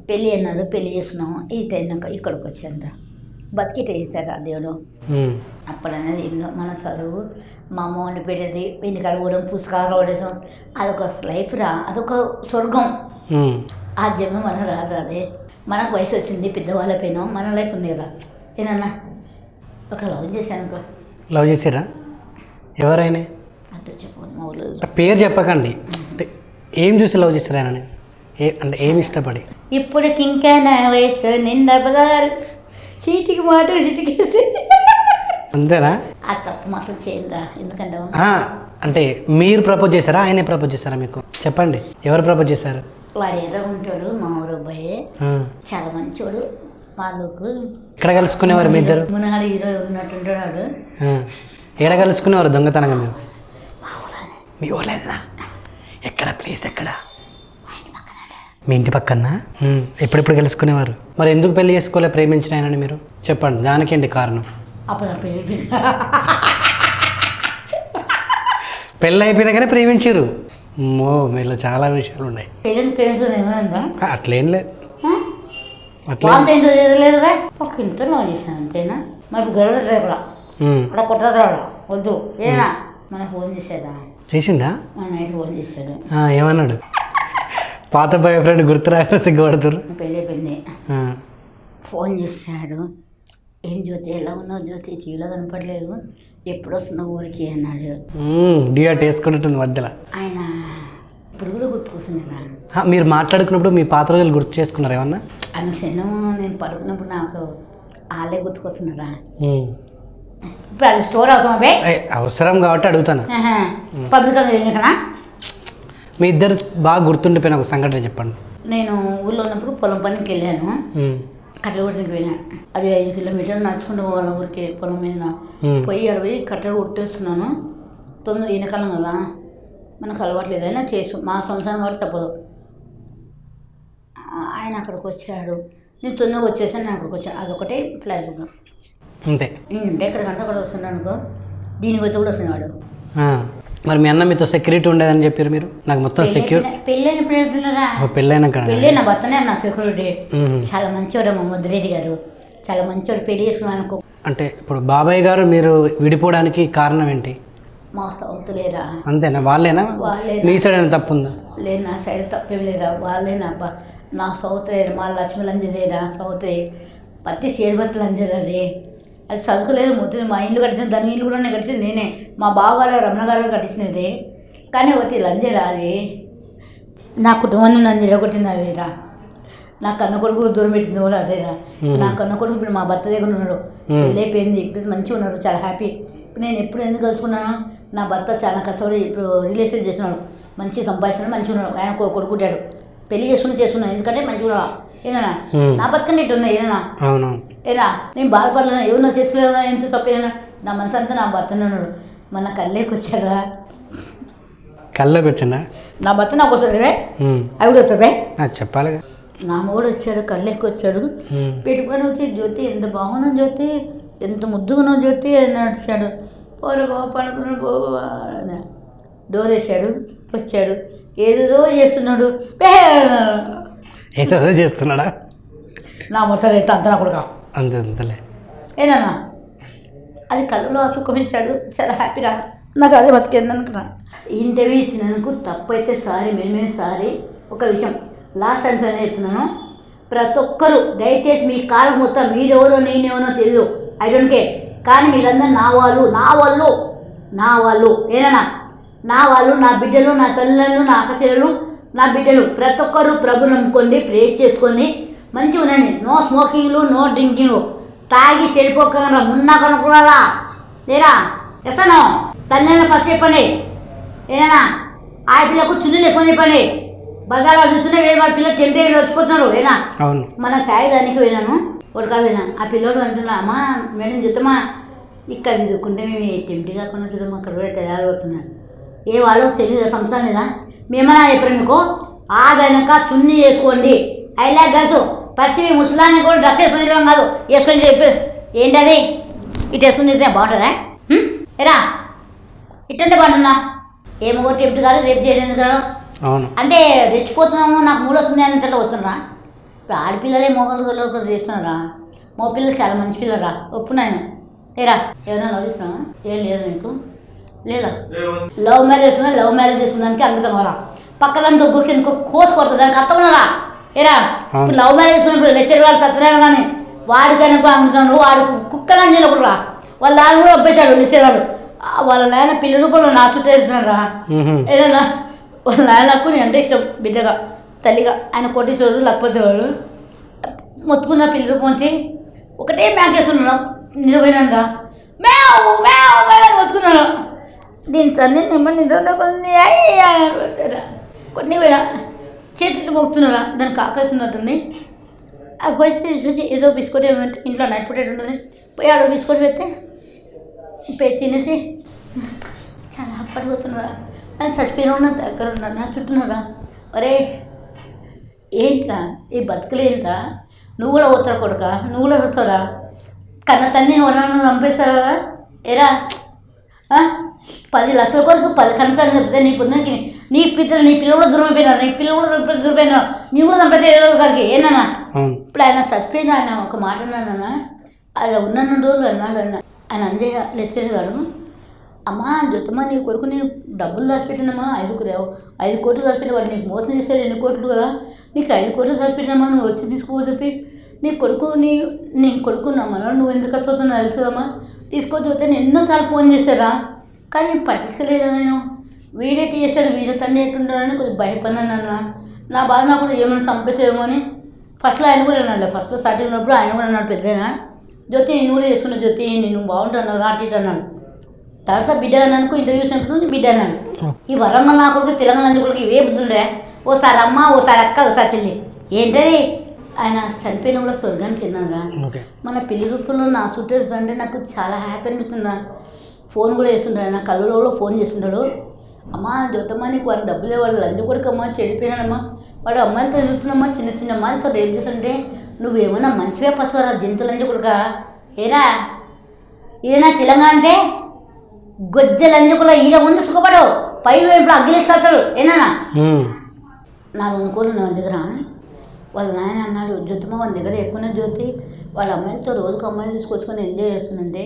పెళ్ళి అన్నారు పెళ్ళి చేసుకున్నాము ఈ తిన్నాక ఇక్కడికి వచ్చాను బతికిట వేసారు ఆ దేవుడు ఉమ్, అప్పుడు అనేది ఇల్లు మన చదువు మా అమ్మ వండి పెట్టేది వెన్నికాడ కూడా పుస్తకాలు ఓడేసాం అదొక లైఫ్ రా అదొక స్వర్గం ఉమ్. ఆ జన్మ మన రాదు అదే మనకు వయసు వచ్చింది పెద్దవాళ్ళ పోయినాం మన లైఫ్ ఉంది కదా ఏనన్నా ఒక లవ్ చేశాను అనుకో లవ్ చేసారా ఎవరైనా అంటూ చెప్పు మా ఊళ్ళో పేరు చెప్పకండి అంటే ఏం చూసి లవ్ చేశారు ఆయన ఏ అంటే ఏమి ఇష్టపడి ఇప్పటికి ఇంకా నా వయసు నిండా పదారు చీటికి మాట చీటికేసి అంతేనా ఆ తప్పు మాత్రం చేయండిరా ఎందుకంటే ఆ, అంటే మీరు ప్రపోజ్ చేశారా ఆయనే ప్రపోజ్ చేశారా మీకు చెప్పండి ఎవరు ప్రపోజ్ చేశారు వాడు ఎర్ర ఉంటాడు మా ఊరు అబ్బాయి ఆ, చాలా మంచోడు వాళ్ళకు ఎక్కడ కలుసుకునేవారు మీ ఇద్దరు మునగాడు హీరో ఉన్నట్టుంటాడు ఆ, ఎక్కడ కలుసుకునేవారు దొంగతనంగా మీరు మీ ఊర్లేనా ఎక్కడ ప్లేస్ ఎక్కడ మీ ఇంటి పక్కన ఉమ్, ఎప్పుడెప్పుడు కలుసుకునేవారు మరి ఎందుకు పెళ్లి చేసుకోలే ప్రేమించిన ఆయనని మీరు చెప్పండి దానికేంటి కారణం అప్పుడు నా పేరు పెళ్ళి అయిపోయినాకనే ప్రేమించారు మో మీలో చాలా విషయాలు ఉన్నాయి పెళ్ళిని పేరెంట్స్ ఏమన్నా ఆ, అట్లేం లేదు అట్లే వాళ్ళతో ఏంటో తెలియలేదుగా ఒక ఇంట్లో లవ్ చేశాను అంతేనా మరి గర్వ కూడా ఉమ్, అక్కడ కొట్టదా వద్దు ఏనా మన ఫోన్ చేశాడా చేసిందా మా నైట్ ఫోన్ చేశాడు ఆ, ఏమన్నాడు పాత బాయ్ ఫ్రెండ్ గుర్తురాక సిగ్గుపడుతురు పెళ్ళి పెళ్ళి ఆ, ఫోన్ చేశాడు ఏం జ్యోతి ఎలా ఉన్నావు జ్యోతి టీవీలో కనపడలేదు ఎప్పుడు వస్తున్నావు ఊరికి అన్నాడు ఉమ్, డియాట్ వేసుకున్నట్టుంది మధ్యలో ఆయన ఇప్పుడు కూడా గుర్తుకొస్తున్నాడా ఆ, మీరు మాట్లాడుకున్నప్పుడు మీ పాత రోజులు గుర్తు చేసుకున్నారు ఏమన్నా ఆయన శనము నేను పడుకున్నప్పుడు నాకు వాళ్ళే గుర్తుకొస్తున్నారా ఉమ్. ఇప్పుడు అది స్టోర్ అవుతామా బే ఏ, అవసరం కాబట్టి అడుగుతాను పబ్లిక్ కదా మీ ఇద్దరు బాగా గుర్తుండిపోయిన ఒక సంఘటన చెప్పండి నేను ఊళ్ళో ఉన్నప్పుడు పొలం పనికి వెళ్ళాను ఉమ్, కట్టెల కొట్టడానికి వెళ్ళాను అది ఐదు కిలోమీటర్లు నడుచుకుంటూ పోవాలి ఊరికి పొలం మీద ఉమ్, పోయి అక్కడ పోయి కట్టెలు కొట్టేస్తున్నాను తొందర ఈనకాలం కదా మనకు అలవాట్లేదు అయినా చేసు మా సంసారం కాబట్టి తప్పదు ఆ, ఆయన అక్కడికి వచ్చాడు నేను తొందరగా వచ్చేసాను నేను అక్కడికి వచ్చాను అదొకటే ఫ్లైట్ బుక్ అంతే నేను ఎక్కడికంటే అక్కడ వస్తున్నాను అనుకో దీనికి వచ్చి కూడా వస్తున్నాడు ఆ, మరి మీ అన్న మీతో సెక్యూరిటీ ఉండేదని చెప్పారు మీరు నాకు మొత్తం సెక్యూర్ పెళ్ళైన పెళ్ళరా పెళ్ళైనాక పెళ్ళి నా భర్తనే నా సెక్యూరిటీ ఉమ్. చాలా మంచివాడు మా ముద్రెడ్డి గారు చాలా మంచివాడు పెళ్లి చేసుకున్నాను అనుకో అంటే ఇప్పుడు బాబాయ్ గారు మీరు విడిపోవడానికి కారణం ఏంటి మా సౌత్ లేరా అంతేనా వాళ్ళేనా వాళ్ళేనా. మీ సైడ్ ఏమైనా తప్పు ఉందా లేదు నా సైడ్ తప్పేం లేరా వాళ్ళే నా బ- నా సౌత్ లేరు మా లక్ష్మి లంజలేరా సౌత్ పత్తి చేడుబత్తి లంజలది అది చదువుకోలేదు ముద్దు మా ఇల్లు కట్టింది దాని ఇల్లు కూడా నేను కట్టింది నేనే మా బావగారు రమణ గారు కట్టించినది కానీ ఒకటి లంజరా అది నా కుటుంబాన్ని నన్ను నిలగొట్టింది అవేరా నా కన్న కొడుకు దూరం పెట్టింది కూడా అదేరా మ్మ్. నా కన్న కొడుకు ఇప్పుడు మా భర్త దగ్గర ఉన్నాడు మ్మ్. పెళ్ళి అయిపోయింది ఇప్పుడు మంచిగా ఉన్నారు చాలా హ్యాపీ ఇప్పుడు నేను ఎప్పుడు ఎందుకు కలుసుకున్నాను నా భర్త చాలా కష్టపడి ఇప్పుడు రిలేషన్ చేస్తున్నాడు మంచి సంపాదిస్తున్నాడు మంచిగా ఉన్నాడు ఆయన కొ- కొడుకు పుట్టాడు పెళ్లి చేసుకుని చేస్తున్నాను ఎందుకంటే మంచిగా ఏనా మ్మ్. నా బతుకని ఇటు ఉన్నాయి ఏనా అవునవును ఏనా నేను బాధపడలేను ఏమన్నా చేస్తలేదా ఎంత తప్పేనా నా మనసు అంతా నా భర్తనే ఉన్నాడు మన కళ్ళేకి వచ్చారా కళ్ళకి వచ్చిందా నా భర్త నాకు వస్తాడు రే ఉమ్. అవి వస్తాడు అది చెప్పాలిగా నా కూడా వచ్చాడు కళ్ళెక్కి వచ్చాడు ఉమ్. పెట్టుకొని వచ్చి జ్యోతి ఎంత బాగున్నావు జ్యోతి ఎంత ముద్దుగున్నావు జ్యోతి అని అడిచాడు పోరు బాబు పడుకున్నాడు బాబు అని డోర్ వేసాడు వచ్చాడు ఏదేదో చేస్తున్నాడు పే! ఏదో చేస్తున్నాడా నా మొత్తం అయితే అంత నా కొడుక అంతే అంతలే ఏనా అది కళ్ళలో సుఖమించాడు చాలా హ్యాపీరా నాకు అదే బతికేంది అనుకున్నా ఇంటర్వ్యూ ఇచ్చినందుకు తప్పు అయితే సారీ మెయిన్ సారీ ఒక విషయం లాస్ట్ అండ్ ఫైనల్ చెప్తున్నాను ప్రతి ఒక్కరు దయచేసి మీ కాలం మొత్తం మీరెవరో నేనెవరో తెలియదు ఐ డోంట్ కేర్ కానీ మీరందరూ నా వాళ్ళు నా వాళ్ళు నా వాళ్ళు ఏనా నా వాళ్ళు నా బిడ్డలు నా తల్లులను నా అక్కచెల్లెలు నా బిడ్డలు ప్రతి ఒక్కరు ప్రభు నమ్ముకోండి ప్రే చేసుకోండి మంచిగా ఉండండి నో స్మోకింగ్లు నో డ్రింకింగ్లు తాగి చెడిపోకుండా మున్నా కనుక్కోవాలా లేరా ఎసను తల్లి ఫస్ట్ చెప్పండి ఏనా ఆ పిల్లకు చున్నీలు వేసుకొని చెప్పండి బజార్లో చూస్తూనే వేరే వాళ్ళ పిల్లలు టెంపరేచర్ వచ్చిపోతున్నారు ఏనా అవును మన ఛాయ్ దానికి పోయినాను ఉడకాడ పోయినా ఆ పిల్లోడు అంటున్నా అమ్మా మేడం చూద్దామా ఇక్కడ దిద్దుకుంటే మేము టెంప్టీ కాకుండా చూద్దాం అక్కడ కూడా తయారు అవుతున్నాను ఏ వాళ్ళు తెలియదు సంస్థ లేదా మేమన్నా చెప్పారు మీకు ఆదనక చున్నీ వేసుకోండి ఐ లైక్ గర్ల్స్ ప్రతి ముసలాన్ని కూడా డ్రెస్ వేసుకొని తిరగడం కాదు వేసుకొని చెప్పి ఏంటది ఇటు వేసుకొని తిరిగితే బాగుంటుందా హ్మ్? ఎరా ఇట్టంటే బాగుంటుందా ఏమో టెంప్ట్ కాదు రేపు చేయలేదు కదా అవును అంటే రెచ్చిపోతున్నాము నాకు మూడు వస్తుంది అని ఇంతలో వస్తున్నా ఇప్పుడు ఆడపిల్లలే మొగలు చేస్తున్నారా మగ పిల్లలు చాలా మంచి పిల్లరా ఒప్పున్నాను ఏరా ఏమైనా లవ్ చేస్తున్నావా ఏం లేదు నీకు లేదా లవ్ మ్యారేజ్ చేసుకున్నా లవ్ మ్యారేజ్ చేసుకున్నానికి అందుకని వరా పక్కదాని దొగ్గురికి ఎందుకు కోసి కొడుతుంది దానికి అర్థం ఉన్నదా ఏరా ఇప్పుడు లవ్ మ్యారేజ్ చేసుకున్నప్పుడు లెక్చర్ వాడు సత్యనారాయణ కానీ వాడికైనా అందుతున్నాడు వాడు కుక్కనని కూడా వాళ్ళ నాన్న కూడా అబ్బాయిచాడు లెక్చర్ వాడు ఆ, వాళ్ళ నాయన పిల్ల రూపంలో నా చుట్టూ వెళ్తున్నాడు రా మ్మ్. ఏదైనా వాళ్ళ నాయనకు నేను అంటే ఇష్టం బిడ్డగా తల్లిగా ఆయన కొట్టేసేవాడు లేకపోతే వాడు మొత్తుకున్న పిల్ల రూపంచి ఒకటే మ్యాక్ వేస్తున్నాడు నిలబోయినా మేవ్ మేవ్ మేవ్ అని మొత్తుకున్నాను దీని తల్లి నిమ్మ నిద్ర కొంది కొన్ని పోయినా చేతులు మొక్కుతున్నారా దానికి ఆకలిస్తున్నట్టుంది ఆ పోయి తీసుకొని ఏదో బిస్కెట్ ఏమంటే ఇంట్లో నైట్ పొటేట్ ఉంటుంది పోయి ఆడ బిస్కెట్ పెడితే పెట్టి తినేసి చాలా అప్పడిపోతున్నారా నేను చచ్చిపోయిన ఉన్నా దగ్గర ఉన్నా నా చుట్టూన్నారా ఒరే ఏంట్రా ఈ బతుకులేంట్రా నువ్వు కూడా పోతావు కొడుక నువ్వు కూడా వస్తావురా కన్న తన్ని ఎవరన్నా చంపేస్తారా ఏరా ఆ? పది లక్షల కొరకు పది కనసాలు చెప్తే నీ పొద్దునకి నీ పిల్లలు నీ పిల్లలు కూడా దూరం అయిపోయినారు నీ పిల్లలు కూడా దూరం దూరం అయిపోయినారు నీ కూడా చంపేస్తే ఏదో గారికి ఏనా అవును ఇప్పుడు ఆయన చచ్చిపోయిన ఆయన ఒక మాట అన్నాడన్న ఆయన ఉన్న రోజులు అన్నాడు అన్న ఆయన అంజయ్య లెస్సర్ గాడు అమ్మా జ్యోతమ్మ నీ కొడుకు నేను డబ్బులు దాచిపెట్టినమ్మా ఐదు కు- ఐదు కోట్లు దాచిపెట్టి వాడు నీకు మోసం చేస్తాడు ఎన్ని కోట్లు కదా నీకు ఐదు కోట్లు దాచిపెట్టినమ్మా నువ్వు వచ్చి తీసుకుపోతే నీ కొడుకు నీ నీ కొడుకు నా మనోడు నువ్వు ఎందుకు కష్టపడుతున్నా తెలుసు కదమ్మా తీసుకోకపోతే నేను ఎన్నోసార్లు ఫోన్ చేశారా కానీ నేను పట్టించుకోలేదు నేను వీడేటి చేశాడు వీడి తండ్రి ఎట్టుంటాడని కొద్దిగా భయపడినాను అన్న నా బాధ నాకు కూడా ఏమైనా చంపేసేమో అని ఫస్ట్లో ఆయన కూడా అన్నాడు ఫస్ట్లో స్టార్టింగ్ ఉన్నప్పుడు ఆయన కూడా అన్నాడు పెద్దగా జ్యోతి నేను కూడా చేసుకున్న జ్యోతి నేను బాగుంటాను కదా అటు ఇటు అన్నాడు తర్వాత బిడ్డ అన్నాను ఇంటర్వ్యూ చేసినప్పుడు బిడ్డ అన్నాను ఈ వరంగల్ నా కొడుకు తెలంగాణ నా కొడుకు ఇవే బుద్ధుండే ఓసారి అమ్మ ఓసారి అక్క ఓసారి చెల్లి ఏంటది ఆయన చనిపోయిన కూడా స్వర్గానికి వెళ్ళినారా ఓకే మన పెళ్లి రూపంలో నా చుట్టూ అంటే నాకు చాలా హ్యాపీ అనిపిస్తుందా ఫోన్ కూడా చేస్తుంటాడు నా కళ్ళలో కూడా ఫోన్ చేస్తుంటాడు అమ్మా జ్యోతమ్మ నీకు వాడు డబ్బులు ఇవ్వాలి లంచ్ కొడుకమ్మా చెడిపోయినాడమ్మా వాడు అమ్మాయిలతో ఎదుగుతున్నామ్మా చిన్న చిన్న అమ్మాయిలతో రేపు చేస్తుంటే నువ్వేమన్నా మంచివే పసువరా జంతు లంచ్ కొడుక ఏరా ఇదేనా తెలంగాణ అంటే గొజ్జె లంచ్ కూడా ఈడ ముందు సుఖపడు పై ఇప్పుడు అగ్గిలేసుకెళ్తాడు ఏనా మ్మ్. నాలుగు వందలు నా దగ్గర వాళ్ళ నాయన అన్నాడు జ్యోతిమ వాళ్ళ దగ్గర ఎక్కువ జ్యోతి వాళ్ళ అమ్మాయిలతో రోజుకు అమ్మాయిలు తీసుకొచ్చుకొని ఎంజాయ్ చేస్తుందంటే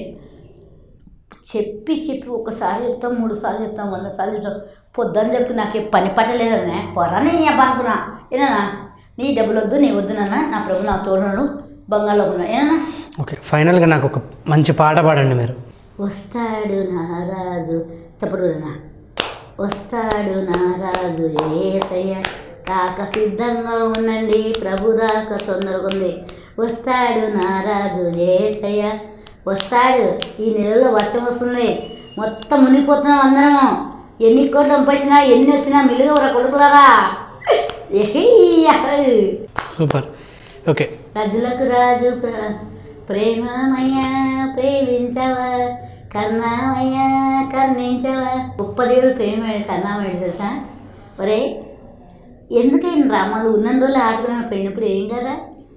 చెప్పి చెప్పి ఒకసారి చెప్తాం మూడు సార్లు చెప్తాం వంద సార్లు చెప్తాం పొద్దున్న చెప్పి నాకేం పని పట్టలేదనే పొరనే అబ్బా అనుకున్నా ఏనా నీ డబ్బులు వద్దు నీ వద్దు నాన్న నా ప్రభు నా తోడున్నాడు బంగాళలో ఉన్నా ఏనా ఓకే ఫైనల్గా నాకు ఒక మంచి పాట పాడండి మీరు వస్తాడు నారాజు చెప్పడునా వస్తాడు నారాజు ఏసయ్య రాక సిద్ధంగా ఉండండి ప్రభు రాక తొందరగా ఉంది వస్తాడు నారాజు ఏసయ్య వస్తాడు ఈ నెలలో వర్షం వస్తుంది మొత్తం మునిగిపోతున్నాం అందరము ఎన్ని కోట్లు పంపించినా ఎన్ని వచ్చినా మిలుగు ఒక కొడుకులరా ఎహీ, యహూ. సూపర్ ఓకే రాజులకు రాజు ప్ర- ప్రేమమయ్య ప్రేమించవా కన్నామయ్య కన్నించవా గొప్ప దేవుడు ప్రేమ కన్నామయ్య తెలుసా ఒరే ఎందుకైనా డ్రామాలు ఉన్న రోజులు ఆడుకున్నాను పోయినప్పుడు ఏం కదా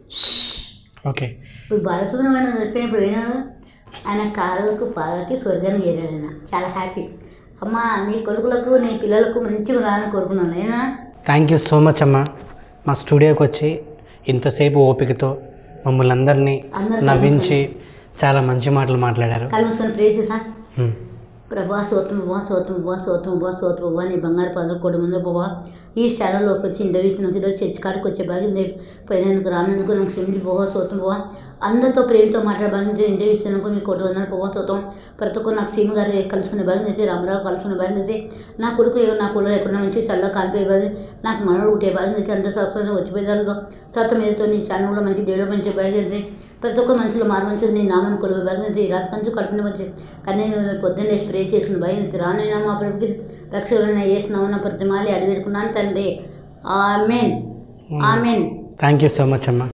ఓకే ఇప్పుడు బాలసుబ్రహ్మణ్యం చనిపోయినప్పుడు పోయినాడు ఆయన కాళ్ళకు పాలకి స్వర్గాన్ని చేరాడు ఆయన చాలా హ్యాపీ అమ్మ నీ కొడుకులకు నీ పిల్లలకు మంచిగా రాని కోరుకున్నాను అయినా థ్యాంక్ యూ సో మచ్ అమ్మా మా స్టూడియోకి వచ్చి ఇంతసేపు ఓపికతో మమ్మల్ని అందరినీ అందరినీ నవ్వించి చాలా మంచి మాటలు మాట్లాడారు కళ్ళు మూసుకొని ప్రేస్ చేసా మ్మ్. ప్రభా సోతం బా సోతం బా సోతం బా సోతం బా నీ బంగారు పాదం కొడు ముందు బాబా ఈ శాలలోకి వచ్చి ఇంటర్వ్యూస్ నుంచి ఈరోజు చర్చ్ కాడికి వచ్చే భాగ్యం దే- పోయినందుకు రానందుకు నాకు క్షమించి బాబా సోతం బాబా అందరితో ప్రేమతో మాట్లాడే భాగ్యం చేసి ఇంటర్వ్యూస్ ఇచ్చినందుకు మీకు కోటి వందలు బాబా సోతం ప్రతి ఒక్కరు నాకు సీమ్ గారు కలుసుకునే భాగ్యం చేసి రామరావు కలుసుకునే భాగ్యం చేసి నా కొడుకు ఏ- నా కొడుకు ఎక్కడ మంచి చల్లగా కానిపోయే భాగ్యం నాకు మనోడు ఉంటే భాగ్యం చేసి అందరూ సబ్స్క్రైబ్ వచ్చిపోయే దానిలో తర్వాత మీదతో నీ ఛానల్ కూడా మంచి డెవలప్మెంట్ చేసే భాగ్యం చేసి ప్రతి ఒక్క మనుషులు మారు మనుషులు నీ నామని కొలువు భగవంతి రాజు కంచు కడుపుని వచ్చి కానీ నేను పొద్దున్నే స్ప్రే చేసుకుని భయం రానైనా మా ప్రభుకి రక్షణ వేసినామన్న ప్రతి మాలి అడివేడుకున్నాను తండ్రి amen amen thank you so much అమ్మా